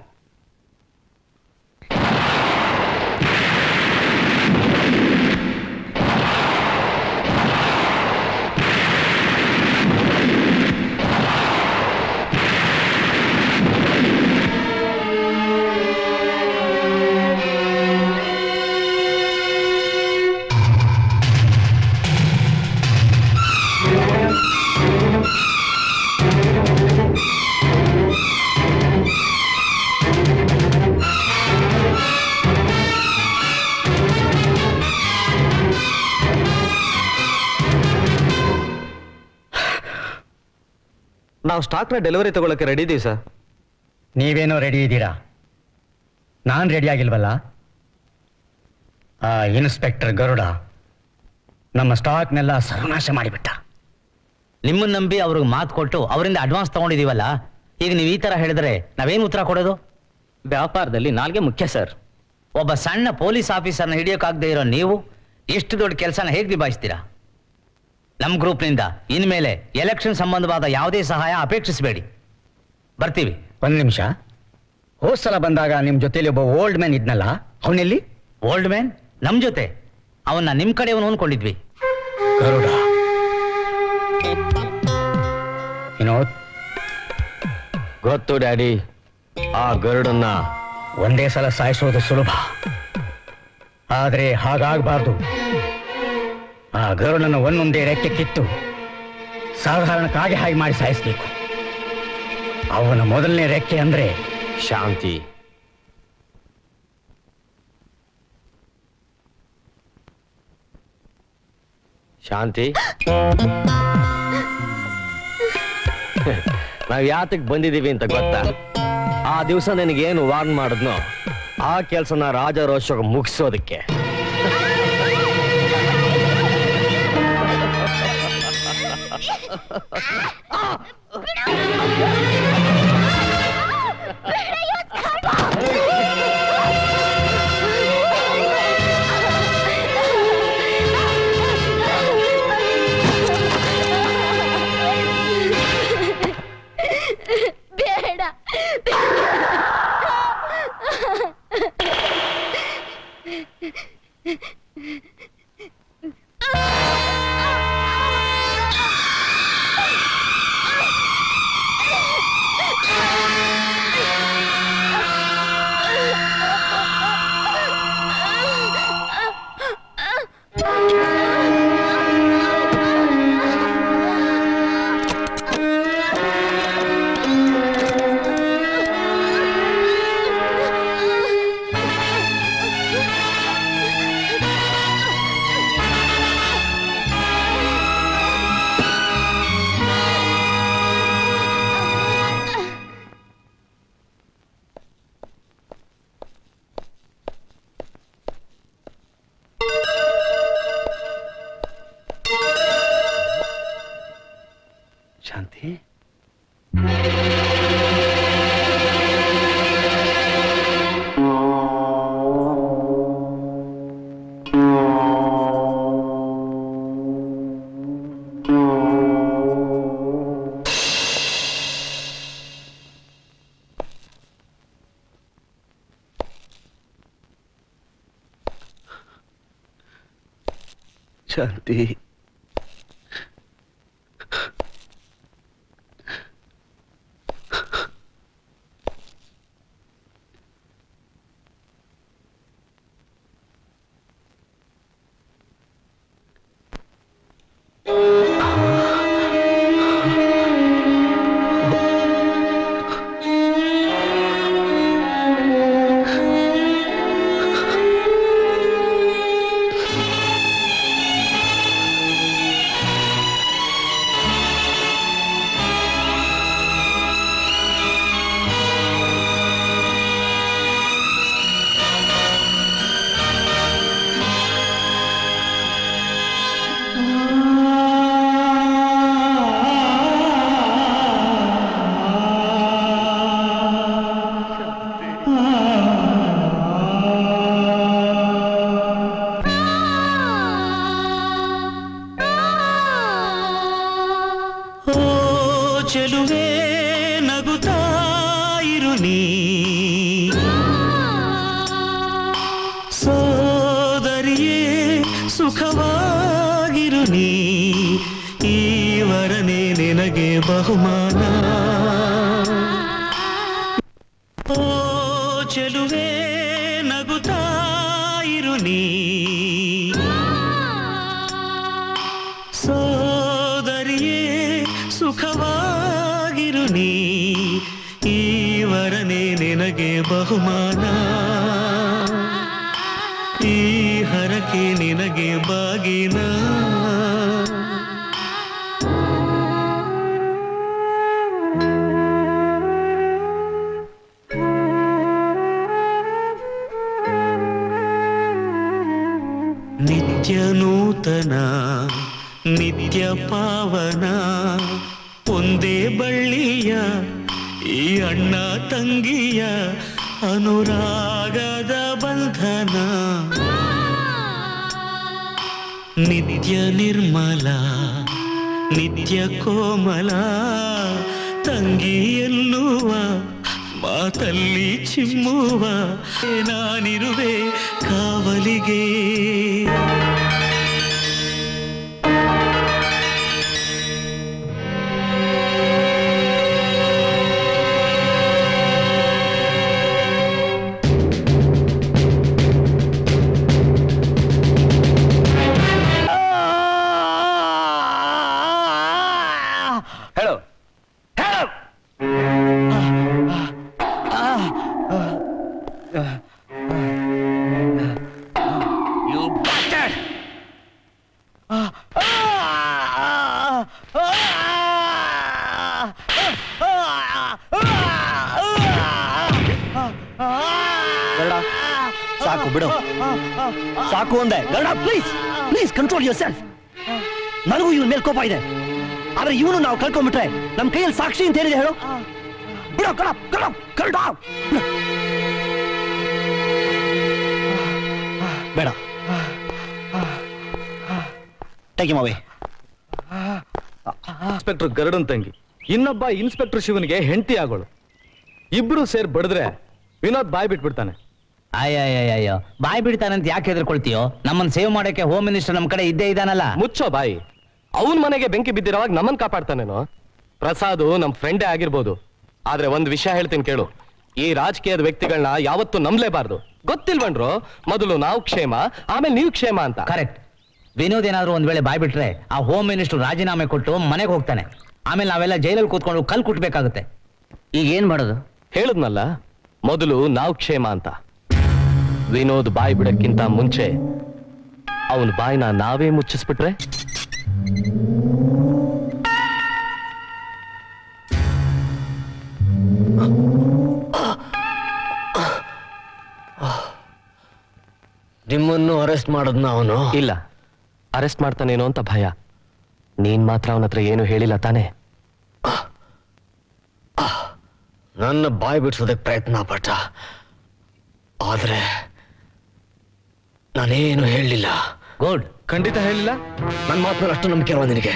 ನಾವು ಸ್ಟಾಕ್ನ ಡೆಲಿವರಿ ತಗೊಳಕ್ಕೆ ರೆಡಿ ಇದೀವಿ ಸರ್
ನೀವೇನೋ ರೆಡಿ ಇದ್ದೀರಾ ನಾನು ರೆಡಿ ಆಗಿಲ್ವಲ್ಲ ಆ ಇನ್ಸ್ಪೆಕ್ಟರ್ ಗರುಡ ನಮ್ಮ ಸ್ಟಾಕ್ನೆಲ್ಲ ಸರ್ವನಾಶ ಮಾಡಿಬಿಟ್ಟ
ನಿಮ್ಮನ್ನ ನಂಬಿ ಅವ್ರಿಗೆ ಮಾತು ಕೊಟ್ಟು ಅವರಿಂದ ಅಡ್ವಾನ್ಸ್ ತಗೊಂಡಿದೀವಲ್ಲ ಈಗ ನೀವು ಈ ತರ ಹೇಳಿದ್ರೆ ನಾವೇನು ಉತ್ತರ ಕೊಡೋದು
ವ್ಯಾಪಾರದಲ್ಲಿ ನಾಲ್ಗೆ ಮುಖ್ಯ ಸರ್
ಒಬ್ಬ ಸಣ್ಣ ಪೊಲೀಸ್ ಆಫೀಸರ್ನ ಹಿಡಿಯೋಕ್ಕಾಗದೇ ಇರೋ ನೀವು ಇಷ್ಟು ದೊಡ್ಡ ಕೆಲಸನ ಹೇಗೆ ನಿಭಾಯಿಸ್ತೀರಾ ನಮ್ಮ ಗ್ರೂಪ್ನಿಂದ ಇನ್ಮೇಲೆ ಎಲೆಕ್ಷನ್ ಸಂಬಂಧವಾದ ಯಾವುದೇ ಸಹಾಯ ಅಪೇಕ್ಷಿಸಬೇಡಿ ಬರ್ತೀವಿ
ಒಂದು ನಿಮಿಷ ಹೋದ್ ಸಲ ಬಂದಾಗ ನಿಮ್ಮ ಜೊತೆಲಿ ಒಬ್ಬ ಓಲ್ಡ್ ಮ್ಯಾನ್ ಇದ್ನಲ್ಲ ಅವನೆಲ್ಲಿ
ಓಲ್ಡ್ ಮ್ಯಾನ್ ನಮ್ಮ ಜೊತೆ ಅವನ್ನ ನಿಮ್ಮ ಕಡೆಯವನು ಅನ್ಕೊಂಡಿದ್ವಿ
ಗರುಡ ವಿನೋದ್
ಗೊತ್ತು ಡ್ಯಾಡಿ ಆ ಗರುಡನ್ನ
ಒಂದೇ ಸಲ ಸಾಯಿಸೋದು ಸುಲಭ ಆದರೆ ಹಾಗಾಗಬಾರ್ದು ಆ ಗರುಡನ್ನು ಒಂದೊಂದೇ ರೆಕ್ಕೆ ಕಿತ್ತು ಸಾಧಾರಣ ಕಾಗೆ ಹಾಗೆ ಮಾಡಿ ಸಾಯಿಸಬೇಕು ಅವನ ಮೊದಲನೇ ರೆಕ್ಕೆ ಅಂದ್ರೆ
ಶಾಂತಿ ಶಾಂತಿ ನಾವ್ ಯಾತಕ್ ಬಂದಿದೀವಿ ಅಂತ ಗೊತ್ತಾ ಆ ದಿವಸ ನಿನಗೇನು ವಾರ್ನ್ ಮಾಡಿದ್ನೋ ಆ ಕೆಲ್ಸನ ರಾಜರೋಷ ಮುಗಿಸೋದಕ್ಕೆ
ಬೇಡ
ಶಾಂತಿ ಶಾಂತಿ
ಓ ಚೆಲುವೆ ನಗುತ್ತಾ ಇರು ನೀ ಸೋದರಿಯೇ ಸುಖವಾಗಿರು ನೀ ಈ ವರನೇ ನಿನಗೆ ಬಹುಮಾನ ಓ ಚೆಲುವೆ ನಗುತ್ತಾ ಇರು ನೀ ಸೋದರಿಯೇ ಸುಖವಾಗಿರು ನೀ ಈ ವರನೇ ನಿನಗೆ ಬಹುಮಾನ ಈ ಹರಕೆ ನಿನಗೆ ಬಾಗಿನ ನಿತ್ಯ ನೂತನ ನಿತ್ಯ ಪಾವನ ಒಂದೇ ಬಳ್ಳಿಯ ಈ ಅಣ್ಣ ತಂಗಿಯ ಅನುರಾಗದ ಬಂಧನ ನಿತ್ಯ ನಿರ್ಮಲ ನಿತ್ಯ ಕೋಮಲ ತಂಗಿ ಎನ್ನುವ ಮಾತಲ್ಲಿ ಚಿಮ್ಮುವ ನಾನಿರುವೆ ಕಾವಲಿಗೆ
ಹೇಳು ಹೇಳು
You
ಬಿಡು ಸಾಕು ಅಂದೆ Garuda please please control your ಸೆಲ್ಫ್ ನನಗೂ ಇವನ್ ಮೇಲೆ ಕೋಪ ಇದೆ ಆದ್ರೆ ಇವನು ನಾವು ಕಳ್ಕೊಂಡ್ಬಿಟ್ರೆ ನಮ್ ಕೈಯಲ್ಲಿ ಸಾಕ್ಷಿ ಅಂತ ಏನಿದೆ ಹೇಳು ಬಿಡು ಗರುಡ ಗರುಡ ಗರುಡ ಬಿಡು. ಬೇಡ ಟೇಕ್ ಅವೇ
ಇನ್ಸ್ಪೆಕ್ಟರ್ ಗರುಡನ್ ತಂಗಿ ಇನ್ನೊಬ್ಬ ಇನ್ಸ್ಪೆಕ್ಟರ್ ಶಿವನ್ಗೆ ಹೆಂಡತಿ ಆಗೋಳು ಇಬ್ರು ಸೇರ್ ಬಡಿದ್ರೆ ವಿನೋದ್ ಬಾಯ್ ಬಿಟ್ಬಿಡ್ತಾನೆ
ಅಯ್ಯಯ್ಯಯ್ಯೋ ಬಾಯ್ ಬಿಡ್ತಾನಂತ ಯಾಕೆ ಹೆದರ್ಕೊಳ್ತೀಯೋ ನಮ್ಮನ್ನ ಸೇವ್ ಮಾಡಕ್ಕೆ ಹೋಮ್ ಮಿನಿಸ್ಟರ್ ನಮ್ ಕಡೆ ಇದ್ದೇ ಇದ್ದಾನಲ್ಲ
ಮುಚ್ಚೋ ಬಾಯಿ ಅವನ್ ಮನೆಗೆ ಬೆಂಕಿ ಬಿದ್ದಿರೋವಾಗ ನಮ್ಮನ್ ಕಾಪಾಡ್ತಾನೇನೋ ಪ್ರಸಾದ್ ನಮ್ ಫ್ರೆಂಡೇ ಆಗಿರ್ಬೋದು ಆದ್ರೆ ಒಂದ್ ವಿಷಯ ಹೇಳ್ತೀನಿ ಕೇಳು ಈ ರಾಜಕೀಯದ ವ್ಯಕ್ತಿಗಳನ್ನ ಯಾವತ್ತೂ ನಂಬಲೇಬಾರ್ದು ಗೊತ್ತಿಲ್ವನ್ರು ಮೊದಲು ನಾವು ಕ್ಷೇಮ ಆಮೇಲೆ ನೀವು ಕ್ಷೇಮ ಅಂತ
ಕರೆಕ್ಟ್ ವಿನೋದ್ ಏನಾದ್ರು ಒಂದ್ ವೇಳೆ ಬಾಯ್ ಬಿಟ್ರೆ ಆ ಹೋಮ್ ಮಿನಿಸ್ಟರ್ ರಾಜೀನಾಮೆ ಕೊಟ್ಟು ಮನೆಗೆ ಹೋಗ್ತಾನೆ ಆಮೇಲೆ ನಾವೆಲ್ಲ ಜೈಲಲ್ಲಿ ಕೂತ್ಕೊಂಡು ಕಲ್ ಕುಟ್ಬೇಕಾಗುತ್ತೆ
ಈಗ ಏನ್ ಮಾಡೋದು
ಹೇಳದ್ನಲ್ಲ ಮೊದಲು ನಾವು ಕ್ಷೇಮ ಅಂತ ವಿನೋದ್ ಬಾಯಿ ಬಿಡಕ್ಕಿಂತ ಮುಂಚೆ ಅವನ ಬಾಯಿನ ನಾವೇ ಮುಚ್ಚಿಸ್ಬಿಟ್ರೆ
ನಿಮ್ಮನ್ನು ಅರೆಸ್ಟ್ ಮಾಡೋದ್ನ ಅವನು
ಇಲ್ಲ ಅರೆಸ್ಟ್ ಮಾಡ್ತಾನೇನೋ ಅಂತ ಭಯ ನೀನ್ ಮಾತ್ರ ಅವನ ಹತ್ರ ಏನು ಹೇಳಿಲ್ಲ ತಾನೇ
ನನ್ನ ಬಾಯಿ ಬಿಡ್ಸೋದಕ್ಕೆ ಪ್ರಯತ್ನ ಪಟ್ಟ ಆದ್ರೆ ನಾನೇನು ಹೇಳಲಿಲ್ಲ
ಗುಡ್
ಖಂಡಿತ ಹೇಳಿಲ್ಲ
ನನ್ನ ಮಾತು ಮೇಲೆ ಅಷ್ಟು ನಂಬಿಕೆ ಇರುವ ನಿನಗೆ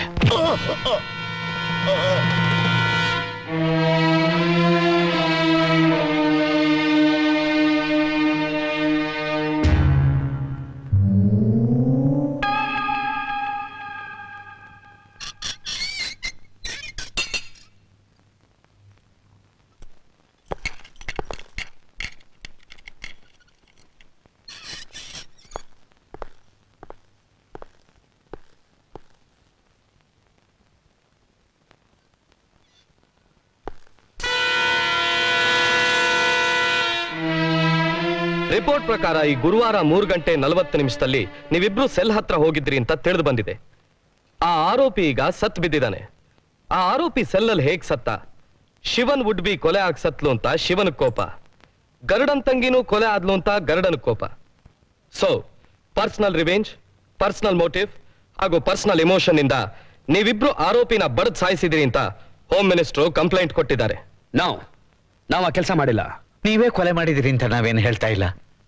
ರಿಪೋರ್ಟ್ ಪ್ರಕಾರ ಈ ಗುರುವಾರ ಮೂರು ಗಂಟೆ ನಲವತ್ತು ನಿಮಿಷದಲ್ಲಿ ನೀವಿಬ್ರು ಸೆಲ್ ಹತ್ರ ಹೋಗಿದ್ರಿ ಅಂತ ತಿಳಿದು ಬಂದಿದೆ ಆ ಆರೋಪಿ ಈಗ ಸತ್ ಬಿದ್ದಿದ್ದಾನೆ ಆ ಆರೋಪಿ ಸೆಲ್ಲಲ್ಲಿ ಹೇಗ್ ಸತ್ತ ಶಿವನ್ ವುಡ್ ಬಿ ಕೊಲೆ ಆಗ್ ಸತ್ಲು ಅಂತ ಶಿವನ ಕೋಪ ಗರುಡನ್ ತಂಗಿನೂ ಕೊಲೆ ಆದ್ಲು ಅಂತ ಗರುಡನ ಕೋಪ so personal revenge personal motive ಹಾಗೂ ಪರ್ಸನಲ್ ಇಮೋಷನ್ ಇಂದ ನೀವಿಬ್ರು ಆರೋಪಿನ ಬಡದ್ ಸಾಯಿಸಿದಿರಿ ಅಂತ ಹೋಮ್ ಮಿನಿಸ್ಟರ್ ಕಂಪ್ಲೇಂಟ್ ಕೊಟ್ಟಿದ್ದಾರೆ
ನಾವು ನಾವು ಆ ಕೆಲಸ ಮಾಡಿಲ್ಲ
ನೀವೇ ಕೊಲೆ ಮಾಡಿದಿರಿ ಅಂತ ನಾವೇನು ಹೇಳ್ತಾ ಇಲ್ಲ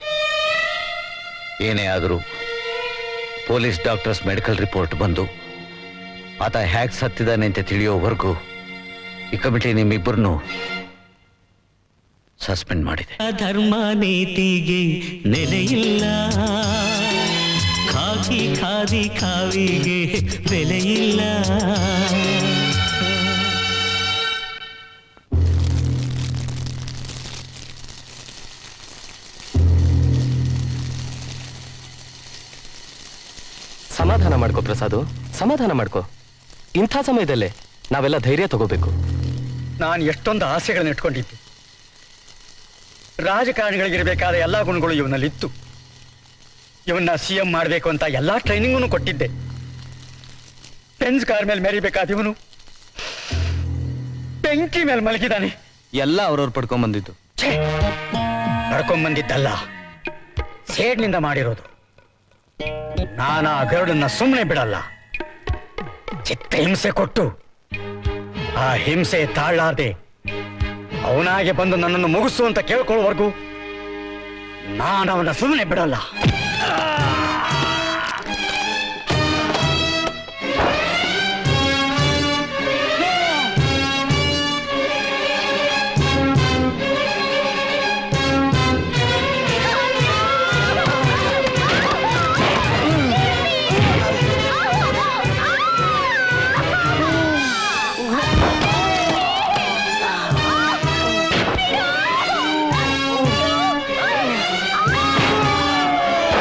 ಏನೇ ಆದರೂ ಪೊಲೀಸ್ ಡಾಕ್ಟರ್ಸ್ ಮೆಡಿಕಲ್ ರಿಪೋರ್ಟ್ ಬಂದು ಆತ ಹ್ಯಾಕ್ ಸತ್ತಿದ್ದಾನೆ ಅಂತ ತಿಳಿಯೋವರೆಗೂ ಈ ಕಮಿಟಿ ನಿಮ್ಮಿಬ್ಬರನ್ನು ಸಸ್ಪೆಂಡ್ ಮಾಡಿದೆ
ಧರ್ಮ ನೀತಿಗೆ ನೆಲೆಯಿಲ್ಲ ಖಾಕಿ ಖಾದಿ ಖಾವಿಗೆ ಬೆಲೆಯಿಲ್ಲ
ಸಮಾಧಾನ ಮಾಡ್ಕೋ ಪ್ರಸಾದು ಸಮಾಧಾನ ಮಾಡ್ಕೋ ಇಂಥ ಸಮಯದಲ್ಲೇ ನಾವೆಲ್ಲ ಧೈರ್ಯ ತಗೋಬೇಕು
ನಾನು ಎಷ್ಟೊಂದು ಆಸೆಗಳನ್ನು ಇಟ್ಕೊಂಡಿದ್ದೆ ರಾಜಕಾರಣಿಗಳಿಗಿರಬೇಕಾದ ಎಲ್ಲ ಗುಣಗಳು ಇವನಲ್ಲಿತ್ತು ಇವನ್ನ ಸಿ ಎಂ ಮಾಡಬೇಕು ಅಂತ ಎಲ್ಲ ಟ್ರೈನಿಂಗನ್ನು ಕೊಟ್ಟಿದ್ದೆ ಪೆನ್ಸ್ ಕಾರ್ ಮೇಲೆ ಮೆರಿಬೇಕಾದ ಇವನು ಬೆಂಕಿ ಮೇಲೆ ಮಲಗಿದಾನೆ
ಎಲ್ಲ ಅವ್ರವ್ರು ಪಡ್ಕೊಂಡ್ ಬಂದಿದ್ದು
ನಡ್ಕೊಂಬಂದಿದ್ದಲ್ಲ ಸೇಡ್ನಿಂದ ಮಾಡಿರೋದು ನಾನು ಆ ಗರುಡನ್ನ ಸುಮ್ಮನೆ ಬಿಡಲ್ಲ ಚಿತ್ತ ಹಿಂಸೆ ಕೊಟ್ಟು ಆ ಹಿಂಸೆ ತಾಳಾರ್ದೆ ಅವನಾಗೆ ಬಂದು ನನ್ನನ್ನು ಮುಗಿಸು ಅಂತ ಕೇಳ್ಕೊಳ್ಳೋವರೆಗೂ ನಾನು ಅವನ ಸುಮ್ಮನೆ ಬಿಡಲ್ಲ
ಆ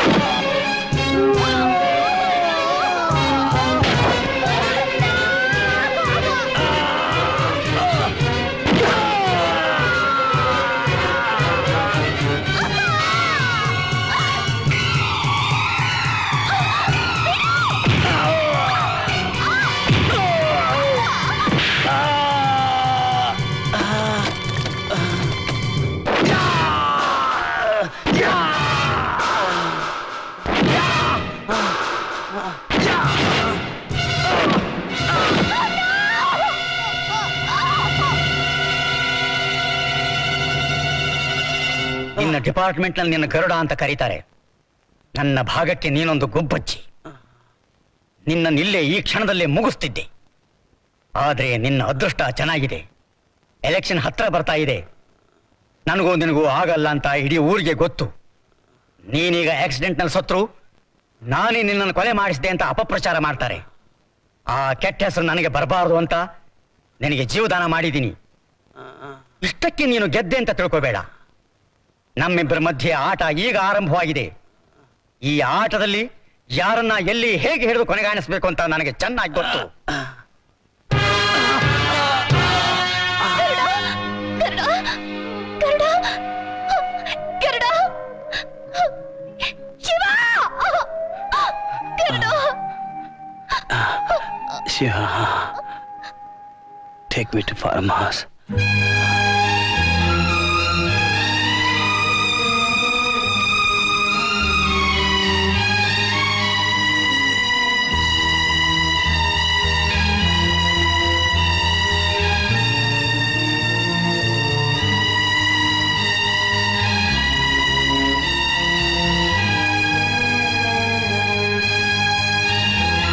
ನಿನ್ನ ಡಿಪಾರ್ಟ್ಮೆಂಟ್ ನಲ್ಲಿ ನಿನ್ನ ಗರುಡ ಅಂತ ಕರೀತಾರೆ ನನ್ನ ಭಾಗಕ್ಕೆ ನೀನೊಂದು ಗುಬ್ಬಚ್ಚಿ ನಿನ್ನನ್ನು ಇಲ್ಲೇ ಈ ಕ್ಷಣದಲ್ಲೇ ಮುಗಿಸ್ತಿದ್ದೆ ಆದ್ರೆ ನಿನ್ನ ಅದೃಷ್ಟ ಚೆನ್ನಾಗಿದೆ ಎಲೆಕ್ಷನ್ ಹತ್ರ ಬರ್ತಾ ಇದೆ ನನಗೂ ನಿನಗೂ ಆಗಲ್ಲ ಅಂತ ಇಡೀ ಊರಿಗೆ ಗೊತ್ತು ನೀನೀಗ ಆಕ್ಸಿಡೆಂಟ್ನಲ್ಲಿ ಸತ್ರು ನಾನೇ ನಿನ್ನನ್ನು ಕೊಲೆ ಮಾಡಿಸಿದೆ ಅಂತ ಅಪಪ್ರಚಾರ ಮಾಡ್ತಾರೆ ಆ ಕೆಟ್ಟ ಹೆಸರು ನನಗೆ ಬರಬಾರದು ಅಂತ ನಿನಗೆ ಜೀವದಾನ ಮಾಡಿದ್ದೀನಿ ಇಷ್ಟಕ್ಕೆ ನೀನು ಗೆದ್ದೆ ಅಂತ ತಿಳ್ಕೋಬೇಡ ನಮ್ಮಿಬ್ಬರ ಮಧ್ಯೆ ಆಟ ಈಗ ಆರಂಭವಾಗಿದೆ ಈ ಆಟದಲ್ಲಿ ಯಾರನ್ನ ಎಲ್ಲಿ ಹೇಗೆ ಹಿಡಿದು ಕೊನೆಗಾಣಿಸ್ಬೇಕು ಅಂತ ನನಗೆ ಚೆನ್ನಾಗಿ ಗೊತ್ತು
Garuda Shiva Garuda
Shiva, take me to farmhouse.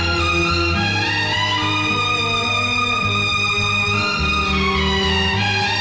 ಆ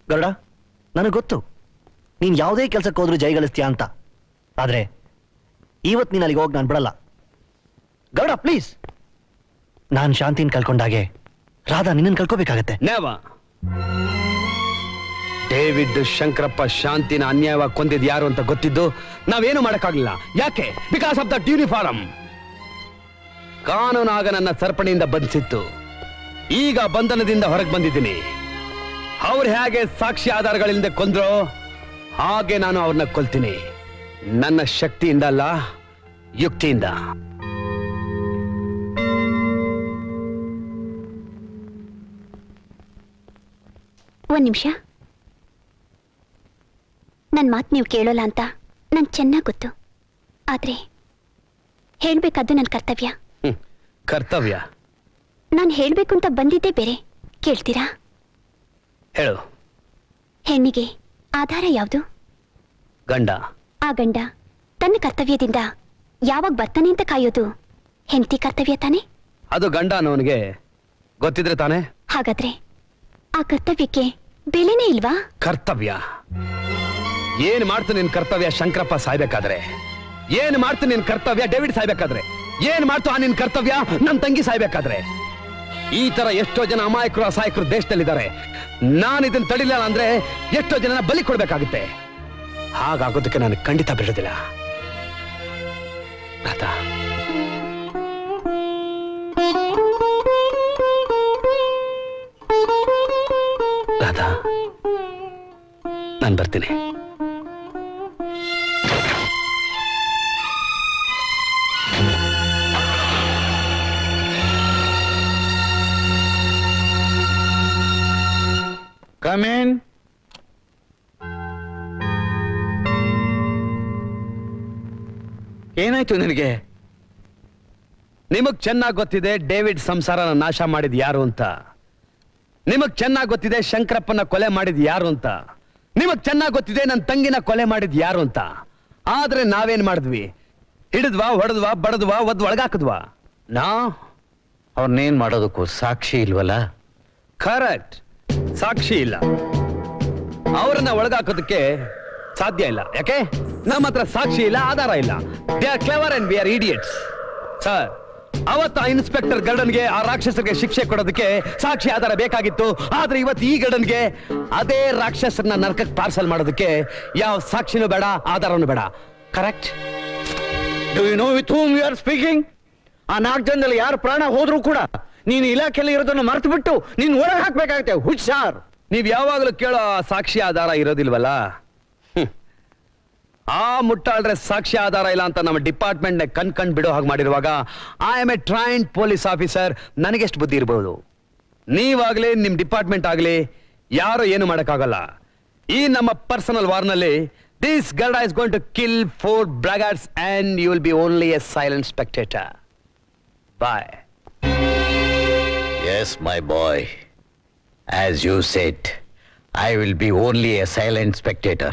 ಗರುಡ ನನಗೆ ಗೊತ್ತು ನೀನ್ ಯಾವುದೇ ಕೆಲಸಕ್ಕೆ ಹೋದ್ರೂ ಜೈಗಳಿಸ್ತೀಯ ಅಂತ ಆದ್ರೆ ಇವತ್ತು ನೀನು ಅಲ್ಲಿಗೆ ಹೋಗಿ ನಾನು ಬಿಡಲ್ಲ ಗರುಡ ಪ್ಲೀಸ್ ನಾನು ಶಾಂತಿನ ಕಳ್ಕೊಂಡಾಗೆ ರಾಧಾ ನಿನ್ನನ್ನು ಕಳ್ಕೋಬೇಕಾಗತ್ತೆ
ನೇವ ಡೇವಿಡ್ ಶಂಕರಪ್ಪ ಶಾಂತಿನ ಅನ್ಯಾಯವಾಗಿ ಕೊಂದಿದ್ ಯಾರು ಅಂತ ಗೊತ್ತಿದ್ದು ನಾವೇನು ಮಾಡಕ್ಕಾಗ್ಲಿಲ್ಲ ಯಾಕೆ ಬಿಕಾಸ್ ಆಫ್ ದಟ್ ಯೂನಿಫಾರ್ಮ್ ಕಾನೂನಾಗ ನನ್ನ ಸರಪಣಿಯಿಂದ ಬಂಧಿಸಿತ್ತು ಈಗ ಬಂಧನದಿಂದ ಹೊರಗೆ ಬಂದಿದ್ದೀನಿ ಅವ್ರು ಹೇಗೆ ಸಾಕ್ಷಿ ಆಧಾರಗಳಿಂದ ಕೊಂದ್ರೋ ಹಾಗೆ ನಾನು ಅವ್ರನ್ನ ಕೊಲ್ತೀನಿ ನನ್ನ ಶಕ್ತಿಯಿಂದ ಅಲ್ಲ ಯುಕ್ತಿಯಿಂದ
ಒಂದ್ ನಿಮಿಷ ನನ್ ಮಾತು ನೀವು ಕೇಳೋಲ್ಲ ಅಂತ ನಂಗೆ ಚೆನ್ನಾಗಿ ಗೊತ್ತು ಆದ್ರೆ ಹೇಳ್ಬೇಕಾದ್ದು ನನ್ನ ಕರ್ತವ್ಯ
ಕರ್ತವ್ಯ
ನಾನು ಹೇಳ್ಬೇಕು ಅಂತ ಬಂದಿದ್ದೇ ಬೇರೆ ಕೇಳ್ತೀರಾ
ಹೇಳು
ಹೆಣ್ಣಿಗೆ ಆಧಾರ ಯಾವುದು
ಗಂಡ
ಆ ಗಂಡ ತನ್ನ ಕರ್ತವ್ಯದಿಂದ ಯಾವಾಗ ಬರ್ತಾನೆ ಅಂತ ಕಾಯೋದು ಹೆಂಡತಿ ಕರ್ತವ್ಯ ತಾನೆ
ಅದು ಗಂಡ ಅನ್ನೋನಿಗೆ ಗೊತ್ತಿದ್ರೆ ತಾನೇ
ಹಾಗಾದ್ರೆ ಆ ಕರ್ತವ್ಯಕ್ಕೆ ಬೆಲೆನೇ ಇಲ್ವಾ
ಕರ್ತವ್ಯ ಏನ್ ಮಾಡ್ತು ನಿನ್ ಕರ್ತವ್ಯ ಶಂಕರಪ್ಪ ಸಾಯ್ಬೇಕಾದ್ರೆ ಏನ್ ಮಾಡ್ತು ನಿನ್ ಕರ್ತವ್ಯ ಡೇವಿಡ್ ಸಾಯ್ಬೇಕಾದ್ರೆ ಏನ್ ಮಾಡ್ತು ಆ ನಿನ್ ಕರ್ತವ್ಯ ನನ್ ತಂಗಿ ಸಾಯ್ಬೇಕಾದ್ರೆ ಈ ತರ ಎಷ್ಟೋ ಜನ ಅಮಾಯಕರು ಅಸಹಾಯಕರು ದೇಶದಲ್ಲಿದ್ದಾರೆ ನಾನು ಇದನ್ನ ತಡಿಲಿಲ್ಲ ಅಂದ್ರೆ ಎಷ್ಟೋ ಜನ ಬಲಿ ಕೊಡ್ಬೇಕಾಗುತ್ತೆ ಹಾಗಾಗೋದಕ್ಕೆ ನಾನು ಖಂಡಿತ ಬಿಡೋದಿಲ್ಲ ರಾಧಾ ರಾಧಾ ನಾನು ಬರ್ತೀನಿ
Come in.
ಏನಾಯ್ತು ನಿನಗೆ ನಿಮಗ್ ಚೆನ್ನಾಗ್ ಗೊತ್ತಿದೆ ಡೇವಿಡ್ ಸಂಸಾರನ ನಾಶ ಮಾಡಿದ್ ಯಾರು ಅಂತ ನಿಮಗ್ ಚೆನ್ನಾಗ್ ಗೊತ್ತಿದೆ ಶಂಕರಪ್ಪನ ಕೊಲೆ ಮಾಡಿದ್ ಯಾರು ಅಂತ ನಿಮಗ್ ಚೆನ್ನಾಗ್ ಗೊತ್ತಿದೆ ನನ್ನ ತಂಗಿನ ಕೊಲೆ ಮಾಡಿದ್ ಯಾರು ಅಂತ ಆದ್ರೆ ನಾವೇನ್ ಮಾಡಿದ್ವಿ ಹಿಡಿದ್ವಾ ಹೊಡೆದ್ವಾ ಬಡದ್ವಾ ಒದ್ ಒಳಗಾಕದ್ವಾ ನಾ
ಅವ್ರನ್ನೇನ್ ಮಾಡೋದಕ್ಕೂ ಸಾಕ್ಷಿ ಇಲ್ವಲ್ಲ
ಕರೆಕ್ಟ್ ಸಾಕ್ಷಿ ಇಲ್ಲ ಅವರನ್ನ ಒಳಗಾಕೋದಕ್ಕೆ ಸಾಧ್ಯ ಇಲ್ಲ ಯಾಕೆ ನಮ್ಮ ಹತ್ರ ಸಾಕ್ಷಿ ಇಲ್ಲ ಆಧಾರ ಇಲ್ಲ they are clever and we are idiots sir ಅವತ್ತು ಆ ಇನ್ಸ್ಪೆಕ್ಟರ್ ಗರ್ಡನ್ಗೆ ಆ ರಾಕ್ಷಸರಿಗೆ ಶಿಕ್ಷೆ ಕೊಡೋದಕ್ಕೆ ಸಾಕ್ಷಿ ಆಧಾರ ಬೇಕಾಗಿತ್ತು ಆದ್ರೆ ಇವತ್ತು ಈ ಗರ್ಡನ್ಗೆ ಅದೇ ರಾಕ್ಷಸರನ್ನ ನರಕಕ್ಕೆ ಪಾರ್ಸಲ್ ಮಾಡೋದಕ್ಕೆ ಯಾವ ಸಾಕ್ಷಿನೂ ಬೇಡ ಆಧಾರನೂ ಬೇಡ correct
do you know with whom you are speaking ಆ ನಾಲ್ಕು ಜನದಲ್ಲಿ ಯಾರು ಪ್ರಾಣ ಹೋದ್ರೂ ಕೂಡ ನೀನು ಇಲಾಖೆಯಲ್ಲಿ ಇರೋದನ್ನು ಮರೆತು ಬಿಟ್ಟು ನೀನು ಒಳಗೆ ಹಾಕ್ಬೇಕಾಗತ್ತೆ ಹುಷಾರ್
ನೀವ್ ಯಾವಾಗಲೂ ಕೇಳೋ ಆ ಸಾಕ್ಷಿ ಆಧಾರ ಇರೋದಿಲ್ವಲ್ಲ ಹ್ಮ್. ಆ ಮುಟ್ಟಾಳ್ರೆ ಸಾಕ್ಷಿ ಆಧಾರ ಇಲ್ಲ ಅಂತ ನಮ್ಮ ಡಿಪಾರ್ಟ್ಮೆಂಟ್ ಕಣ್ ಕಣ್ ಬಿಡೋ ಹಾಗೆ ಮಾಡಿರುವಾಗ I am a trained police officer ನನಗೆಷ್ಟು ಬುದ್ಧಿ ಇರಬಹುದು ನೀವಾಗ್ಲಿ ನಿಮ್ ಡಿಪಾರ್ಟ್ಮೆಂಟ್ ಆಗ್ಲಿ ಯಾರು ಏನು ಮಾಡಕ್ಕಾಗಲ್ಲ ಈ ನಮ್ಮ ಪರ್ಸನಲ್ ವಾರ್ನಲ್ಲಿ this Garuda is going to kill four blackguards and you will be only a silent spectator boy
Yes, my boy. As you said, I will be only a silent spectator.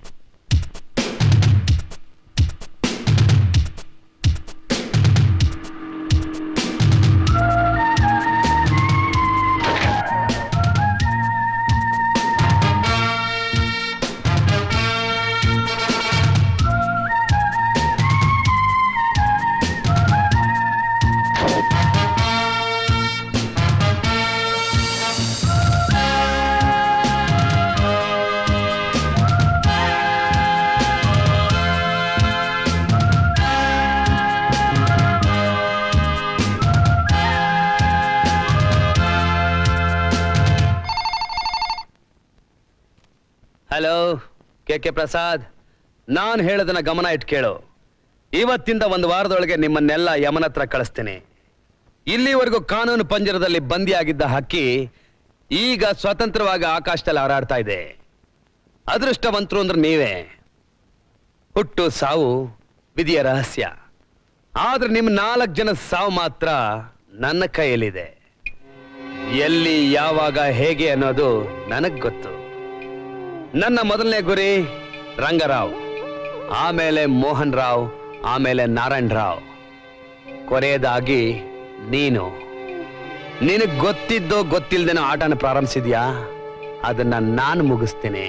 Hello K K Prasad ನಾನು ಹೇಳೋದನ್ನ ಗಮನ ಇಟ್ಟು ಕೇಳು ಇವತ್ತಿಂದ ಒಂದು ವಾರದೊಳಗೆ ನಿಮ್ಮನ್ನೆಲ್ಲ ಯಮನ ಹತ್ರ ಕಳಿಸ್ತೀನಿ ಇಲ್ಲಿವರೆಗೂ ಕಾನೂನು ಪಂಜರದಲ್ಲಿ ಬಂದಿಯಾಗಿದ್ದ ಹಕ್ಕಿ ಈಗ ಸ್ವತಂತ್ರವಾಗಿ ಆಕಾಶದಲ್ಲಿ ಹಾರಾಡ್ತಾ ಇದೆ ಅದೃಷ್ಟವಂತರು ಅಂದ್ರೆ ನೀವೇ ಹುಟ್ಟು ಸಾವು ವಿಧಿಯ ರಹಸ್ಯ ಆದ್ರೆ ನಿಮ್ ನಾಲ್ಕು ಜನ ಸಾವು ಮಾತ್ರ ನನ್ನ ಕೈಯಲ್ಲಿದೆ ಎಲ್ಲಿ ಯಾವಾಗ ಹೇಗೆ ಅನ್ನೋದು ನನಗ್ ಗೊತ್ತು ನನ್ನ ಮೊದಲನೇ ಗುರಿ ರಂಗರಾವ್ ಆಮೇಲೆ ಮೋಹನ್ ರಾವ್ ಆಮೇಲೆ ನಾರಾಯಣ್ ರಾವ್ ಕೊನೆಯದಾಗಿ ನೀನು ನಿನಗ್ ಗೊತ್ತಿದ್ದೋ ಗೊತ್ತಿಲ್ದೇನೋ ಆಟನ ಪ್ರಾರಂಭಿಸಿದ್ಯಾ ಅದನ್ನ ನಾನು ಮುಗಿಸ್ತೇನೆ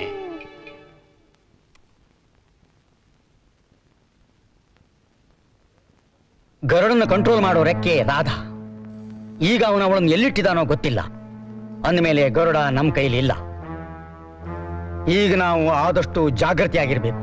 ಗರುಡನ್ನು ಕಂಟ್ರೋಲ್ ಮಾಡೋ ರೆಕ್ಕೆ ರಾಧಾ ಈಗ ಅವನು ಅವಳನ್ನು ಎಲ್ಲಿಟ್ಟಿದಾನೋ ಗೊತ್ತಿಲ್ಲ ಅಂದಮೇಲೆ ಗರುಡ ನಮ್ಮ ಕೈಲಿ ಇಲ್ಲ ಈಗ ನಾವು ಆದಷ್ಟು ಜಾಗೃತಿಯಾಗಿರ್ಬೇಕು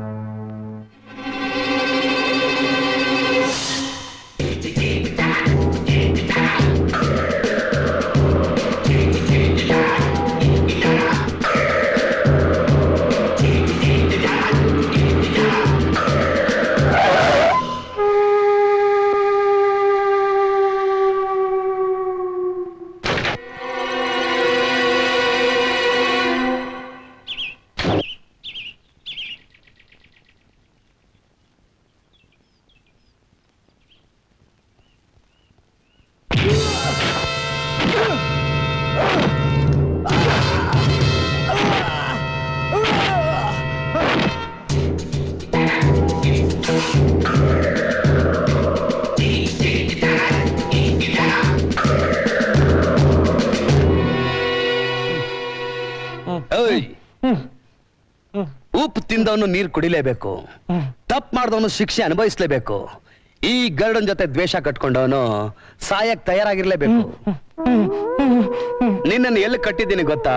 ಏಯ್! ಉಪ್ಪು ತಿಂದವನು ನೀರು ಕುಡಿಲೇಬೇಕು ತಪ್ಪು ಮಾಡಿದವನು ಶಿಕ್ಷೆ ಅನುಭವಿಸ್ಲೇಬೇಕು ಈ ಗರುಡನ್ ಜೊತೆ ದ್ವೇಷ ಕಟ್ಕೊಂಡವನು ಸಾಯಕ್ ತಯಾರಾಗಿರ್ಲೇಬೇಕು ನಿನ್ನನ್ನು ಎಲ್ಲಿ ಕಟ್ಟಿದ್ದೀನಿ ಗೊತ್ತಾ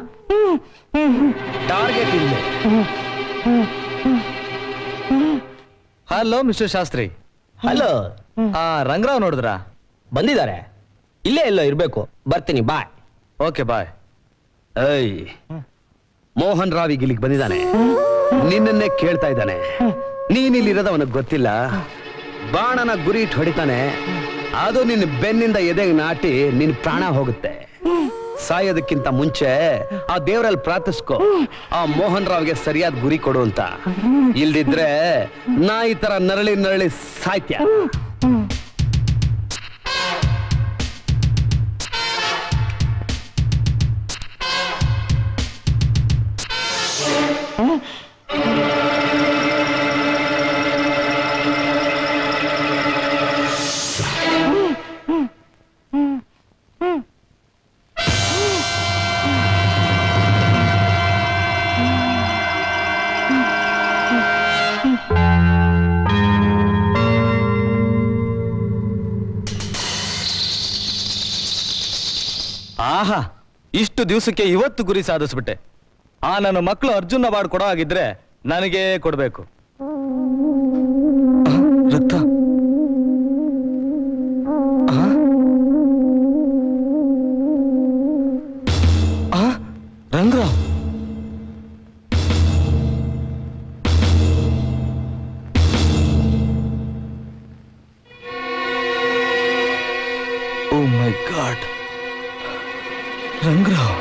ಟಾರ್ಗೆಟ್ ಇಲ್ಲಿ
ಹಲೋ ಮಿಸ್ಟರ್ ಶಾಸ್ತ್ರಿ ಹಲೋ ಆ ರಂಗರಾವ್ ನೋಡಿದ್ರ
ಬಂದಿದ್ದಾರೆ ಇಲ್ಲೇ ಎಲ್ಲೋ ಇರ್ಬೇಕು ಬರ್ತೀನಿ ಬಾಯ್
ಓಕೆ ಬಾಯ್
ಏಯ್ ಮೋಹನ್ ರಾವ್ ಈಗ ಇಲ್ಲಿಗೆ ಬಂದಿದ್ದಾನೆ ನಿನ್ನನ್ನೇ ಕೇಳ್ತಾ ಇದ್ದಾನೆ ನೀನ್ ಇಲ್ಲಿರೋದು ಅವನಿಗೆ ಗೊತ್ತಿಲ್ಲ ಬಾಣನ ಗುರಿ ಇಟ್ಟು ಹೊಡಿತಾನೆ ಅದು ನಿನ್ನ ಬೆನ್ನಿಂದ ಎದೆಗೆ ನಾಟಿ ನಿನ್ ಪ್ರಾಣ ಹೋಗುತ್ತೆ ಸಾಯೋದಕ್ಕಿಂತ ಮುಂಚೆ ಆ ದೇವರಲ್ಲಿ ಪ್ರಾರ್ಥಿಸ್ಕೋ ಆ ಮೋಹನ್ ರಾವ್ಗೆ ಸರಿಯಾದ ಗುರಿ ಕೊಡು ಅಂತ ಇಲ್ದಿದ್ರೆ ನಾ ಈ ತರ ನರಳಿ ನರಳಿ ಸಾಯ್ತ್ಯ
ಆಹಾ ಇಷ್ಟು ದಿವಸಕ್ಕೆ ಇವತ್ತು ಗುರಿ ಸಾಧಿಸ್ಬಿಟ್ಟೆ ಆ ನನ್ನ ಮಕ್ಕಳು ಅರ್ಜುನ್ ಅವಾರ್ಡ್ ಕೊಡೋ ಹಾಗಿದ್ರೆ ನನಗೇ ಕೊಡ್ಬೇಕು ಆ, ರಕ್ತ ಆ? ಆ, Rangarao oh my God Rangarao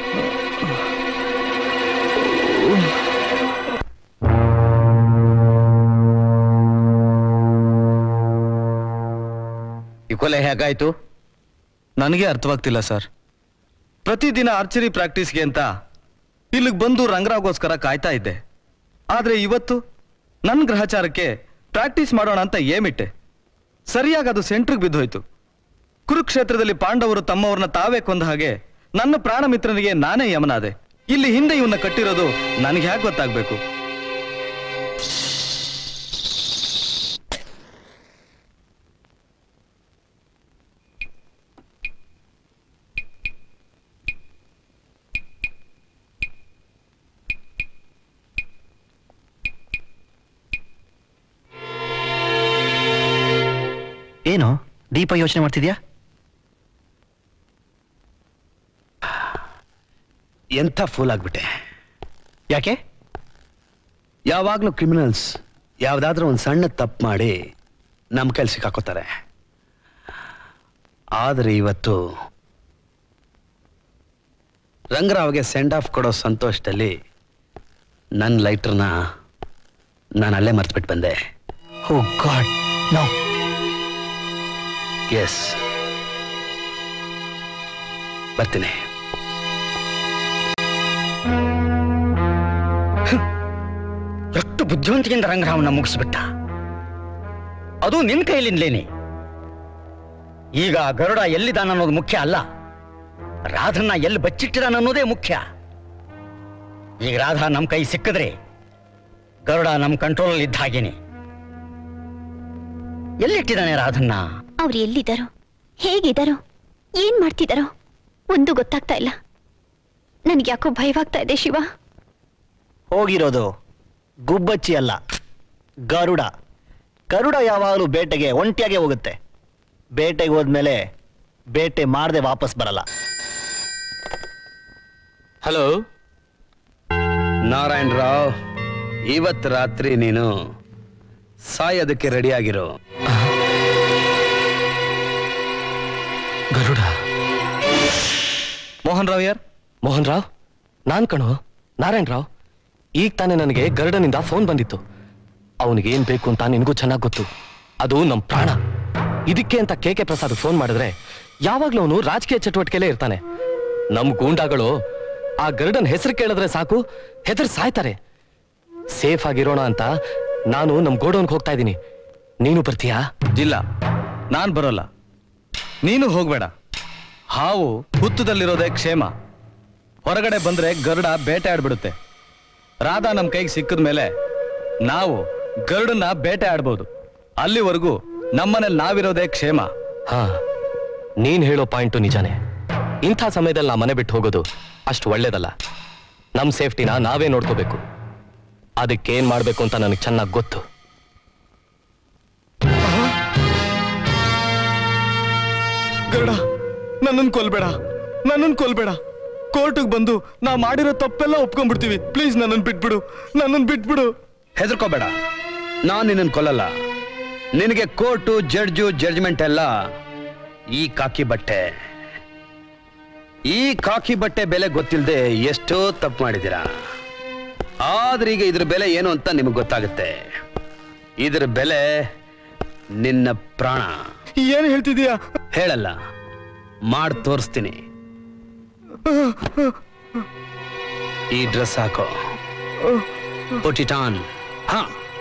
ಈ ಕೊಲೆ ಹೇಗಾಯ್ತು
ನನಗೆ ಅರ್ಥವಾಗ್ತಿಲ್ಲ ಸರ್ ಪ್ರತಿದಿನ ಆರ್ಚರಿ ಪ್ರಾಕ್ಟೀಸ್ಗೆ ಅಂತ ಇಲ್ಲಿಗೆ ಬಂದು ರಂಗರಾವ್ಗೋಸ್ಕರ ಕಾಯ್ತಾ ಇದ್ದೆ ಆದ್ರೆ ಇವತ್ತು ನನ್ನ ಗ್ರಹಚಾರಕ್ಕೆ ಪ್ರಾಕ್ಟೀಸ್ ಮಾಡೋಣ ಅಂತ ಏಮಿಟ್ಟೆ ಸರಿಯಾಗಿ ಅದು ಸೆಂಟ್ರಿಗೆ ಬಿದ್ದೋಯ್ತು ಕುರುಕ್ಷೇತ್ರದಲ್ಲಿ ಪಾಂಡವರು ತಮ್ಮವ್ರನ್ನ ತಾವೇ ಕೊಂದ ಹಾಗೆ ನನ್ನ ಪ್ರಾಣ ಮಿತ್ರನಿಗೆ ನಾನೇ ಯಮನಾದೆ ಇಲ್ಲಿ ಹಿಂದೆ ಇವನ್ನ ಕಟ್ಟಿರೋದು ನನಗೆ ಹೇಗೆ ಗೊತ್ತಾಗ್ಬೇಕು
ಏನು ದೀಪ ಯೋಚನೆ ಮಾಡ್ತಿದ್ಯಾ
ಎಂಥ ಫೂಲ್ ಆಗ್ಬಿಟ್ಟೆ
ಯಾಕೆ
ಯಾವಾಗ್ಲೂ ಕ್ರಿಮಿನಲ್ಸ್ ಯಾವ್ದಾದ್ರೂ ಒಂದು ಸಣ್ಣ ತಪ್ಪು ಮಾಡಿ ನಮ್ಮ ಕೈಲಿ ಸಿಕ್ಕಾಕೋತಾರೆ ಆದರೆ ಇವತ್ತು ರಂಗರಾವ್ಗೆ ಸೆಂಡ್ ಆಫ್ ಕೊಡೋ ಸಂತೋಷದಲ್ಲಿ ನನ್ನ ಲೈಟ್ರನ್ನ ನಾನು ಅಲ್ಲೇ ಮರ್ತ್ಬಿಟ್ಟು ಬಂದೆ
ಓ ಗಾಡ್ ನೋ
ಎಸ್ ಬರ್ತೀನಿ
ಎಷ್ಟು ಬುದ್ಧಿವಂತಿಕೆಯಿಂದ ರಂಗರಾಮನ ಮುಗಿಸ್ಬಿಟ್ಟ ಅದು ನಿನ್ ಕೈಲಿಂದಲೇನೆ ಈಗ ಗರುಡ ಎಲ್ಲಿದ್ದಾನ ಅನ್ನೋದು ಮುಖ್ಯ ಅಲ್ಲ ರಾಧನ್ನ ಎಲ್ಲಿ ಬಚ್ಚಿಟ್ಟಿದಾನ ಅನ್ನೋದೇ ಮುಖ್ಯ ಈಗ ರಾಧಾ ನಮ್ಮ ಕೈ ಸಿಕ್ಕಿದ್ರೆ ಗರುಡ ನಮ್ಮ ಕಂಟ್ರೋಲಲ್ಲಿ ಇದ್ದ ಹಾಗೇನೆ ಎಲ್ಲಿಟ್ಟಿದ್ದಾನೆ ರಾಧನ್ನ
ಅವ್ರು ಎಲ್ಲಿದ್ದಾರೋ ಹೇಗಿದ್ದಾರೋ ಏನ್ ಮಾಡ್ತಿದ್ದಾರೋ ಒಂದು ಗೊತ್ತಾಗ್ತಾ ಇಲ್ಲ ನನ್ಗೆ ಯಾಕೋ ಭಯವಾಗ್ತಾ ಇದೆ ಶಿವ
ಹೋಗಿರೋದು ಗುಬ್ಬಚ್ಚಿ ಅಲ್ಲ ಗರುಡ ಗರುಡ ಯಾವಾಗಲೂ ಬೇಟೆಗೆ ಒಂಟಿಯಾಗೆ ಹೋಗುತ್ತೆ ಬೇಟೆಗೆ ಹೋದ್ಮೇಲೆ ಬೇಟೆ ಮಾಡದೆ ವಾಪಸ್ ಬರಲ್ಲ
ಹಲೋ ನಾರಾಯಣ್ ರಾವ್ ಇವತ್ತು ರಾತ್ರಿ ನೀನು ಸಾಯೋದಕ್ಕೆ ರೆಡಿ ಆಗಿರೋ
ಗರುಡ
ಮೋಹನ್ ರಾವ್ ಯಾರ್
ಮೋಹನ್ ರಾವ್ ನಾನ್ ಕಣೋ ನಾರಾಯಣ್ ರಾವ್ ಈಗ ತಾನೇ ನನಗೆ ಗರುಡನಿಂದ ಫೋನ್ ಬಂದಿತ್ತು ಅವನಿಗೆ ಏನ್ ಬೇಕು ಅಂತ ನಿನಗೂ ಚೆನ್ನಾಗಿ ಗೊತ್ತು ಅದು ನಮ್ ಪ್ರಾಣ ಇದಕ್ಕೆ ಅಂತ ಕೆ ಕೆ ಪ್ರಸಾದ್ ಫೋನ್ ಮಾಡಿದ್ರೆ ಯಾವಾಗ್ಲೂ ಅವನು ರಾಜಕೀಯ ಚಟುವಟಿಕೆಲೇ ಇರ್ತಾನೆ ನಮ್ ಗೂಂಡಾಗಳು ಆ ಗರುಡನ್ ಹೆಸರು ಕೇಳಿದ್ರೆ ಸಾಕು ಹೆದರ್ ಸಾಯ್ತಾರೆ ಸೇಫ್ ಆಗಿರೋಣ ಅಂತ ನಾನು ನಮ್ ಗೋಡೌನ್ಗೆ ಹೋಗ್ತಾ ಇದ್ದೀನಿ ನೀನು ಬರ್ತೀಯಾ
ಇಲ್ಲ ನಾನ್ ಬರೋಲ್ಲ ನೀನು ಹೋಗ್ಬೇಡ ಹಾವು ಹುತ್ತದಲ್ಲಿರೋದೇ ಕ್ಷೇಮ ಹೊರಗಡೆ ಬಂದ್ರೆ ಗರುಡ ಬೇಟೆ ಆಡ್ಬಿಡುತ್ತೆ ರಾಧಾ ನಮ್ ಕೈಗೆ ಸಿಕ್ಕಿದ ಮೇಲೆ ನಾವು ಗರುಡನ್ನ ಬೇಟೆ ಆಡ್ಬೋದು ಅಲ್ಲಿವರೆಗೂ ನಮ್ಮನೇಲಿ ನಾವಿರೋದೇ ಕ್ಷೇಮ
ಹಾ ನೀನ್ ಹೇಳೋ ಪಾಯಿಂಟು ನಿಜಾನೇ ಇಂಥ ಸಮಯದಲ್ಲಿ ನಾ ಮನೆ ಬಿಟ್ಟು ಹೋಗೋದು ಅಷ್ಟು ಒಳ್ಳೇದಲ್ಲ ನಮ್ ಸೇಫ್ಟಿನ ನಾವೇ ನೋಡ್ಕೋಬೇಕು ಅದಕ್ಕೇನ್ ಮಾಡ್ಬೇಕು ಅಂತ ನನಗೆ ಚೆನ್ನಾಗಿ ಗೊತ್ತು
ಗರುಡ ನನ್ನನ್ನು ಕೊಲ್ಬೇಡ ನನ್ನನ್ನು ಕೊಲ್ಬೇಡ ಕೋರ್ಟಿಗೆ ಬಂದು ನಾ ಮಾಡಿರೋ ತಪ್ಪೆಲ್ಲ ಒಪ್ಕೊಂಡ್ಬಿಡ್ತೀವಿ ಪ್ಲೀಸ್ ನನ್ನನ್ನು ಬಿಟ್ಬಿಡು ನನ್ನನ್ನು ಬಿಟ್ಬಿಡು
ಹೆದರ್ಕೋಬೇಡ ನಾನು ನಿನ್ನನ್ನು ಕೊಲ್ಲಲ್ಲ ನಿನಗೆ ಕೋರ್ಟು ಜಡ್ಜು ಜಡ್ಜ್ಮೆಂಟ್ ಎಲ್ಲ ಈ ಕಾಕಿ ಬಟ್ಟೆ ಈ ಕಾಕಿ ಬಟ್ಟೆ ಬೆಲೆ ಗೊತ್ತಿಲ್ಲದೆ ಎಷ್ಟೋ ತಪ್ಪು ಮಾಡಿದ್ದೀರಾ ಆದ್ರೆ ಈಗ ಇದ್ರ ಬೆಲೆ ಏನು ಅಂತ ನಿಮಗೆ ಗೊತ್ತಾಗುತ್ತೆ ಇದ್ರ ಬೆಲೆ ನಿನ್ನ ಪ್ರಾಣ
ಏನು ಹೇಳ್ತಿದೀಯಾ
ಹೇಳಲ್ಲ ಮಾಡಿ ತೋರಿಸ್ತೀನಿ ಈ ಡ್ರೆಸ್ ಹಾಕೋ ಪುಟಿಟಾನ್ ಹಾ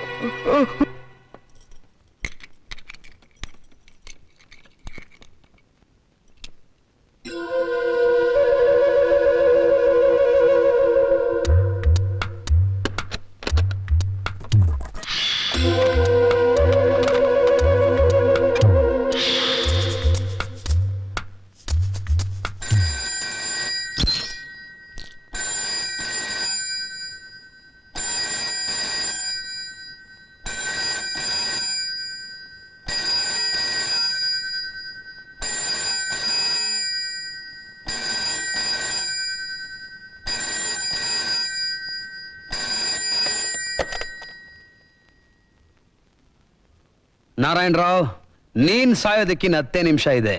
ನಾರಾಯಣ್ ರಾವ್ ನೀನ್ ಸಾಯೋದಕ್ಕಿನ್ನ ಹತ್ತೇ ನಿಮಿಷ ಇದೆ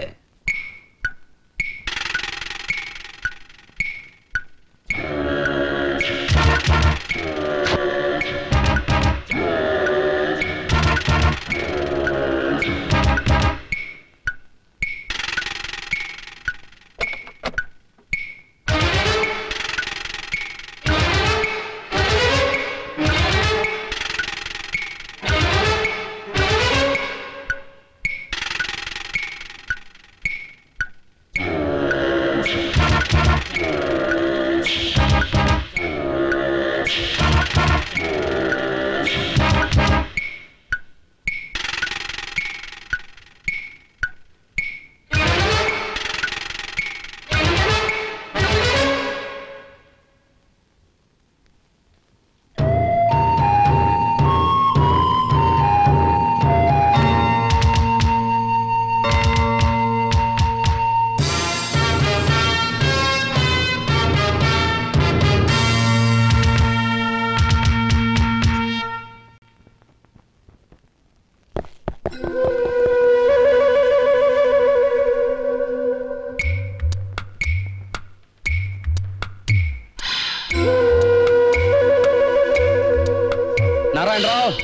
ನಾರಾಯಣ್ ರಾವ್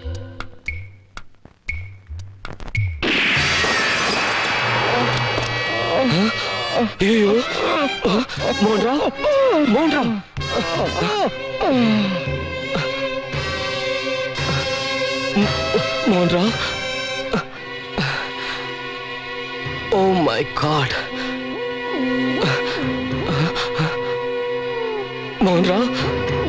ಅಯ್ಯೋ Mohan Rao Mohan Rao Mohan Rao oh my God Mohan Rao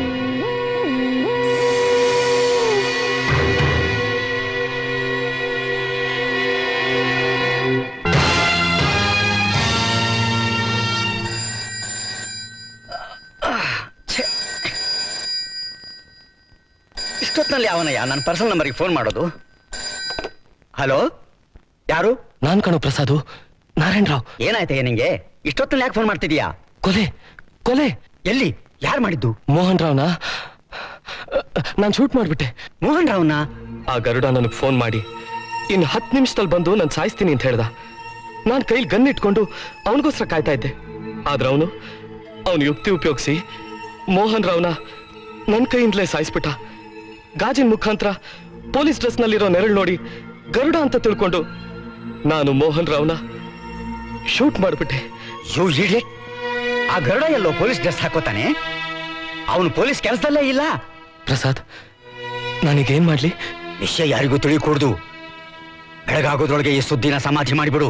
ಇಷ್ಟೊತ್ತಿನಲ್ಲಿ ಅವನಯ್ಯ ನನ್ನ ಪರ್ಸನಲ್ ನಂಬರ್ಗೆ ಫೋನ್ ಮಾಡೋದು ಹಲೋ ಯಾರು
ನಾನ್ ಕಣೋ ಪ್ರಸಾದು ನಾರಾಯಣ್ ರಾವ್
ಏನಾಯ್ತಯ್ಯ ನಿಂಗೆ ಇಷ್ಟೊತ್ತಲ್ಲಿ ಯಾಕೆ ಫೋನ್ ಮಾಡ್ತಿದ್ಯಾ
ಕೊಲೆ ಕೊಲೆ
ಎಲ್ಲಿ ಯಾರು ಮಾಡಿದ್ದು
ಮೋಹನ್ ರಾವ್ನ ನಾನು ಶೂಟ್ ಮಾಡ್ಬಿಟ್ಟೆ
ಮೋಹನ್ ರಾವ್ನ
ಆ ಗರುಡ ನನಗೆ ಫೋನ್ ಮಾಡಿ ಇನ್ ಹತ್ತು ನಿಮಿಷದಲ್ಲಿ ಬಂದು ನಾನು ಸಾಯಿಸ್ತೀನಿ ಅಂತ ಹೇಳ್ದ ನಾನು ಕೈಲಿ ಗನ್ ಇಟ್ಕೊಂಡು ಅವನಿಗೋಸ್ಕರ ಕಾಯ್ತಾ ಇದ್ದೆ ಆದ್ರೆ ಅವನು ಅವನು ಯುಕ್ತಿ ಉಪಯೋಗಿಸಿ ಮೋಹನ್ ರಾವ್ನ ನನ್ನ ಕೈಯಿಂದಲೇ ಸಾಯಿಸ್ಬಿಟ್ಟ ಗಾಜಿನ ಮುಖಾಂತರ ಪೊಲೀಸ್ ಡ್ರೆಸ್ನಲ್ಲಿರೋ ನೆರಳು ನೋಡಿ ಗರುಡ ಅಂತ ತಿಳ್ಕೊಂಡು ನಾನು ಮೋಹನ್ ರಾವ್ನ ಶೂಟ್ ಮಾಡಿಬಿಟ್ಟೆ
ಯು ಇಡಿಯಟ್ ಆ ಗರುಡ ಎಲ್ಲೋ ಪೊಲೀಸ್ ಡ್ರೆಸ್ ಹಾಕೋತಾನೆ ಅವನು ಪೊಲೀಸ್ ಕೆಲಸದಲ್ಲೇ ಇಲ್ಲ
ಪ್ರಸಾದ್ ನಾನೀಗೇನ್ ಮಾಡ್ಲಿ
ವಿಷಯ ಯಾರಿಗೂ ತಿಳಿಯಕೂಡ್ದು ಬೆಳಗಾಗೋದ್ರೊಳಗೆ ಈ ಸುದ್ದಿನ ಸಮಾಧಿ ಮಾಡಿಬಿಡು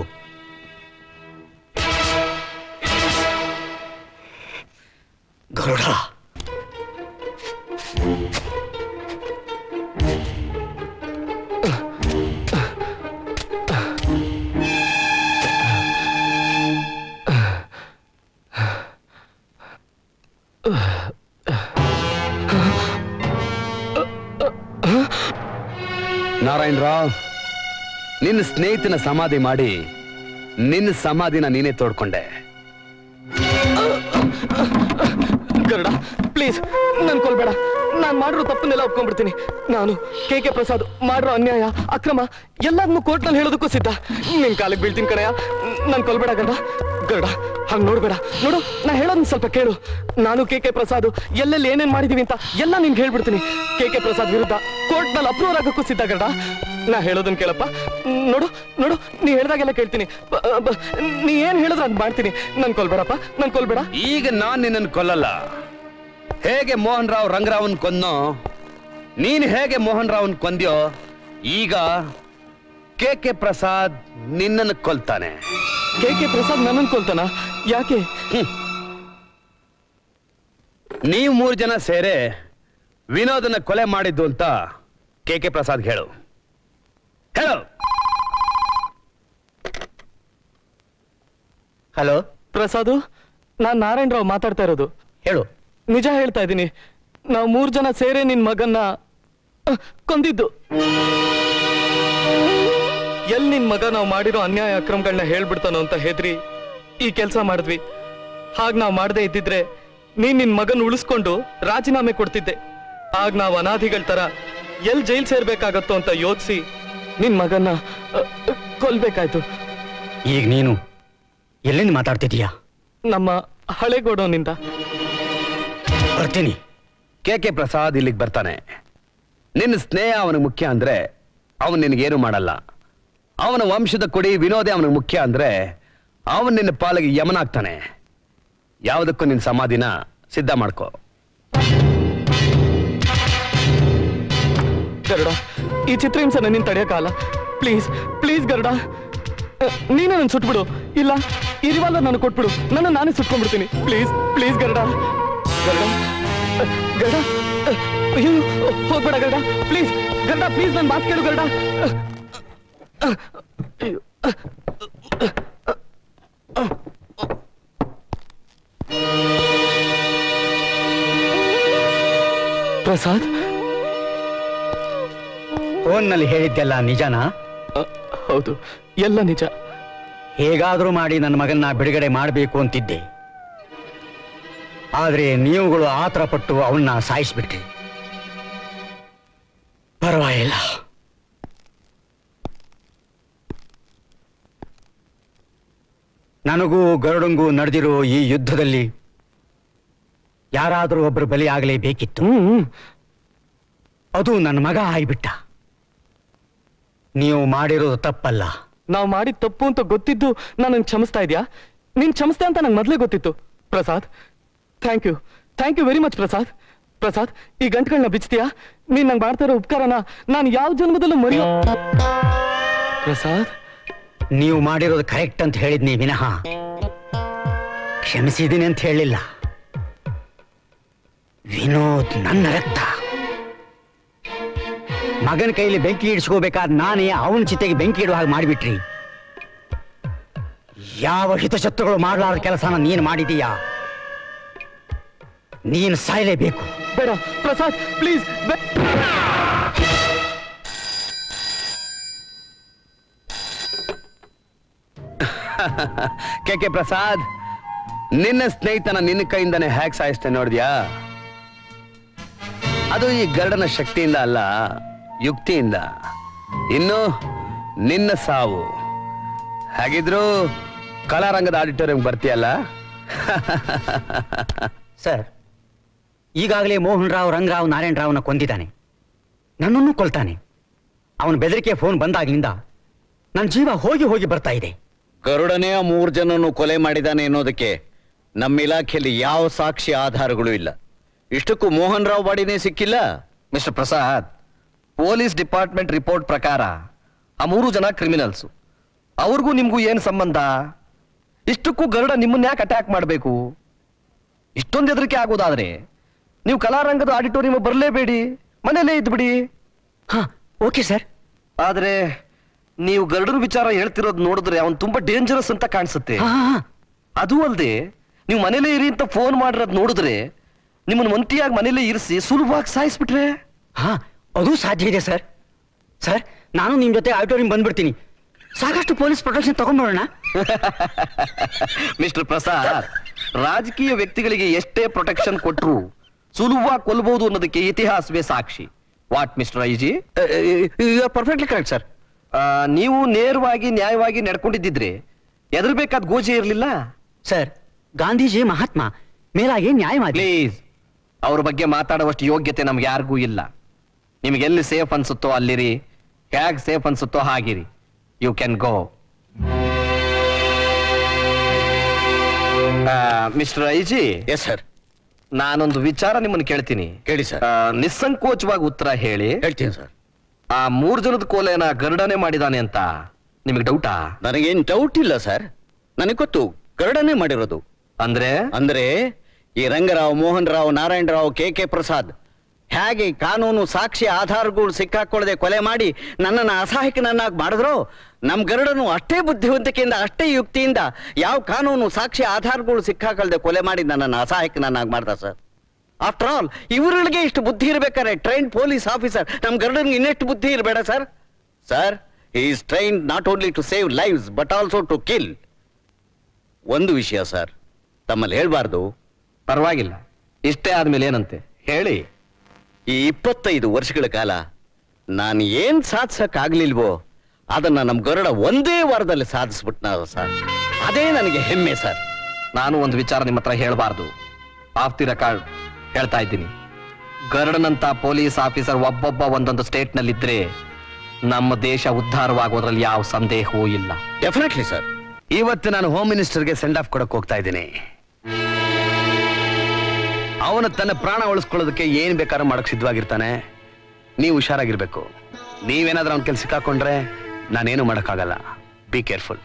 ಗರುಡ
ನಾರಾಯಣ್ ರಾವ್ ನಿನ್ನ ಸ್ನೇಹಿತನ ಸಮಾಧಿ ಮಾಡಿ ನಿನ್ನ ಸಮಾಧಿನ ನೀನೇ ತೋಡ್ಕೊಂಡೆ
ಗರುಡ ಪ್ಲೀಸ್ ನನ್ ಕೊಲ್ಬೇಡ ನಾನ್ ಮಾಡಿರೋ ತಪ್ಪನ್ನೆಲ್ಲ ಒಪ್ಕೊಂಡ್ಬಿಡ್ತೀನಿ ನಾನು ಕೆ ಕೆ ಪ್ರಸಾದ್ ಮಾಡಿರೋ ಅನ್ಯಾಯ ಅಕ್ರಮ ಎಲ್ಲದನ್ನು ಕೋರ್ಟ್ನಲ್ಲಿ ಹೇಳೋದಕ್ಕೂ ಸಿದ್ಧ ನಿನ್ ಕಾಲಿಗೆ ಬೀಳ್ತೀನಿ ಕಣಯ್ಯ ನನ್ ಕೊಲ್ಬೇಡ ಗರುಡ ಗರುಡ ಹಂಗ್ ನೋಡ್ಬೇಡ ನೋಡು ನಾ ಹೇಳೋದನ್ನ ಸ್ವಲ್ಪ ಕೇಳು ನಾನು ಕೆ ಕೆ ಪ್ರಸಾದ್ ಎಲ್ಲೆಲ್ಲಿ ಏನೇನ್ ಮಾಡಿದೀವಿ ಅಂತ ಎಲ್ಲ ನಿನ್ಗೆ ಹೇಳ್ಬಿಡ್ತೀನಿ ಕೆ ಕೆ ಪ್ರಸಾದ್ ವಿರುದ್ಧ ಕೋರ್ಟ್ನಲ್ಲಿ ಅಪ್ರೂವ್ ಆಗೋಕ್ಕೂ ಸಿದ್ಧ ಗರುಡ ನಾ ಹೇಳೋದನ್ನ ಕೇಳಪ್ಪ ನೋಡು ನೋಡು ನೀ ಹೇಳ್ದಾಗೆಲ್ಲ ಕೇಳ್ತೀನಿ ಬ- ಬ- ನೀ ಏನ್ ಹೇಳಿದ್ರೆ ಅದ್ ಮಾಡ್ತೀನಿ ನನ್ ಕೊಲ್ಬೇಡಪ್ಪ ನನ್ ಕೊಲ್ಬೇಡ
ಈಗ ನಾನ್ ನಿನ್ನನ್ನು ಕೊಲ್ಲಲ್ಲ ಹೇಗೆ ಮೋಹನ್ ರಾವ್ ರಂಗರಾವನ್ ಕೊಂದೋ ನೀನ್ ಹೇಗೆ ಮೋಹನ್ ರಾವ್ನ್ ಕೊಂದ್ಯೋ ಈಗ ಕೆ ಕೆ ಪ್ರಸಾದ್ ನಿನ್ನನ್ನು ಕೊಲ್ತಾನೆ
ಕೆ ಕೆ ಪ್ರಸಾದ್ ನನ್ನನ್ ಕೊಲ್ತಾನ ಯಾಕೆ
ನೀವು ಮೂರು ಜನ ಸೇರೆ ವಿನೋದನ ಕೊಲೆ ಮಾಡಿದ್ದು ಅಂತ ಕೆ ಕೆ ಪ್ರಸಾದ್ ಹೇಳು ಹೇಳು
ಹಲೋ
ಪ್ರಸಾದು ನಾನ್ ನಾರಾಯಣ್ ರಾವ್ ಮಾತಾಡ್ತಾ ಇರೋದು
ಹೇಳು
ನಿಜ ಹೇಳ್ತಾ ಇದ್ದೀನಿ ನಾವು ಮೂರ್ ಜನ ಸೇರೆ ನಿನ್ ಮಗನ್ನ ಅಹ್, ಕೊಂದಿದ್ದು ಎಲ್ ನಿನ್ ಮಗ ನಾವು ಮಾಡಿರೋ ಅನ್ಯಾಯ ಅಕ್ರಮಗಳನ್ನ ಹೇಳ್ಬಿಡ್ತಾನೋ ಅಂತ ಹೆದ್ರಿ ಈ ಕೆಲಸ ಮಾಡಿದ್ವಿ ಹಾಗ್ ನಾವ್ ಮಾಡದೇ ಇದ್ದಿದ್ರೆ ನೀನ್ ನಿನ್ ಮಗನ್ ಉಳಿಸ್ಕೊಂಡು ರಾಜೀನಾಮೆ ಕೊಡ್ತಿದ್ದೆ ಆಗ ನಾವ್ ಅನಾಥಿಗಳ ತರ ಎಲ್ ಜೈಲ್ ಸೇರ್ಬೇಕಾಗತ್ತೋ ಅಂತ ಯೋಚಿಸಿ ನಿನ್ ಮಗನ್ನ ಅಹ್, ಅಹ್, ಕೊಲ್ಬೇಕಾಯ್ತು
ಈಗ ನೀನು ಎಲ್ಲಿಂದ ಮಾತಾಡ್ತಿದೀಯಾ
ನಮ್ಮ ಹಳೆ ಗೋಡೌನಿಂದ
ಬರ್ತೀನಿ
ಕೆ ಕೆ ಪ್ರಸಾದ್ ಇಲ್ಲಿಗೆ ಬರ್ತಾನೆ ನಿನ್ನ ಸ್ನೇಹ ಅವನಿಗೆ ಮುಖ್ಯ ಅಂದ್ರೆ ಅವನು ನಿನಗೇನು ಮಾಡಲ್ಲ ಅವನ ವಂಶದ ಕುಡಿ ವಿನೋದೇ ಅವನಿಗೆ ಮುಖ್ಯ ಅಂದ್ರೆ ಅವನ್ ನಿನ್ನ ಪಾಲಿಗೆ ಯಮನಾಗ್ತಾನೆ ಯಾವುದಕ್ಕೂ ನಿನ್ನ ಸಮಾಧಿನ ಸಿದ್ಧ ಮಾಡ್ಕೋ
ಗರುಡ ಈ ಚಿತ್ರಹಿಂಸನ ನೀನ್ ತಡೆಯಕ್ಕಾಗಲ್ಲ ಪ್ಲೀಸ್ ಪ್ಲೀಸ್ ಗರುಡ ಅಹ್, ನೀನೇ ನನ್ ಸುಟ್ಬಿಡು ಇಲ್ಲ ಈ ರಿವಾಲ್ವರ್ ನನಗೆ ಕೊಟ್ಬಿಡು ನನ್ನ ನಾನೇ ಸುಟ್ಕೊಂಡ್ಬಿಡ್ತೀನಿ please please Garuda Garuda ah, Garuda ah, ಅಯ್ಯೋ ಹೋಗ್ಬೇಡ ಗರುಡ ಪ್ಲೀಸ್ ಗರುಡ ಪ್ಲೀಸ್ ನನ್ನ ಮಾತು ಕೇಳು ಗರುಡ ಅಹ್, ಅಹ್, ಅಯ್ಯೋ, ಅಹ್, ಅಹ್, ಅಹ್. ಪ್ರಸಾದ್
ಫೋನ್ನಲ್ಲಿ ಹೇಳಿದ್ದೆಲ್ಲ ನಿಜನಾ
ಹೌದು ಎಲ್ಲ ನಿಜ
ಹೇಗಾದ್ರೂ ಮಾಡಿ ನನ್ನ ಮಗನ್ನ ಬಿಡುಗಡೆ ಮಾಡಬೇಕು ಅಂತಿದ್ದೆ ಆದ್ರೆ ನೀವುಗಳು ಆತರ ಪಟ್ಟು ಅವನ್ನ ಸಾಯಿಸ್ಬಿಟ್ರಿ ಪರವಾಗಿಲ್ಲ ನನಗೂ ಗರುಡಂಗೂ ನಡೆದಿರೋ ಈ ಯುದ್ಧದಲ್ಲಿ ಯಾರಾದರೂ ಒಬ್ಬರು ಬಲಿ ಆಗಲೇಬೇಕಿತ್ತು ಅದು ನನ್ನ ಮಗ ಆಗಿಬಿಟ್ಟ ನೀವು ಮಾಡಿರೋದು ತಪ್ಪಲ್ಲ
ನಾವು ಮಾಡಿದ ತಪ್ಪು ಅಂತ ಗೊತ್ತಿದ್ದು ನಾನು ಕ್ಷಮಿಸ್ತಾ ಇದೆಯಾ ನೀನ್ ಕ್ಷಮಿಸ್ತೆ ಅಂತ ನಂಗೆ ಮೊದಲೇ ಗೊತ್ತಿತ್ತು Prasad thank you thank you very much Prasad Prasad ಈ ಗಂಟುಗಳನ್ನ ಬಿಚ್ತೀಯಾ ನೀನ್ ನಂಗೆ ಮಾಡ್ತಾ ಇರೋ ಉಪಕಾರನ ನಾನು ಯಾವ ಜನ್ಮದಲ್ಲೂ ಮರೆಯೋ ಪ್ರಸಾದ್
ನೀವು ಮಾಡಿರೋದು ಕರೆಕ್ಟ್ ಅಂತ ಹೇಳಿದ್ನಿ ವಿನಃ ಕ್ಷಮಿಸಿದ್ದೀನಿ ಅಂತ ಹೇಳಿಲ್ಲ ವಿನೋದ್ ನನ್ನ ರಕ್ತ ಮಗನ ಕೈಲಿ ಬೆಂಕಿ ಇಡಿಸ್ಕೋಬೇಕಾದ ನಾನೇ ಅವನ ಚಿತೆಗೆ ಬೆಂಕಿ ಇಡುವ ಹಾಗೆ ಮಾಡಿಬಿಟ್ರಿ ಯಾವ ಹಿತಶತ್ರುಗಳು ಮಾಡಲಾರದ ಕೆಲಸನ ನೀನು ಮಾಡಿದೀಯಾ ನೀನು ಸಾಯಲೇಬೇಕು
ಬೇಡ Prasad please
K K Prasad ನಿನ್ನ ಸ್ನೇಹಿತನ ನಿನ್ನ ಕೈಯಿಂದಾನೆ ಹ್ಯಾಕ್ ಸಾಯಿಸ್ತೇನೆ ನೋಡಿದ್ಯಾ ಅದು ಈ ಗರುಡನ ಶಕ್ತಿಯಿಂದ ಅಲ್ಲ ಯುಕ್ತಿಯಿಂದ ಇನ್ನು ನಿನ್ನ ಸಾವು ಹಾಗಿದ್ರು ಕಲಾರಂಗದ ಆಡಿಟೋರಿಯಂ ಬರ್ತೀಯಲ್ಲ
ಸರ್ ಈಗಾಗಲೇ ಮೋಹನ್ ರಾವ್ ರಂಗರಾವ್ ನಾರಾಯಣ ರಾವ್ನ ಕೊಂದಿದ್ದಾನೆ ನನ್ನನ್ನು ಕೊಲ್ತಾನೆ ಅವನ ಬೆದರಿಕೆ ಫೋನ್ ಬಂದಾಗಿನಿಂದ ನನ್ನ ಜೀವ ಹೋಗಿ ಹೋಗಿ ಬರ್ತಾ ಇದೆ
ಗರುಡನೇ ಆ ಮೂರು ಜನನು ಕೊಲೆ ಮಾಡಿದಾನೆ ಅನ್ನೋದಕ್ಕೆ ನಮ್ಮ ಇಲಾಖೆಯಲ್ಲಿ ಯಾವ ಸಾಕ್ಷಿ ಆಧಾರಗಳು ಇಲ್ಲ ಇಷ್ಟಕ್ಕೂ ಮೋಹನ್ ರಾವ್ ಬಾಡಿನೇ ಸಿಕ್ಕಿಲ್ಲ
mister Prasad police department report ಪ್ರಕಾರ ಆ ಮೂರು ಜನ ಕ್ರಿಮಿನಲ್ಸ್ ಅವ್ರಿಗೂ ನಿಮ್ಗೂ ಏನ್ ಸಂಬಂಧ ಇಷ್ಟಕ್ಕೂ ಗರುಡ ನಿಮ್ಮನ್ನ ಯಾಕೆ ಅಟ್ಯಾಕ್ ಮಾಡಬೇಕು ಇಷ್ಟೊಂದು ಹೆದರಿಕೆ ಆಗೋದಾದ್ರೆ ನೀವು ಕಲಾರಂಗದ ಆಡಿಟೋರಿಯಂ ಬರಲೇಬೇಡಿ ಮನೇಲೇ ಇದ್ಬಿಡಿ
ಹಾ ಓಕೆ ಸರ್
ಆದ್ರೆ ನೀವು ಗರುಡನ ವಿಚಾರ ಹೇಳ್ತಿರೋದು ನೋಡಿದ್ರೆ ಅವನ್ ತುಂಬಾ ಡೇಂಜರಸ್ ಅಂತ ಕಾಣಿಸುತ್ತೆ ಅದು ಅಲ್ಲದೆ ನೀವು ಮನೇಲೇ ಇರಿ ಅಂತ ಫೋನ್ ಮಾಡಿರೋದು ನೋಡಿದ್ರೆ ನಿಮ್ಮನ್ನ ಒಂಟಿಯಾಗಿ ಮನೇಲೇ ಇರಿಸಿ ಸುಲಭವಾಗಿ ಸಾಯಿಸ್ಬಿಟ್ರೆ
ಹಾ ಅದು ಸಾಧ್ಯ ಇದೆ ಸರ್ ಸರ್ ನಾನು ನಿಮ್ ಜೊತೆ ಆಡಿಟೋರಿಯಂ ಬಂದ್ಬಿಡ್ತೀನಿ ಸಾಕಷ್ಟು ಪೊಲೀಸ್ ಪ್ರೊಟೆಕ್ಷನ್ ತಗೊಂಡ್ಬರೋಣ
ಮಿಸ್ಟರ್ ಪ್ರಸಾದ್ ರಾಜಕೀಯ ವ್ಯಕ್ತಿಗಳಿಗೆ ಎಷ್ಟೇ ಪ್ರೊಟೆಕ್ಷನ್ ಕೊಟ್ರು ಸುಲಭವಾಗಿ ಕೊಲ್ಬಹುದು ಅನ್ನೋದಕ್ಕೆ ಇತಿಹಾಸವೇ ಸಾಕ್ಷಿ what mister IG perfectly correct sir ನೀವು ನೇರವಾಗಿ ನ್ಯಾಯವಾಗಿ ನಡ್ಕೊಂಡಿದ್ದಿದ್ರೆ ಎದರ್ಬೇಕಾದ ಗೋಜಿ ಇರಲಿಲ್ಲ
ಸರ್ ಗಾಂಧೀಜಿ ಮಹಾತ್ಮ ಮೇಲಾಗಿ ನ್ಯಾಯವಾದಿ
ಪ್ಲೀಸ್ ಅವ್ರ ಬಗ್ಗೆ ಮಾತಾಡುವಷ್ಟು ಯೋಗ್ಯತೆ ನಮ್ಗೆ ಯಾರಿಗೂ ಇಲ್ಲ ನಿಮ್ಗೆ ಎಲ್ಲಿ ಸೇಫ್ ಅನ್ಸುತ್ತೋ ಅಲ್ಲಿರಿ ಹೇಗ್ ಸೇಫ್ ಅನ್ಸುತ್ತೋ ಹಾಗಿರಿ you can go mister IG
yes sir
ನಾನೊಂದು ವಿಚಾರ ನಿಮ್ಮನ್ನು ಕೇಳ್ತೀನಿ
ಕೇಳಿ ಸರ್
ನಿಸ್ಸಂಕೋಚವಾಗಿ ಉತ್ತರ ಹೇಳಿ
ಹೇಳ್ತೀನಿ ಸರ್
ಆ ಮೂರ್ ಜನದ ಕೋಲೆನ ಗರುಡನೆ ಮಾಡಿದಾನೆ ಅಂತ ನಿಮಗೆ ಡೌಟಾ
ನನಗೇನ್ ಡೌಟ್ ಇಲ್ಲ ಸರ್ ನನಗೆ ಗೊತ್ತು ಗರುಡನೇ ಮಾಡಿರೋದು
ಅಂದ್ರೆ
ಅಂದ್ರೆ ಈ ರಂಗರಾವ್ ಮೋಹನ್ ರಾವ್ ನಾರಾಯಣ ರಾವ್ ಕೆ ಕೆ ಪ್ರಸಾದ್ ಹೇಗೆ ಕಾನೂನು ಸಾಕ್ಷಿ ಆಧಾರಗಳು ಸಿಕ್ಕಾಕೊಳ್ಳದೆ ಕೊಲೆ ಮಾಡಿ ನನ್ನನ್ನು ಅಸಹಾಯಕನನ್ನಾಗಿ ಮಾಡಿದ್ರು ನಮ್ ಗರುಡನು ಅಷ್ಟೇ ಬುದ್ಧಿವಂತಿಕೆಯಿಂದ ಅಷ್ಟೇ ಯುಕ್ತಿಯಿಂದ ಯಾವ ಕಾನೂನು ಸಾಕ್ಷಿ ಆಧಾರಗಳು ಸಿಕ್ಕಾಕೊಳ್ಳದೆ ಕೊಲೆ ಮಾಡಿ ನನ್ನನ್ನು ಅಸಹಾಯಕನನ್ನಾಗಿ ಮಾಡ್ದ ಸರ್ ಆಫ್ಟರ್ ಆಲ್ ಇವರುಗಳಿಗೆ ಇಷ್ಟು ಬುದ್ಧಿ ಇರ್ಬೇಕಾದ್ರೆ ಟ್ರೈನ್ ಪೊಲೀಸ್ ಆಫೀಸರ್ ನಮ್ ಗರುಡನ್ಗೆ ಇನ್ನೆಷ್ಟು ಬುದ್ಧಿ ಇರಬೇಡ sir sir is train not only to save lives but also to kill ಒಂದು ವಿಷಯ ಸರ್ ತಮ್ಮಲ್ಲಿ ಹೇಳ್ಬಾರ್ದು
ಪರವಾಗಿಲ್ಲ ಇಷ್ಟೇ ಆದ್ಮೇಲೆ ಏನಂತೆ ಹೇಳಿ
ಈ ಇಪ್ಪತ್ತೈದು ವರ್ಷಗಳ ಕಾಲ ನಾನು ಏನ್ ಸಾಧಿಸಕ್ ಆಗ್ಲಿಲ್ವೋ ಅದನ್ನ ನಮ್ ಗರುಡ ಒಂದೇ ವಾರದಲ್ಲಿ ಸಾಧಿಸ್ಬಿಟ್ನ ಸರ್ ಅದೇ ನನಗೆ ಹೆಮ್ಮೆ ಸರ್
ನಾನು ಒಂದು ವಿಚಾರ ನಿಮ್ಮ ಹತ್ರ ಹೇಳಬಾರ್ದು ಆಫ್ ದಿ ರೆಕಾರ್ಡ್ ಹೇಳ್ತಾ ಇದ್ದೀನಿ ಗರುಡನಂತ ಪೊಲೀಸ್ ಆಫೀಸರ್ ಒಬ್ಬೊಬ್ಬ ಒಂದೊಂದು ಸ್ಟೇಟ್ ನಲ್ಲಿದ್ರೆ ನಮ್ಮ ದೇಶ ಉದ್ಧಾರವಾಗೋದ್ರಲ್ಲಿ ಯಾವ ಸಂದೇಹವೂ ಇಲ್ಲ
ಡೆಫಿನೆಟ್ಲಿ ಸರ್
ಇವತ್ತು ನಾನು ಹೋಮ್ ಮಿನಿಸ್ಟರ್ಗೆ ಸೆಂಡ್ ಆಫ್ ಕೊಡಕ್ ಹೋಗ್ತಾ ಇದ್ದೀನಿ ಅವನು ತನ್ನ ಪ್ರಾಣ ಉಳಿಸ್ಕೊಳ್ಳೋದಕ್ಕೆ ಏನ್ ಬೇಕಾದ್ರೂ ಮಾಡಕ್ ಸಿದ್ಧವಾಗಿರ್ತಾನೆ ನೀವು ಹುಷಾರಾಗಿರ್ಬೇಕು ನೀವೇನಾದ್ರೂ ಅವ್ನ ಕೆಲ್ಸ ಸಿಕ್ಕಾಕೊಂಡ್ರೆ ನಾನೇನು ಮಾಡಕ್ಕಾಗಲ್ಲ ಬಿ ಕೇರ್ಫುಲ್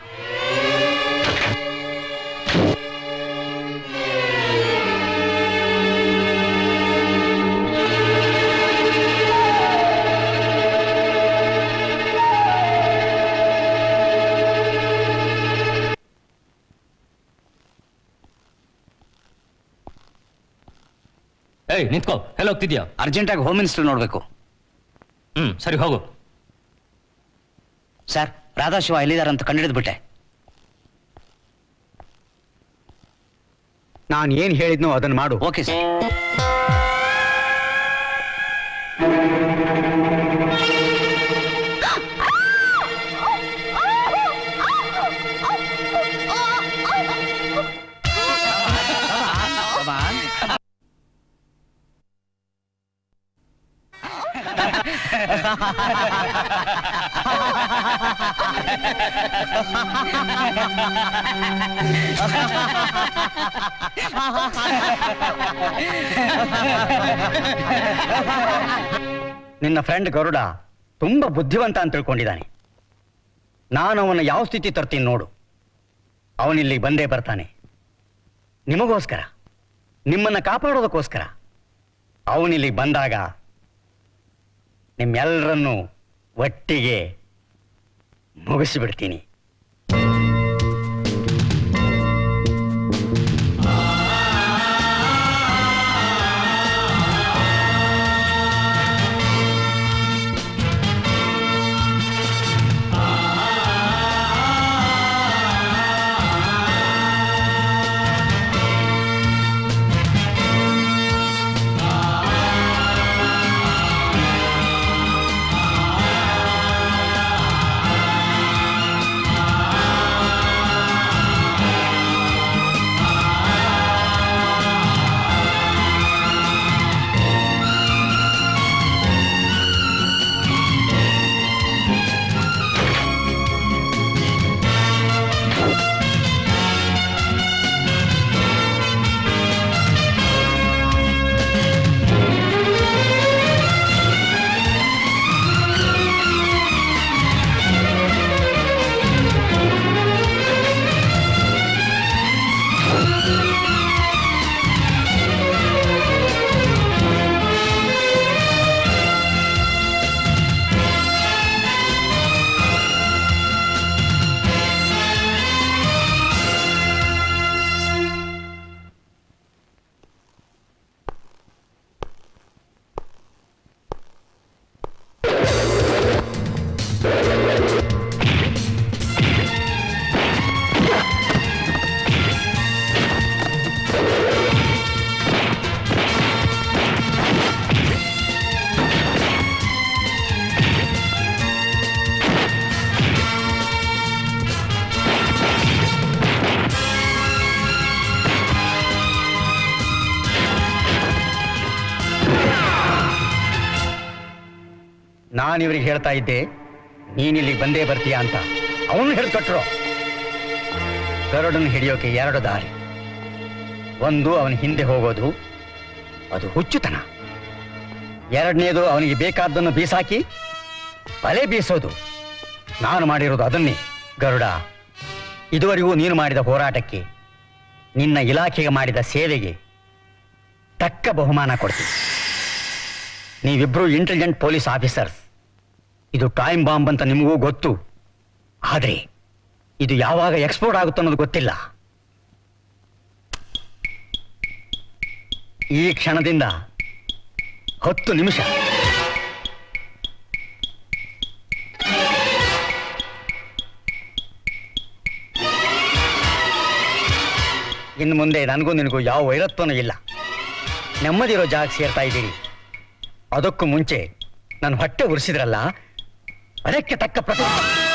ಏಯ್ ನಿಂತ್ಕೋ ಎಲ್ಲ ಹೋಗ್ತಿದ್ಯಾ
ಅರ್ಜೆಂಟಾಗಿ ಹೋಮ್ ಮಿನಿಸ್ಟರ್ ನೋಡ್ಬೇಕು
ಹ್ಮ್ ಸರಿ ಹೋಗು
ಸರ್ ರಾಧಾಶಿವ ಎಲ್ಲಿದಾರಂತ ಕಂಡಿಡಿದು ಬಿಟ್ಟೆ ನಾನು ಏನ್ ಹೇಳಿದ್ನೋ ಅದನ್ನ ಮಾಡು ಓಕೆ ಸರ್ ನಿನ್ನ ಫ್ರೆಂಡ್ ಗರುಡ ತುಂಬಾ ಬುದ್ಧಿವಂತ ಅಂತ ತಿಳ್ಕೊಂಡಿದ್ದಾನೆ ನಾನು ಅವನ ಯಾವ ಸ್ಥಿತಿ ತರ್ತೀನಿ ನೋಡು ಅವನಿಲ್ಲಿ ಬಂದೇ ಬರ್ತಾನೆ ನಿಮಗೋಸ್ಕರ ನಿಮ್ಮನ್ನ ಕಾಪಾಡೋದಕ್ಕೋಸ್ಕರ ಅವನಿಲ್ಲಿ ಬಂದಾಗ ನಿಮ್ಮೆಲ್ಲರನ್ನೂ ಒಟ್ಟಿಗೆ ಮುಗಿಸಿಬಿಡ್ತೀನಿ ನಾನು ಇವ್ರಿಗೆ ಹೇಳ್ತಾ ಇದ್ದೆ ನೀನಿಲ್ಲಿ ಬಂದೇ ಬರ್ತೀಯಾ ಅಂತ ಅವನು ಹಿಡ್ಕೊಟ್ರು ಗರುಡನ್ನು ಹಿಡಿಯೋಕೆ ಎರಡು ದಾರಿ ಒಂದು ಅವನ ಹಿಂದೆ ಹೋಗೋದು ಅದು ಹುಚ್ಚುತನ ಎರಡನೇದು ಅವನಿಗೆ ಬೇಕಾದ್ದನ್ನು ಬೀಸಾಕಿ ಬಲೆ ಬೀಸೋದು ನಾನು ಮಾಡಿರೋದು ಅದನ್ನೇ ಗರುಡ ಇದುವರೆಗೂ ನೀನು ಮಾಡಿದ ಹೋರಾಟಕ್ಕೆ ನಿನ್ನ ಇಲಾಖೆಗೆ ಮಾಡಿದ ಸೇವೆಗೆ ತಕ್ಕ ಬಹುಮಾನ ಕೊಡ್ತೀನಿ ನೀವಿಬ್ರು ಇಂಟೆಲಿಜೆಂಟ್ ಪೊಲೀಸ್ ಆಫೀಸರ್ಸ್ ಇದು ಟೈಮ್ ಬಾಂಬ್ ಅಂತ ನಿಮಗೂ ಗೊತ್ತು ಆದರೆ ಇದು ಯಾವಾಗ ಎಕ್ಸ್ಪ್ಲೋರ್ಡ್ ಆಗುತ್ತೆ ಅನ್ನೋದು ಗೊತ್ತಿಲ್ಲ ಈ ಕ್ಷಣದಿಂದ ಹತ್ತು ನಿಮಿಷ ಇನ್ನು ಮುಂದೆ ನನಗೂ ನಿನಗೂ ಯಾವ ವೈರತ್ವನೂ ಇಲ್ಲ ನೆಮ್ಮದಿರೋ ಜಾಗ ಸೇರ್ತಾ ಇದ್ದೀರಿ ಅದಕ್ಕೂ ಮುಂಚೆ ನಾನು ಹೊಟ್ಟೆ ಉರಿಸಿದ್ರಲ್ಲ ಅದಕ್ಕೆ ತಕ್ಕ ಪ್ರತಿ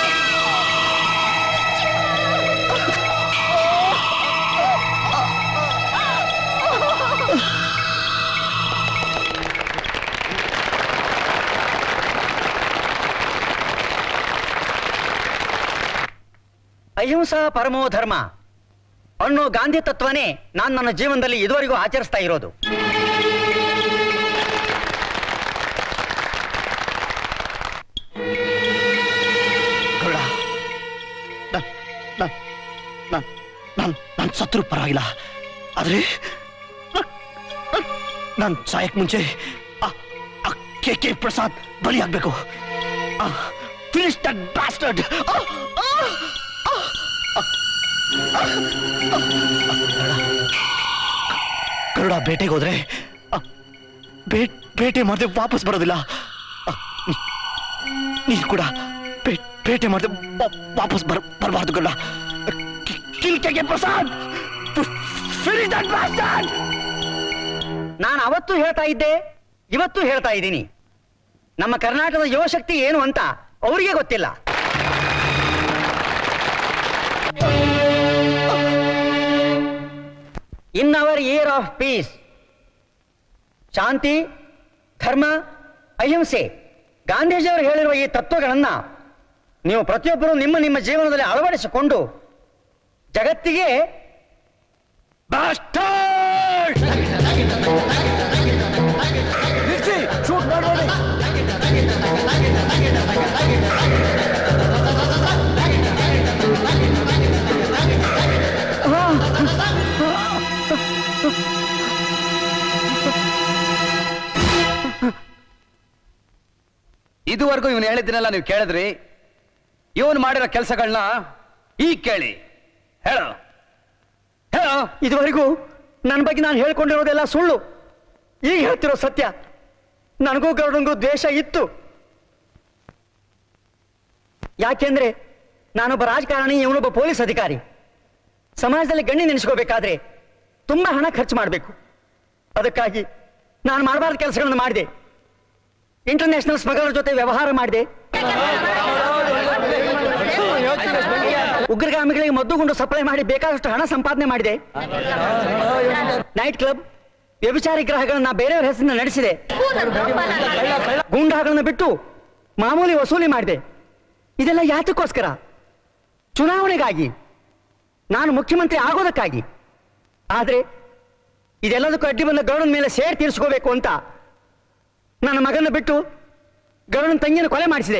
ಅಹಿಂಸಾ ಪರಮೋ ಧರ್ಮ ಅನ್ನೋ ಗಾಂಧಿ ತತ್ವನೇ ನಾನು ನನ್ನ ಜೀವನದಲ್ಲಿ ಇದುವರೆಗೂ ಆಚರಿಸ್ತಾ ಇರೋದು
ಗರುಡ ನಾನು ನಾನು ಸತ್ರು ಪರವಾಗಿಲ್ಲ ಆದ್ರೆ ನಾನು ಸಾಯಕ್ ಮುಂಚೆ ಆ- ಆ ಕೆ ಕೆ ಪ್ರಸಾದ್ ಬಲಿ ಆಗ್ಬೇಕು ಫಿನಿಶ್ ದಟ್ ಬಾಸ್ಟರ್ಡ್ ಗರುಡ ಬೇಟೆಗೆ ಹೋದ್ರೆ ಆ, ಬೇ- ಬೇಟೆ ಮಾಡದೆ ವಾಪಸ್ ಬರೋದಿಲ್ಲ ಆ, ನೀ- ನೀನು ಕೂಡ ಬೇ- ಬೇಟೆ ಮಾಡದೆ ವಾಪಸ್ ಬರ್ ಬರಬಾರ್ದು Garuda kill K K Prasad finish that bastard
ನಾನು ಅವತ್ತು ಹೇಳ್ತಾ ಇದ್ದೆ ಇವತ್ತು ಹೇಳ್ತಾ ಇದ್ದೀನಿ ನಮ್ಮ ಕರ್ನಾಟಕದ ಯುವಶಕ್ತಿ ಏನು ಅಂತ ಅವರಿಗೆ ಗೊತ್ತಿಲ್ಲ in our year of peace ಶಾಂತಿ ಧರ್ಮ ಅಹಿಂಸೆ ಗಾಂಧೀಜಿಯವರು ಹೇಳಿರುವ ಈ ತತ್ವಗಳನ್ನ ನೀವು ಪ್ರತಿಯೊಬ್ಬರು ನಿಮ್ಮ ನಿಮ್ಮ ಜೀವನದಲ್ಲಿ ಅಳವಡಿಸಿಕೊಂಡು ಜಗತ್ತಿಗೆ
ಶೂಟ್ ಮಾಡಬೇಡಿ
ಇದುವರೆಗೂ ಇವನು ಹೇಳಿದ್ದನ್ನೆಲ್ಲ ನೀವು ಕೇಳಿದ್ರಿ ಇವನು ಮಾಡಿರೋ ಕೆಲಸಗಳನ್ನ ಈಗ ಕೇಳಿ ಹೇಳು ಹೇಳು
ಇದುವರೆಗೂ ನನ್ನ ಬಗ್ಗೆ ನಾನು ಹೇಳ್ಕೊಂಡಿರೋದೆಲ್ಲ ಸುಳ್ಳು ಈಗ ಹೇಳ್ತಿರೋ ಸತ್ಯ ನನಗೂ ಗರುಡಂಗೂ ದ್ವೇಷ ಇತ್ತು ಯಾಕೆಂದ್ರೆ ನಾನೊಬ್ಬ ರಾಜಕಾರಣಿ ಇವನೊಬ್ಬ ಪೊಲೀಸ್ ಅಧಿಕಾರಿ ಸಮಾಜದಲ್ಲಿ ಗಣ್ಯ ನೆನೆಸ್ಕೋಬೇಕಾದ್ರೆ ತುಂಬಾ ಹಣ ಖರ್ಚು ಮಾಡಬೇಕು ಅದಕ್ಕಾಗಿ ನಾನು ಮಾಡಬಾರ್ದ ಕೆಲಸಗಳನ್ನು ಮಾಡಿದೆ ಇಂಟರ್ನ್ಯಾಷನಲ್ ಸ್ಮಗ್ಲರ್ ಜೊತೆ ವ್ಯವಹಾರ ಮಾಡಿದೆ ಉಗ್ರಗಾಮಿಗಳಿಗೆ ಮದ್ದುಗುಂಡು ಸಪ್ಲೈ ಮಾಡಿ ಬೇಕಾದಷ್ಟು ಹಣ ಸಂಪಾದನೆ ಮಾಡಿದೆ ನೈಟ್ ಕ್ಲಬ್ ವ್ಯಭಿಚಾರಿ ಗ್ರಹಗಳನ್ನ ಬೇರೆಯವರ ಹೆಸರಿನ ನಡೆಸಿದೆ ಗೂಂಡಾಗಳನ್ನ ಬಿಟ್ಟು ಮಾಮೂಲಿ ವಸೂಲಿ ಮಾಡಿದೆ ಇದೆಲ್ಲ ಯಾತಕ್ಕೋಸ್ಕರ ಚುನಾವಣೆಗಾಗಿ ನಾನು ಮುಖ್ಯಮಂತ್ರಿ ಆಗೋದಕ್ಕಾಗಿ ಆದ್ರೆ ಇದೆಲ್ಲದಕ್ಕೂ ಅಡ್ಡಿ ಬಂದ ಗರುಡನ ಮೇಲೆ ಸೇರ್ ತೀರಿಸ್ಕೋಬೇಕು ಅಂತ ನನ್ನ ಮಗನ ಬಿಟ್ಟು ಗರುಡನ ತಂಗಿಯನ್ನು ಕೊಲೆ ಮಾಡಿಸಿದೆ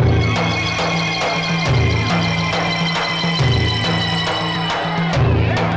¡Vamos!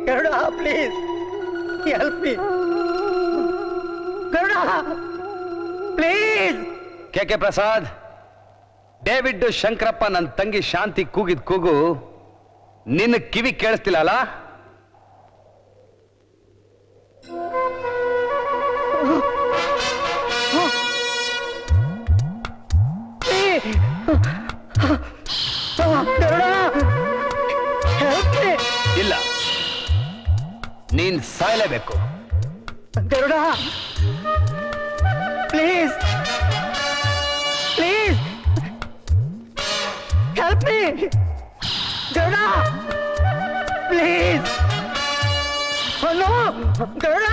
Garuda please help me Garuda please
K K Prasad David Shankarappa ನನ್ನ ತಂಗಿ ಶಾಂತಿ ಕೂಗಿದ್ ಕೂಗು ನಿನ್ನ ಕಿವಿ ಕೇಳಿಸ್ತಿಲ್ಲ ಅಲ್ಲ ಇಲ್ಲ ನೀನ್ ಸಾಯಲೇಬೇಕು
Garuda please please help me Garuda please no Garuda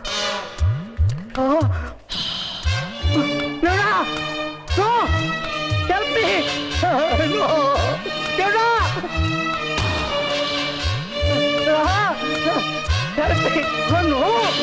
Garuda no help me no Garuda help me no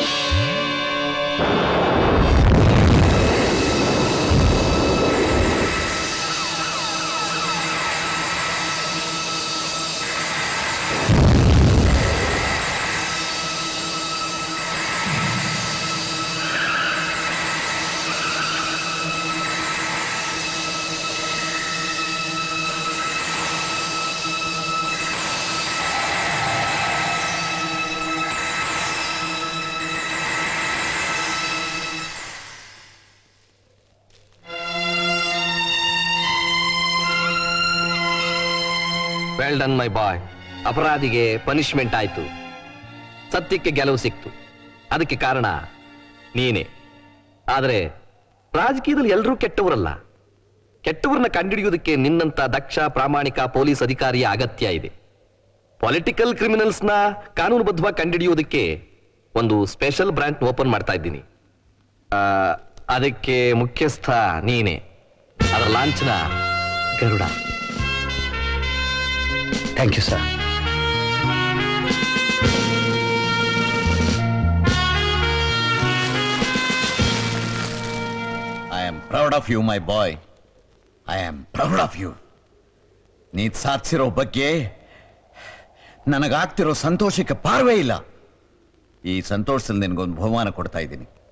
well done my boy ಅಪರಾಧಿಗೆ ಪನಿಷ್ಮೆಂಟ್ ಆಯ್ತು ಸತ್ಯಕ್ಕೆ ಗೆಲುವು ಸಿಕ್ತು ಅದಕ್ಕೆ ಕಾರಣ ನೀನೇ ಆದರೆ ರಾಜಕೀಯದಲ್ಲಿ ಎಲ್ಲರೂ ಕೆಟ್ಟವರಲ್ಲ ಕೆಟ್ಟವರನ್ನ ಕಂಡುಹಿಡಿಯೋದಕ್ಕೆ ನಿನ್ನಂತ ದಕ್ಷ ಪ್ರಾಮಾಣಿಕ ಪೊಲೀಸ್ ಅಧಿಕಾರಿಯ ಅಗತ್ಯ ಇದೆ ಪೊಲಿಟಿಕಲ್ ಕ್ರಿಮಿನಲ್ಸ್ನ ಕಾನೂನುಬದ್ಧವಾಗಿ ಕಂಡುಹಿಡಿಯೋದಕ್ಕೆ ಒಂದು ಸ್ಪೆಷಲ್ ಬ್ರಾಂಚ್ ಓಪನ್ ಮಾಡ್ತಾ ಇದ್ದೀನಿ ಆ, ಅದಕ್ಕೆ ಮುಖ್ಯಸ್ಥ ನೀನೇ ಅದರ ಲಾಂಛನ Garuda
thank you sir
I am proud of you my boy I am proud of you ನೀ ಸಾಧಿಸಿರೋ ಬಗ್ಗೆ ನನಗಾಗ್ತಿರೋ ಸಂತೋಷಕ್ಕೆ ಪಾರ್ವೇ ಇಲ್ಲ ಈ ಸಂತೋಷದಲ್ಲಿ ನಿನಗೊಂದು ಬಹುಮಾನ ಕೊಡ್ತಾ ಇದ್ದೀನಿ